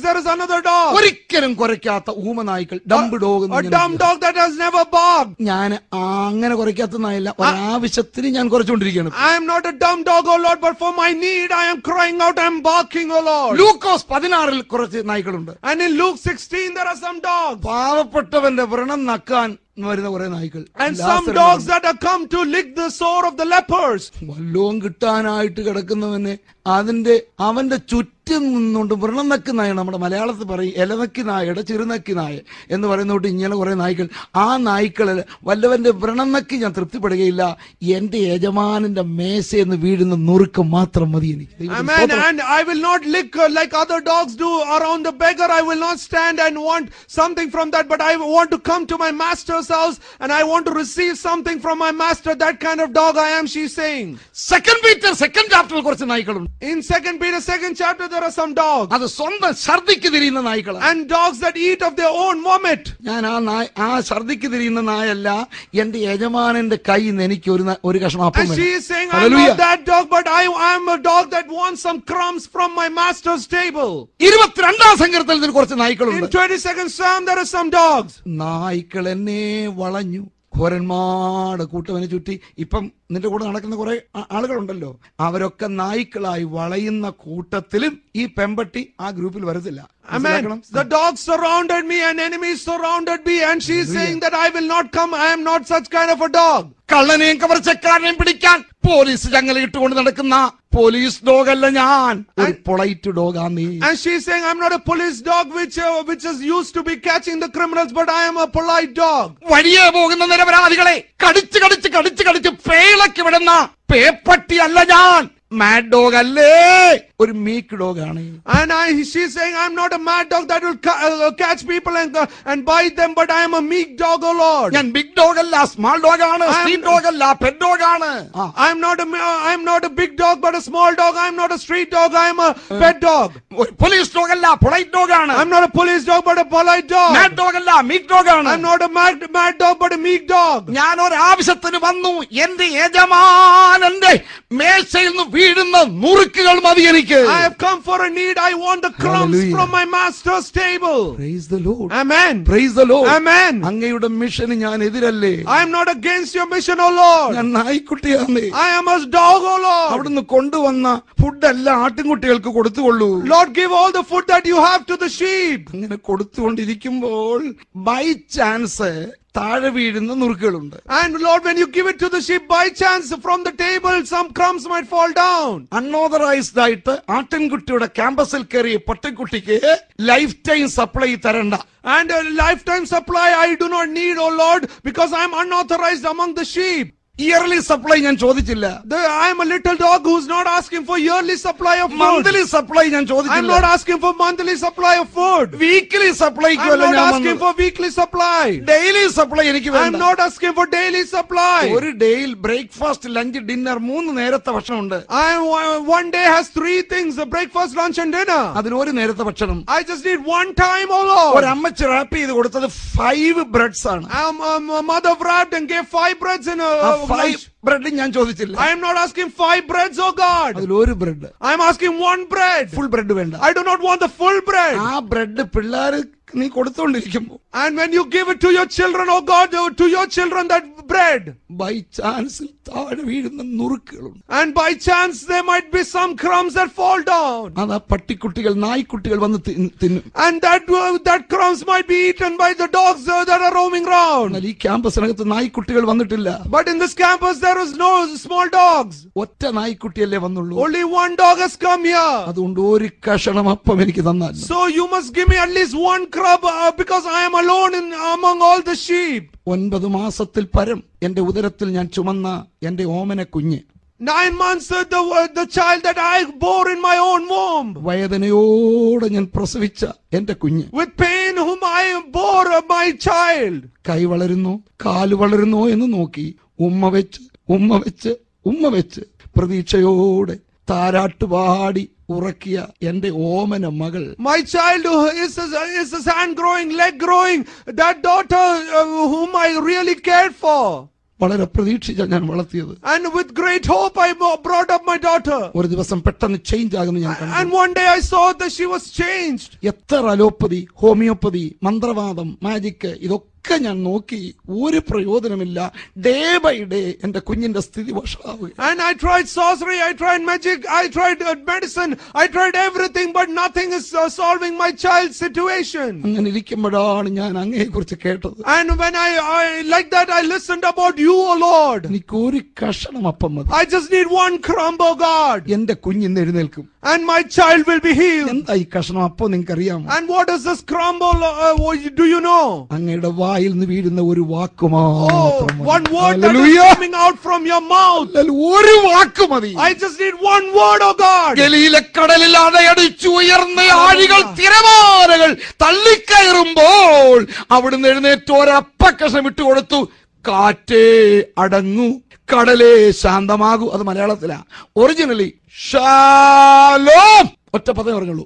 another dog. ഒരിക്കലും കുറയ്ക്കാത്ത ഊമനായ്ക്കൾ ഡംബ് ഡോഗ് എന്ന് A ഇങ്ങനെ dumb dog that has never barked. ഞാൻ അങ്ങനെ കുറയ്ക്കാത്ത നായല്ല ഒരാവശ്യത്തിന് ഞാൻ കുറച്ചുകൊണ്ടിരിക്കുകയാണ് I am not a dumb dog, oh Lord, but for my need I am crying out, I am barking, oh Lord. ലൂക്കോസ് പതിനാറിൽ കുറച്ച് നായ്ക്കളുണ്ട് And in Luke 16, there are some dogs. പാവപ്പെട്ടവന്റെ വ്രണം നക്കാൻ വരുന്ന കുറെ നായ്ക്കൾ And some ലാസറിനെ dogs that have come to lick the sore of the lepers. വല്ലവും കിട്ടാനായിട്ട് കിടക്കുന്നവന് അതിന്റെ അവന്റെ ചുറ്റും നിന്നുകൊണ്ട് വ്രണം നക്കി നായ നമ്മുടെ മലയാളത്തിൽ പറയും ഇലനക്കി നായയുടെ ചെറുനക്കി നായ എന്ന് പറയുന്നോട്ട് ഇങ്ങനെ കുറെ നായ്ക്കൾ ആ നായ്ക്കള് വല്ലവന്റെ വ്രണം നക്കി ഞാൻ തൃപ്തിപ്പെടുകയില്ല എന്റെ യജമാനന്റെ മേശയെന്ന് വീഴുന്ന നുറുക്കം മാത്രം മതി എനിക്ക് ദൈവത്തിന് Amen. സ്തോത്രം. And I will not lick uh, like other dogs do around the beggar. I will not stand and want something from that, but I want to come to my master's house and I want to receive something from my master. That kind of dog I am, she's saying. Second Peter second ചാപ്റ്ററിൽ കുറച്ച് നായ്ക്കളുണ്ട് In second Peter, second chapter, there are some dogs. അത് സ്വന്തം ഛർദിക്ക് തിരിയുന്ന നായ്ക്കളാണ് And dogs that eat of their own vomit. ഞാൻ ആ നായ ആ ഛർദിക്ക് തിരിയുന്ന നായല്ല എന്റെ യജമാനന്റെ കയ്യിൽ നിന്ന് എനിക്ക് ഒരു ന- ഒരു കഷ്ണം അപ്പം And she വേണം. is saying, I'm Hallelujah. not that dog, but I am a dog that wants some crumbs from my master's table. ഇരുപത്തിരണ്ടാം സങ്കീർത്തനത്തിൽ ഇതിൽ കുറച്ച് In നായ്ക്കളുണ്ട് 22nd Psalm, there are some dogs. നായ്ക്കൾ എന്നെ വളഞ്ഞു ഘോരന്മാട് കൂട്ടവനെ ചുറ്റി ഇപ്പം നിന്റെ കൂടെ നടക്കുന്ന കുറെ ആ- ആളുകളുണ്ടല്ലോ അവരൊക്കെ നായ്ക്കളായി വളയുന്ന കൂട്ടത്തിലും ഈ പെമ്പട്ടി ആ ഗ്രൂപ്പിൽ വരത്തില്ല Amen. മനസ്സിലാക്കണം? The dogs surrounded me and enemies surrounded me, and she's saying that I will not come. I am not such kind of a dog. കള്ളനെയും കവർച്ചക്കാരനെയും പിടിക്കാൻ പോലീസ് ചങ്ങല ഇട്ടുകൊണ്ട് നടക്കുന്ന പോലീസ് ഡോഗല്ല ഞാൻ ഒരു പൊളൈറ്റ് ഡോഗാന്നീ And she's saying, I'm not a police dog which uh, which is used to be catching the criminals, but I am a polite dog. വഴിയെ പോകുന്ന നിരപരാധികളെ കടിച്ച് കടിച്ച് കടിച്ച് കടിച്ച് പേളക്കി വിടുന്ന പേപ്പട്ടി അല്ല ഞാൻ മാഡ് ഡോഗ് അല്ലേ ഒരു മീക്ക് ഡോഗാണ് And I, she's saying, I'm not a mad dog that will ca- uh, catch people and uh, and bite them, but I am a meek dog, O Lord. ഞാൻ big dog അല്ല small dog ആണ് street dog അല്ല pet dog ആണ് ആ, I'm not a ma- I'm not a big dog, but a small dog. I'm not a street dog. I'm a pet dog. ഒരു police dog അല്ല polite dog ആണ് I'm not a police dog, but a polite dog. Mad dog അല്ല meek dog ആണ് I'm not a mad mad dog, but a meek dog. ഞാൻ ഒരാവശ്യത്തിന് വന്നു എന്റെ യജമാനന്റെ മേശയിൽ നിന്ന് വീഴുന്ന നുറുക്കുകൾ മതി എനിക്ക് I have come for a need. I want the crumbs Hallelujah. from my master's table. Praise the Lord. Amen. Praise the Lord. Amen. അങ്ങയുടെ മിഷന് ഞാൻ എതിരല്ലേ I am not against your mission, O Lord. ഞാൻ നായ്ക്കുട്ടിയാന്നേ I am a dog, O Lord. അവിടുന്ന് കൊണ്ടുവന്ന ഫുഡല്ല ആട്ടിൻകുട്ടികൾക്ക് കൊടുത്തുകൊള്ളൂ Lord, give all the food that you have to the sheep. അങ്ങനെ കൊടുത്തുകൊണ്ടിരിക്കുമ്പോൾ by chance താഴെ വീഴുന്ന നുറുക്കുകളുണ്ട് And Lord, when you give it to the sheep, by chance from the table, some crumbs might fall down. Unauthorised ആയിട്ട് ആട്ടിൻകുട്ടിയുടെ ക്യാമ്പസിൽ കയറിയ പട്ടിക്കുട്ടിക്ക് life time supply തരണ്ട And a lifetime supply I do not need, O Lord, because I am unauthorized among the sheep. Yearly supply ഞാൻ ചോദിച്ചില്ല The, I am a little dog who's not asking for yearly supply of food. Monthly supply ഞാൻ I'm ചോദിച്ചില്ല not asking for monthly supply of food. Weekly സപ്ലൈക്കും I'm അല്ല not ഞാൻ asking for weekly supply. Daily supply എനിക്ക് I'm വേണ്ട not asking for daily supply. ഒരു ഡേയിൽ breakfast lunch dinner മൂന്ന് നേരത്തെ ഭക്ഷണമുണ്ട് I am one day has three things: a breakfast, lunch, and dinner. അതിൽ ഒരു നേരത്തെ ഭക്ഷണം I just need one time, oh Lord. ഒരമ്മച്ച് റാപ്പ് ചെയ്ത് കൊടുത്തത് ഫൈവ് ബ്രെഡ്സ് ആണ് I'm um, a mother wrapped and gave five breads in a ആ uh, five lunch. Bread ഞാൻ ചോദിച്ചില്ല I am not asking five breads, oh God. അതിൽ ഒരു bread I'm asking one bread. Full bread വേണ്ട I do not want the full bread. ആ bread പിള്ളേർ നീ കൊടുത്തോണ്ടിരിക്കുമ്പോ And when you give it to your children, oh God, to your children that bread, by ചാൻസിൽ താഴെ വീഴുന്ന നുറുക്കുകളുണ്ട് and by chance there might be some crumbs that fall down, അത് ആ പട്ടിക്കുട്ടികൾ നായ്ക്കുട്ടികൾ വന്ന് തി- തിന്നും and that uh, that crumbs might be eaten by the dogs uh, that are roaming round. എന്നാൽ ഈ ക്യാമ്പസിനകത്ത് നായ്ക്കുട്ടികൾ വന്നിട്ടില്ല But in this campus there is no small dogs. ഒറ്റ നായ്ക്കുട്ടിയല്ലേ വന്നുള്ളൂ Only one dog has come here. അതുകൊണ്ട് ഒരു കഷണം അപ്പം എനിക്ക് തന്നാൽ So you must give me at least one crumb uh, because I am alone in among all the sheep. ഒൻപത് മാസത്തിൽ പരം എന്റെ ഉദരത്തിൽ ഞാൻ ചുമന്ന എന്റെ ഓമന കുഞ്ഞ് Nine months uh, the uh, the child that I bore in my own womb. വേദനയോടെ ഞാൻ പ്രസവിച്ച എന്റെ കുഞ്ഞ് With pain whom I bore uh, my child. കൈ വളരുന്നു കാല് വളരുന്നോ എന്ന് നോക്കി ഉമ്മ വെച്ച് ഉമ്മ വെച്ച് ഉമ്മ വെച്ച് പ്രതീക്ഷയോടെ താരാട്ടുപാടി ഉറക്കിയ എന്റെ ഓമന മകൾ My child who is his, is his hand growing, leg growing, that daughter uh, whom I really cared for. വളരെ പ്രതീക്ഷിച്ച ഞാൻ വളർത്തിയത് And with great hope, I mo- brought up my daughter. ഒരു ദിവസം പെട്ടെന്ന് ചേഞ്ച് ആകുന്നു ഞാൻ കണ്ടു And one day I saw that she was changed. എത്ര അലോപ്പതി ഹോമിയോപ്പതി മന്ത്രവാദം മാജിക്ക് ഇതൊക്കെ ഞാൻ നോക്കി ഒരു പ്രയോജനമില്ല ഡേ ബൈ ഡേ എന്റെ കുഞ്ഞിന്റെ സ്ഥിതി വഷളാവുക And I tried sorcery, I tried magic, I tried uh, medicine, I tried everything, but nothing is uh, solving my child's situation. അങ്ങനെ ഇരിക്കുമ്പോഴാണ് ഞാൻ അങ്ങയെ കുറിച്ച് കേട്ടത് And when I, I, like that, I listened about you, O Lord. എനിക്ക് ഒരു kഷണം അപ്പം മതി I just need one crumb, O God, എന്റെ കുഞ്ഞിന്ന് എഴുന്നേൽക്കും and my child will be healed. എന്താ ഈ കഷണം അപ്പൊ നിങ്ങൾക്ക് അറിയാമോ And what is this crumble? Uh, what- do you know? അങ്ങയുടെ വായിൽ നിന്ന് വീഴുന്ന ഒരു വാക്ക് Oh, മാത്രം മതി. one word that is Hallelujah. coming out from your mouth. അല്ലെങ്കിൽ ഒരു വാക്ക് മതി I just need one word, oh God. Galilee കടലിൽ അടയടിച്ചു ഉയർന്ന ആഴികൾ തിരമാലകൾ തള്ളിക്കയറുമ്പോൾ അവിടുന്ന് എഴുന്നേറ്റ് ഒരപ്പക്കഷം ഇട്ടുകൊടുത്തു കാറ്റേ അടങ്ങൂ കടലേ ശാന്തമാകൂ അത് മലയാളത്തിലാ ഒറിജിനലി ഷാലോം ഒറ്റ പദം പറഞ്ഞുള്ളൂ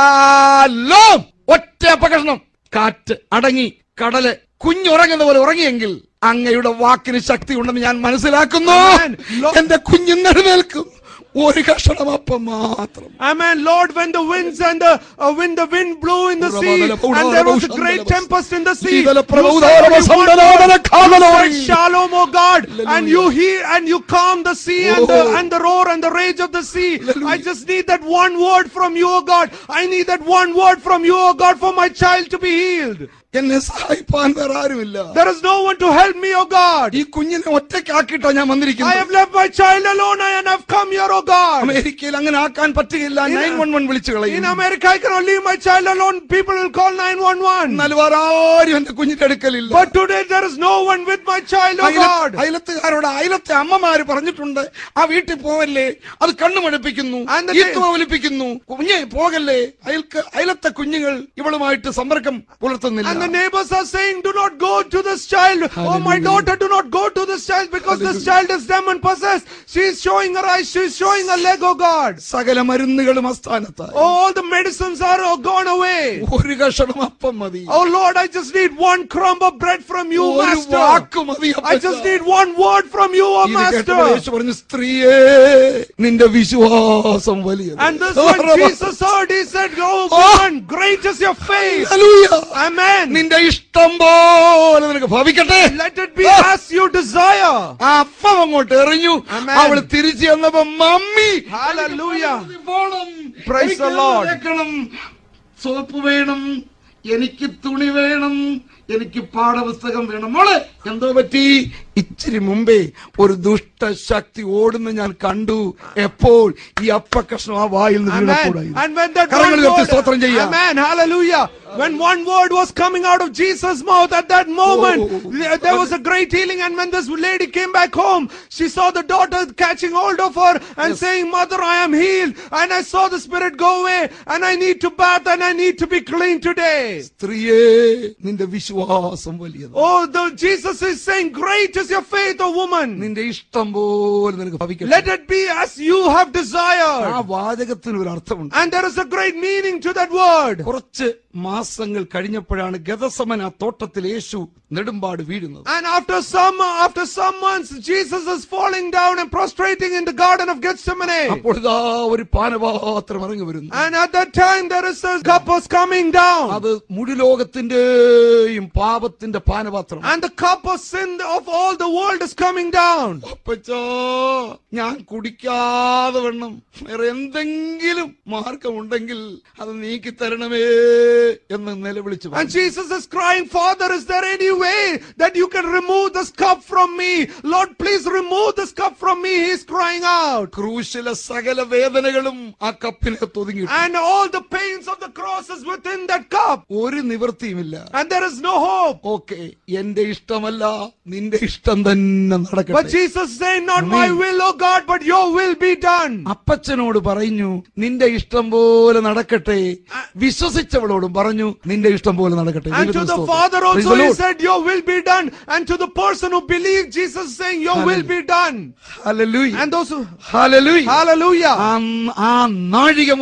ഷാലോം ഒറ്റ അപ്പകഷ്ണം കാറ്റ് അടങ്ങി കടല് കുഞ്ഞുറങ്ങുന്ന പോലെ ഉറങ്ങിയെങ്കിൽ അങ്ങയുടെ വാക്കിന് ശക്തി ഉണ്ടെന്ന് ഞാൻ മനസ്സിലാക്കുന്നു Amen. Lo- എന്റെ കുഞ്ഞിനെഴുന്നേൽക്കും ഒരു കഷണം അപ്പം മാത്രം Amen, Lord. When the winds and the uh, when the wind blew in the sea, and there was a great tempest in the sea, you said only one word, said Shalom, O God, and you hear and you calm the sea and the Oh. and the roar and the rage of the sea. Hallelujah. I just need that one word from you, O God. I need that one word from you, O God, for my child to be healed. എന്നെ സഹായിപ്പാൻ വേറെ ആരുമില്ല There is no one to help me, O God. ഈ കുഞ്ഞിനെ ഒറ്റയ്ക്കാക്കിയിട്ടാ ഞാൻ I വന്നിരിക്കുന്നത് have left my child alone and I've come here, O God. അമേരിക്കയിൽ അങ്ങനെ ആക്കാൻ പറ്റുകയില്ല In- നയൻ വൺ വൺ വിളിച്ചു In കളയും America, I cannot leave my child alone. People will call 911. എന്നാൽ വേറെ ആരും എന്റെ കുഞ്ഞിന്റെ അടുക്കലില്ല But today there is no one with my child, oh അയല- God. അയലത്തുകാരോട് അയലത്തെ അമ്മമാര് പറഞ്ഞിട്ടുണ്ട് ആ വീട്ടിൽ പോവല്ലേ അത് കണ്ണു മടുപ്പിക്കുന്നു And the- ഈത്തുവ ഒലിപ്പിക്കുന്നു കുഞ്ഞെ പോകല്ലേ അയൽക്ക് അയലത്തെ കുഞ്ഞുങ്ങൾ ഇവളുമായിട്ട് സമ്പർക്കം And the പുലർത്തുന്നില്ല neighbors are saying, do not go to this child. Oh, my Hallelujah. daughter, do not go to this child because this child is demon possessed. She is showing her eyes, she is showing her leg, oh God. സകല മരുന്നുകളും അസ്ഥാനത്തായി Oh, all the medicines are oh, gone away. ഒരു കഷണം അപ്പം മതി Oh Lord, I just need one crumb of bread from you, ഒരു Master. വാക്ക് മതി I just need one word from you, oh ഇത് കേട്ടപ്പോൾ Master. യേശു പറഞ്ഞു സ്ത്രീയേ നിന്റെ വിശ്വാസം വലിയത് And this when Jesus heard, he said, Oh, woman, great is your faith. Hallelujah. Amen. നിന്റെ ഇഷ്ടം പോലെ നിനക്ക് ഭവിക്കട്ടെ Let it be as you desire. ആ അപ്പം അങ്ങോട്ട് എറിഞ്ഞു Amen. അവള് തിരിച്ചു വന്നപ്പോ മമ്മി Hallelujah. എനിക്ക് പോണം. Praise എനിക്ക് the Lord. കേൾക്കണം. സോപ്പ് വേണം എനിക്ക് തുണി വേണം എനിക്ക് പാഠപുസ്തകം വേണം മോളെ എന്തോ പറ്റി ഇച്ചിരി മുമ്പേ ഒരു ദുഷ്ടശക്തി ഓടുന്ന ഞാൻ കണ്ടു എപ്പോൾ ഈ അപ്പക്കഷ്ണം ആ വായിൽ നിന്ന് Amen. വീണപ്പോഴായിരുന്നു And when that കരങ്ങൾ one ഉയർത്തി word, സ്തോത്രം ചെയ്യാം Amen, hallelujah. When one word was coming out of Jesus' mouth at that moment, Oh. there there was a great healing. And when this lady came back home, she saw the daughter catching hold of her and saying, Mother, I am healed. And I saw the spirit go away. And I need to bath and I need to be clean today. സ്ത്രീയെ നിന്റെ വിശ്വാസം വലിയത് Oh, the Jesus is saying, Great is your faith, O woman. നിന്റെ ഇഷ്ടം പോലെ നിനക്ക് ഭവിക്കട്ടെ Let it be as you have ആ desired. വാചകത്തിന് ഒരു അർത്ഥമുണ്ട് And there is a great meaning to that word. കുറച്ച് മാസങ്ങൾ കഴിഞ്ഞപ്പോഴാണ് ഗതസമൻ ആ തോട്ടത്തിൽ യേശു നെടുമ്പാട് വീഴുന്നത് And after some after some months, Jesus is falling down and prostrating in the garden of Gethsemane. അപ്പോൾ ഇതാ ഒരു പാനപാത്രം ഇറങ്ങി വരുന്നു And at that time, there is a cup was coming down, അത് മുഴുലോകത്തിന്റെയും പാപത്തിന്റെ പാനപാത്രം and the cup of sin of all the world is coming down. അപ്പച്ചാ ഞാൻ കുടിക്കാതെ വേണം വേറെ എന്തെങ്കിലും മാർഗമുണ്ടെങ്കിൽ അത് നീക്കി തരണമേ എന്ന് നിലവിളിച്ചു And Jesus is crying, Father, is there any way that you can remove this cup from me? Lord, please remove this cup from me. He's crying out. ക്രൂശിലെ സകല വേദനകളും ആ കപ്പിനെ തൊതുങ്ങി And all the pains of the cross is within that cup. ഒരു നിവൃത്തിയുമില്ല And there is no hope. Okay എന്റെ ഇഷ്ടമല്ല നിന്റെ ഇഷ്ടം തന്നെ But നടക്കട്ടെ Jesus is saying, Not my Amen. will, O God, but your will be done. അപ്പച്ചനോട് പറഞ്ഞു നിന്റെ ഇഷ്ടം പോലെ നടക്കട്ടെ വിശ്വസിച്ചവളോടും പറഞ്ഞു നിന്റെ ഇഷ്ടം പോലെ നടക്കട്ടെ And to ദൈവത്തിന് the സ്തോത്രം. Father Praise also the he Lord. said, Your will be done. And to the person who believed, Jesus is saying, Your will be done. Hallelujah. And those who, Hallelujah. hallelujah. ആ ആ നാഴിക മുതൽ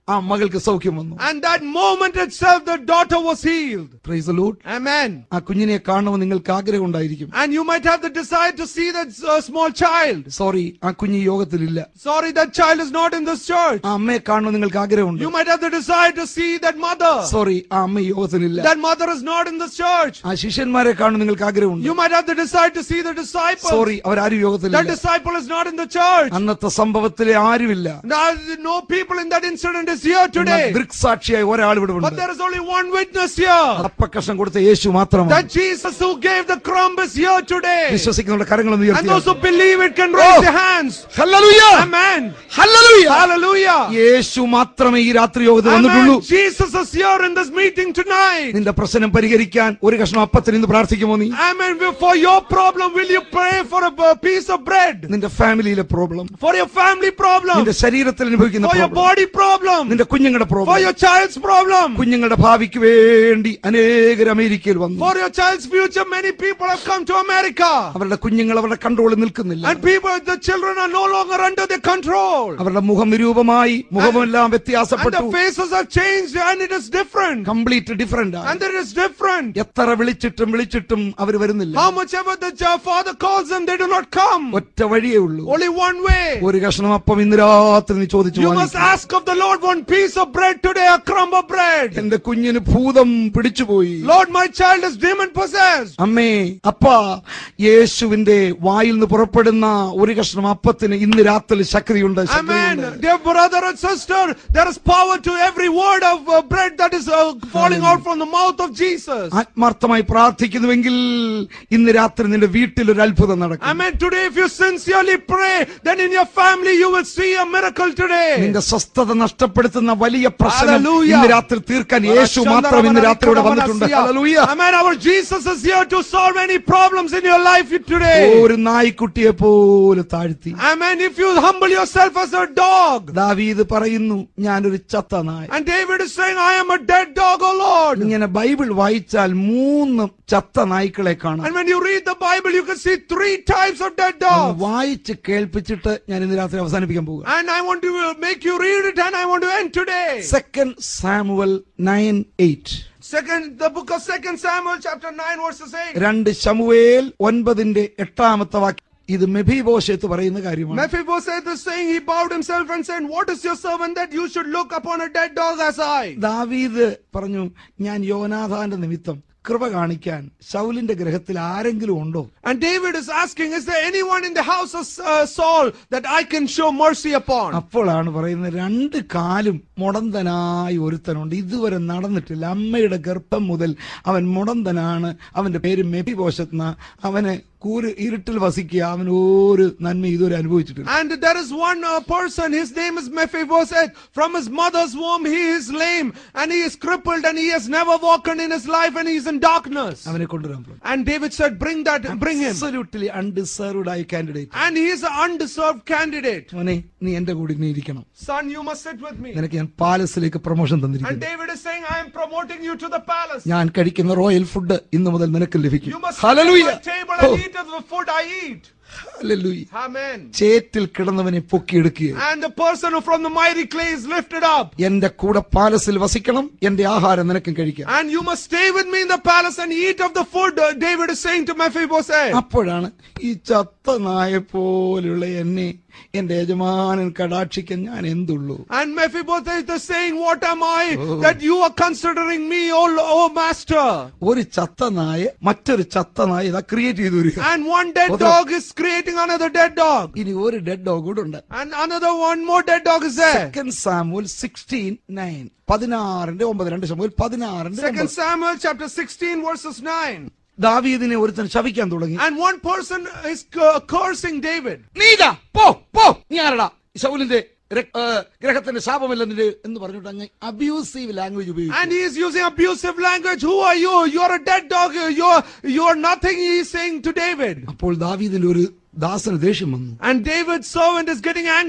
ആ മകൾക്ക് സൗഖ്യം വന്നു And that moment itself, the daughter was healed. Praise Lord Amen. ആ കുഞ്ഞിനെ കാണണമെന്ന് നിങ്ങൾക്ക് ആഗ്രഹം ഉണ്ടായിരിക്കും And you might have the desire to see that uh, small child. Sorry ആ കുഞ്ഞ് ഈ യോഗത്തിലില്ല Sorry, that child is not in this church. ആ അമ്മയെ കാണണമെന്ന് നിങ്ങൾക്ക് ആഗ്രഹമുണ്ട് You might have the desire to see that mother. Sorry ആ അമ്മ ഈ യോഗത്തിലില്ല That mother is not in this church. ആ ശിഷ്യന്മാരെ കാണുമെന്ന് നിങ്ങൾക്ക് ആഗ്രഹമുണ്ട് You might have the desire to see the disciples. Sorry അവരാരും That യോഗത്തിലില്ല disciple is not in the church. അന്നത്തെ സംഭവത്തിലെ ആരുമില്ല Now, no people in that incident is here today. ദൃക്സാക്ഷിയായി ഒരാൾ ഇവിടെ But ഉണ്ട് there is only one witness here. അപ്പക്കഷം കൊടുത്ത യേശു മാത്രമാണ് That Jesus who gave the crumb is here today. വിശ്വസിക്കുന്നവരുടെ കരങ്ങളൊന്ന് And those ഉയർത്തി who believe it can raise Oh. their hands. Hallelujah Amen. Hallelujah Hallelujah. യേശു മാത്രമേ ഈ രാത്രി യോഗത്തിൽ വന്നിട്ടുള്ളൂ Amen. Jesus is here in this meeting tonight. നിന്റെ പ്രശ്നം പരിഹരിക്കാൻ ഒരു കഷ്ണം അപ്പത്തിന് ഇന്ന് പ്രാർത്ഥിക്കുമോ നീ Amen. For your problem, will you pray for a a piece of bread? നിന്റെ ഫാമിലിയിലെ problem For your family problem? നിന്റെ ശരീരത്തിൽ അനുഭവിക്കുന്ന For your problem, body problem? നിന്റെ കുഞ്ഞുങ്ങളുടെ For problem your child's problem? കുഞ്ഞുങ്ങളുടെ ഭാവിക്ക് വേണ്ടി അനേകർ അമേരിക്കയിൽ വന്നു For your child's future, many people have come to America. അവരുടെ കുഞ്ഞുങ്ങൾ അവരുടെ കൺട്രോളിൽ നിൽക്കുന്നില്ല And people, the children are no longer under their control. അവരുടെ മുഖം നിരൂപമായി മുഖമെല്ലാം And വ്യത്യാസപ്പെട്ടു the faces have changed and it is different. Complete different And it is different. എത്ര വിളിച്ചിട്ടും വിളിച്ചിട്ടും അവർ വരുന്നില്ല How much ever the ch- father calls them, they do not come. ഒറ്റ വഴിയേ ഉള്ളൂ Only one way. ഒരു കഷ്ണം അപ്പം ഇന്ന് രാത്രി നീ ചോദിച്ചു You must വാങ്ങിക്കും. ask of the Lord one piece of bread today, a crumb of bread. എന്റെ കുഞ്ഞിന് ഭൂതം പിടിച്ചുപോയി Lord, my child is demon possessed. അമ്മേ അപ്പ യേശുവിന്റെ വായിൽ നിന്ന് പുറപ്പെടുന്ന ഒരു കഷ്ണം അപ്പത്തിന് ഇന്ന് രാത്രി ശക്തിയുണ്ട് ശക്തിയുണ്ട് Amen. Dear brother and sister, there is power to every word of uh, bread that is uh, falling out from the mouth of Jesus. ആത്മാർത്ഥമായി പ്രാർത്ഥിക്കുന്നുവെങ്കിൽ ഇന്ന് രാത്രി നിന്റെ വീട്ടിൽ ഒരു അത്ഭുതം നടക്കും Amen. Today, if you sincerely pray, then in your family you will see a miracle today. നിന്റെ സ്വസ്ഥത നഷ്ടപ്പെടുത്തുന്ന വലിയ പ്രശ്നം Hallelujah. ഇന്ന് രാത്രി തീർക്കാൻ യേശു മാത്രം ഇന്ന് രാത്രി ഇവിടെ വന്നിട്ടുണ്ട് hallelujah. Amen. Our Jesus is here to solve any problems in your life today. ഒരു നായ്ക്കുട്ടിയെ പോലെ താഴ്ത്തി Amen. If you humble yourself as a dog. ദാവീദ് പറയുന്നു ഞാനൊരു ചത്ത നായ And David is saying, I am a dead dog, O Lord. ഇങ്ങനെ Bible വായിച്ചാൽ മൂന്ന് ചത്ത നായ്ക്കളെ കാണാം And when you read the Bible, you can see three types of dead അത് dogs. വായിച്ച് കേൾപ്പിച്ചിട്ട് ഞാൻ ഇന്ന് രാത്രി അവസാനിപ്പിക്കാൻ പോകുക And I want to uh, make you read it and I want to end today. Second Samuel nine eight Second, the book of Second Samuel, chapter 9, verses 8. രണ്ട് ശമുവേൽ ഒൻപതിന്റെ എട്ടാമത്തെ വാക്യം ഇത് മെഭീബോശത്ത് പറയുന്ന കാര്യമാണ് Mephibosheth is saying, he bowed himself and said, What is your servant that you should look upon a dead dog as I? ദാവീദ് പറഞ്ഞു ഞാൻ യോനാഥാന്റെ നിമിത്തം കൃപ കാണിക്കാൻ ശൗലിന്റെ ഗ്രഹത്തിൽ ആരെങ്കിലും ഉണ്ടോ And David is asking, Is there anyone in the house of uh, Saul that I can show mercy upon? അപ്പോഴാണ് പറയുന്നത് രണ്ട് കാലും മുടന്തനായി ഒരുത്തനുണ്ട് ഇതുവരെ നടന്നിട്ടില്ല അമ്മയുടെ ഗർഭം മുതൽ അവൻ മുടന്തനാണ് അവന്റെ പേര് മെബിബോശത്ന അവനെ കൂര് ഇരുട്ടിൽ വസിക്കുക അവൻ ഒരു നന്മ ഇതുവരെ അനുഭവിച്ചിട്ടില്ല And there is one uh, person, his name is Mephibosheth. From his mother's womb, he is lame and he is crippled and he has never walked in his life and he is in darkness. അവനെ കൊണ്ടുവരാൻ പറഞ്ഞു And David said, Bring that, bring him. Absolutely undeserved ആയ candidate And he is an undeserved candidate. മോനെ നീ എന്റെ കൂടെ നീ ഇരിക്കണം Son, you must sit with me. നിനക്ക് ഞാൻ പാലസിലേക്ക് പ്രൊമോഷൻ And തന്നിരിക്കുന്നു David is saying, I am promoting you to the palace. ഞാൻ കഴിക്കുന്ന റോയൽ ഫുഡ് ഇന്ന് മുതൽ നിനക്ക് ലഭിക്കും You must sit at hallelujah my table oh, and eat of the food I eat. Hallelujah Amen. ചേറ്റിൽ കിടന്നവനെ പൊക്കിയെടുക്കുക And the person who from the mighty clay is lifted up. എന്റെ കൂടെ പാലസിൽ വസിക്കണം എന്റെ ആഹാരം നിനക്കും കഴിക്കാം And you must stay with me in the palace and eat of the food, uh, David is saying to Mephibosheth. അപ്പോഴാണ് ഈ ചത്ത നായ പോലുള്ള എന്നെ എന്റെ യജമാനൻ കടാക്ഷിക്കാൻ ഞാൻ എന്തുള്ളൂ And Mephibosheth is saying, What am I that you are considering me, O, o master? ഒരു ചത്ത നായ മറ്റൊരു ചത്ത നായ ഇതാ ക്രിയേറ്റ് ചെയ്തു വരിക And one dead Other- dog is creating another dead dog. ഇനി ഒരു ഡെഡ് ഡോഗ് കൂടെ ഉണ്ട് And another one more dead dog is there. Second Samuel sixteen nine പതിനാറിന്റെ ഒമ്പത് രണ്ട് ശമുവൽ പതിനാറിന്റെ Second ഒമ്പത്. Samuel chapter 16 verses 9. ദാവീദിനെ ഒരുത്തൻ ശപിക്കാൻ തുടങ്ങി And one person is cu- cursing David. നീതാ പോ പോ നീ ആരടാ ശൗലിന്റെ രക്- ഏ, ഗ്രഹത്തിന്റെ ശാപമല്ല നിന്റെ എന്ന് പറഞ്ഞിട്ട് അങ്ങ് അബ്യൂസീവ് ലാംഗ്വേജ് ഉപയോഗിച്ചു And he is using abusive language. Who are you? You're a dead dog. You're, you're nothing, he is saying to David. അപ്പോൾ ദാവീദിന്റെ ഒരു ദാസന് ദേഷ്യം വന്നു And David's servant is getting angry.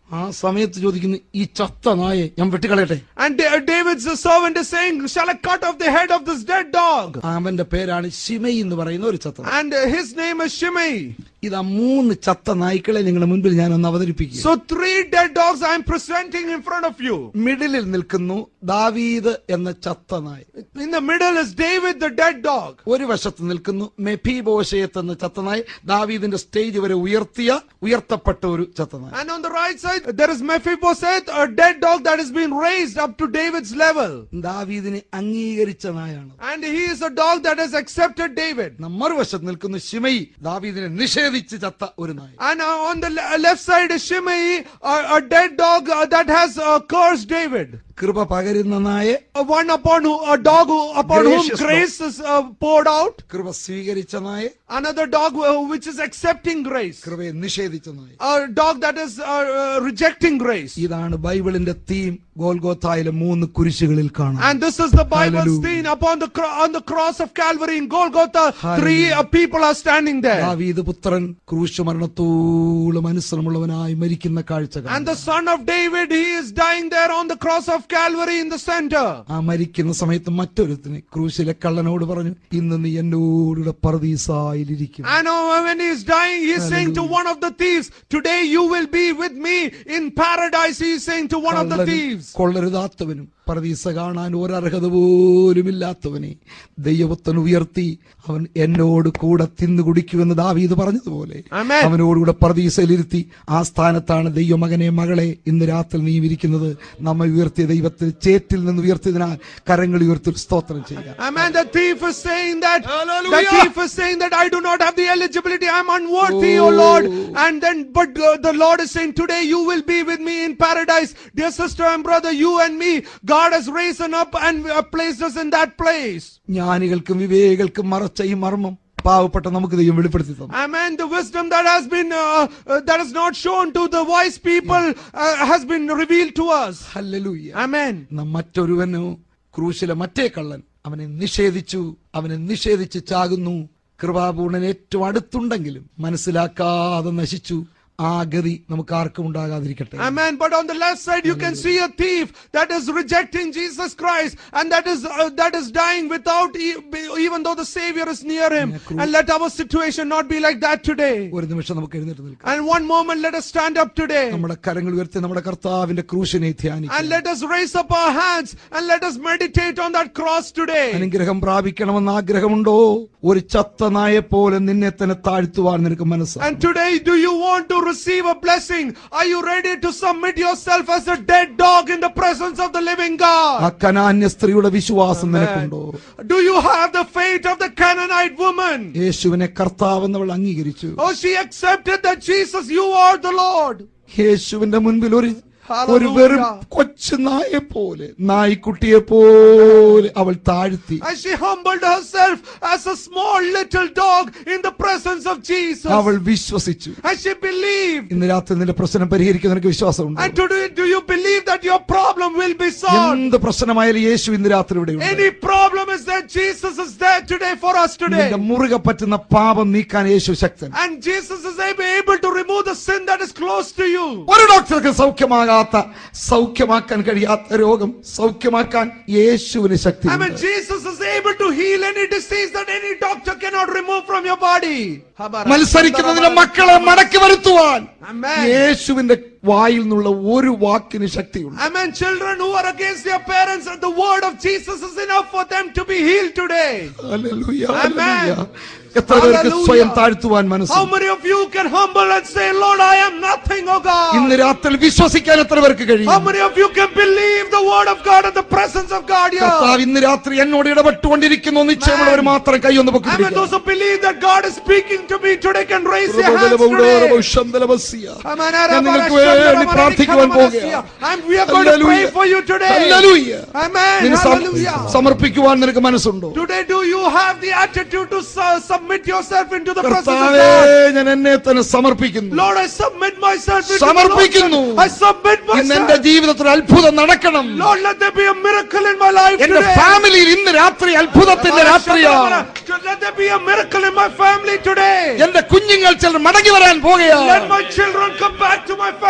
ആ സമയത്ത് ചോദിക്കുന്നു ഈ ചത്ത നായെ ഞാൻ വെട്ടിക്കളയട്ടെ And Da- David's servant is saying, Shall I cut off the head of this dead dog? അവന്റെ പേരാണ് ശിമൈ എന്ന് പറയുന്ന ഒരു ചത്ത നായ. And uh, his name is Shimei. ഇതാ മൂന്ന് ചത്ത നായ്ക്കളെ നിങ്ങളുടെ മുൻപിൽ ഞാൻ ഒന്ന് അവതരിപ്പിക്കുക So three dead dogs I am presenting in front of you. മിഡിലിൽ നിൽക്കുന്നു ദാവീദ് എന്ന ചത്ത നായ In the middle is David the dead dog. ഒരു വശത്ത് നിൽക്കുന്നു മെഫീബോഷയത്ത് എന്ന ചത്തനായ ദാവീദിന്റെ സ്റ്റേജ് വരെ ഉയർത്തിയ ഉയർത്തപ്പെട്ട ഒരു ചത്തനായ And on the right side, there is Mephibosheth, a dead dog that has been raised up to David's level. ദാവീദിനെ അംഗീകരിച്ച നായാണ് And he is a dog that has accepted David. മറുവശത്ത് നിൽക്കുന്ന ശിമൈ ദാവീദിനെ നിഷേധിച്ച് ചത്ത ഒരു നായ And uh, on the le- left side is Shimei, a, a dead dog uh, that has uh, cursed David. കൃപ പകരുന്ന നായെ Uh, one upon who, a dog who, upon whom Gracious grace is uh, poured out. കൃപ സ്വീകരിച്ച നായെ Another dog uh, which is accepting grace. കൃപയെ നിഷേധിച്ച നായ A dog that is uh, uh, rejecting grace. ഇതാണ് ബൈബിളിന്റെ theme ഗോൽഗോത്തായിലെ മൂന്ന് കുരിശുകളിൽ കാണാം And this is the Bible's Hallelujah. theme upon the cro- on the cross of Calvary in Golgotha. Three uh, people are standing there, ദാവീദ് പുത്രൻ ക്രൂശ് മരണത്തോളം അനുസരണമുള്ളവനായി മരിക്കുന്ന കാഴ്ച കാണാം. and the Son of David, he is dying there on the cross of Calvary in the center. ആ മരിക്കുന്ന സമയത്ത് മറ്റൊരുത്തിന് ക്രൂശിലെ കള്ളനോട് പറഞ്ഞു ഇന്ന് നീ എന്നോടുകൂടെ പറദീസായിലിരിക്കും And uh, when he is dying, he is saying to one of the thieves, "Today you will be with me in paradise." He is saying to one of the കള്ളനും thieves. കൊള്ളരുതാത്തവനും പറദീസ കാണാൻ ഒരർഹത പോലുമില്ലാത്തവനെ ദൈവത്തൻ ഉയർത്തി അവൻ എന്നോട് കൂടെ തിന്നു കുടിക്കുമെന്ന് ദാവീദ് പറഞ്ഞതുപോലെ Amen. അവനോടുകൂടെ പറദീസയിലിരുത്തി ആ സ്ഥാനത്താണ് ദൈവമകനെ മകളെ ഇന്ന് രാത്രി നീ ഇരിക്കുന്നത് നമ്മെ ഉയർത്തിയ ദൈവത്തിൽ ചേറ്റിൽ നിന്ന് ഉയർത്തിയതിനാൽ കരങ്ങൾ ഉയർത്തി സ്തോത്രം ചെയ്യുക Amen. The thief is saying that. The Hallelujah. thief is saying that I do not have the eligibility. I'm unworthy, O Lord. And then, but uh, the Lord is saying, today you will be with me in paradise, dear sister and brother. You and me, God has risen up and uh, placed us in that place. ജ്ഞാനികൾക്കും വിവേകൾക്കും മറച്ച ഈ മർമ്മം പാവപ്പെട്ട നമുക്ക് ദൈവം വെളിപ്പെടുത്തി തന്നു Amen. The wisdom that has been uh, uh, that is not shown to the wise people uh, has been revealed to us. Hallelujah Amen. നാം മറ്റൊരുവനു ക്രൂശിലെ മറ്റേ കള്ളൻ അവനെ നിഷേധിച്ചു അവനെ നിഷേധിച്ച് ചാകുന്നു കൃപാപൂർണൻ ഏറ്റവും അടുത്തുണ്ടെങ്കിലും മനസ്സിലാക്കാതെ നശിച്ചു ആ ഗതി നമുക്ക് ആർക്കും ഉണ്ടാകാതിരിക്കട്ടെ Amen. But on the left side, you can see a thief that is rejecting Jesus Christ and that is uh, that is dying without e- be- even though the Savior is near him. And let our situation not be like that today. ഒരു നിമിഷം നമുക്ക് എഴുന്നേറ്റ് നിൽക്കാം And one moment, let us stand up today നമ്മുടെ കരങ്ങൾ ഉയർത്തി നമ്മുടെ കർത്താവിന്റെ ക്രൂശിനെ ധ്യാനിക്കാം and let us raise up our hands and let us meditate on that cross today. അനുഗ്രഹം പ്രാപിക്കണമെന്ന് ആഗ്രഹമുണ്ടോ ഒരു ചത്ത നായെ പോലെ നിന്നെ തന്നെ താഴ്ത്തുവാൻ നിനക്ക് മനസ്സാണ് And today, do you want to receive a blessing? Are you ready to submit yourself as a dead dog in the presence of the living ആ God? കനാന്യ സ്ത്രീയുടെ വിശ്വാസം നിനക്കുണ്ടോ Do you have the faith of the Canaanite woman? യേശുവിനെ കർത്താവെന്നവൾ അംഗീകരിച്ചു Oh, she accepted that Jesus, you are the Lord. യേശുവിന്റെ മുൻപിൽ ഒരു Hallelujah. ഒരു വെറും കൊച്ചു നായെ പോലെ നായ്ക്കുട്ടിയെ പോലെ അവൾ താഴ്ത്തി And she humbled herself as a small little dog in the presence of Jesus. അവൾ വിശ്വസിച്ചു And she believed. ഇന്ന് രാത്രി നിന്റെ പ്രശ്നം പരിഹരിക്കുന്ന നിനക്ക് വിശ്വാസമുണ്ട് And today, do you believe that your problem will be solved? എന്ത് പ്രശ്നമായാലും യേശു ഇന്ന് രാത്രി ഇവിടെ ഉണ്ട് Any problem is that Jesus is there today for us today. നിന്റെ മുറുകെ പറ്റുന്ന പാപം നീക്കാൻ യേശു ശക്തൻ And Jesus is able able to remove the sin that is close to you. ഒരു ഡോക്ടർക്ക് സൗഖ്യമാകാത്ത സൗഖ്യമാക്കാൻ കഴിയാത്ത രോഗം സൗഖ്യമാക്കാൻ യേശുവിന് ശക്തി I mean, Jesus is able to heal any disease that any doctor cannot remove from your body. മത്സരിക്കുന്നതിന്റെ മക്കളെ മടക്കി വരുത്തുവാൻ Amen. യേശുവിന്റെ വായിൽ നിന്നുള്ള ഒരു വാക്കിന് ശക്തിയുണ്ട് Amen. Children who are against their parents, and the word of Jesus is enough for them to be healed today. Hallelujah, Amen. Hallelujah. എത്ര പേർക്ക് Hallelujah. സ്വയം താഴ്ത്തുവാൻ How മനസ്സ് many of you can humble and say, Lord, I am nothing, oh ഇന്ന് God? രാത്രി വിശ്വസിക്കാൻ എത്ര പേർക്ക് How കഴിയും many of you can believe the word of God and the presence of God here? കർത്താവ് ഇന്ന് രാത്രി എന്നോട് ഇടപെട്ടുകൊണ്ടിരിക്കുന്നു നിശ്ചയമുള്ളവർ മാത്രം കൈയൊന്ന് പൊക്കി I mean, those who believe that God is speaking to me today can raise their hands പിടിക്കുക. today. Amen. ഞാൻ നിങ്ങൾക്ക് വേണ്ടി പ്രാർത്ഥിക്കുവാൻ പോകുകയാണ്. And we are going to pray Hallelujah. for you today. Hallelujah. Amen. നിന്നെ സം- Hallelujah. സമർപ്പിക്കുവാൻ നിനക്ക് മനസ്സുണ്ടോ Today, do you have the attitude to su- submit yourself into the presence of കർത്താവേ God? ഞാൻ എന്നെ തന്നെ സമർപ്പിക്കുന്നു Lord, I submit myself into the സമർപ്പിക്കുന്നു. Lord. I submit ഇന്ന് എന്റെ myself. ജീവിതത്തിൽ ഒരു അത്ഭുതം നടക്കണം Lord, let there be a miracle in my life എന്റെ today. ഫാമിലിയിൽ ഇന്ന് രാത്രി അത്ഭുതത്തിന്റെ രാത്രിയാണ് Let there be a miracle in my family today. എന്റെ കുഞ്ഞുങ്ങൾ ചിലർ മടങ്ങി വരാൻ പോകുകയാണ് Let my children come back to my family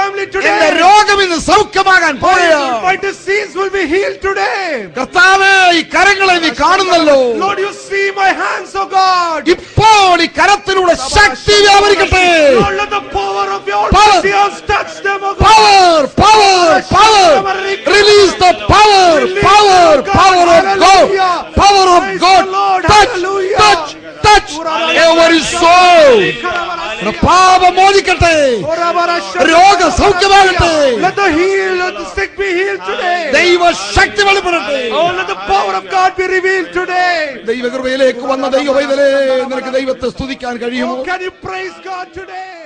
family എന്റെ today. രോഗം ഇന്ന് സൗഖ്യമാകാൻ പോവുകയാ My disease will be healed today. കർത്താവേ ഈ കരങ്ങളെ നീ കാണുന്നല്ലോ Lord, you see my hands, oh God. ഇപ്പോൾ ഈ കരത്തിലൂടെ ശക്തി വ്യാപരിക്കട്ടെ Lord, let the power of your Power. Almighty hands touch them, oh God. Power power power release the power power power of God power of God touch touch touch every soul പാപം മോചിക്കട്ടെ രോഗം സൗഖ്യമാകട്ടെ Let the heal, let the sick be healed today. ദൈവ ശക്തി വെളിപ്പെടട്ടെ Oh, let the power of God be revealed today. ദൈവകൃപയിലേക്ക് വന്ന ദൈവ പൈതലേ നിനക്ക് ദൈവത്തെ സ്തുതിക്കാൻ കഴിയുമോ Oh, can you praise God today?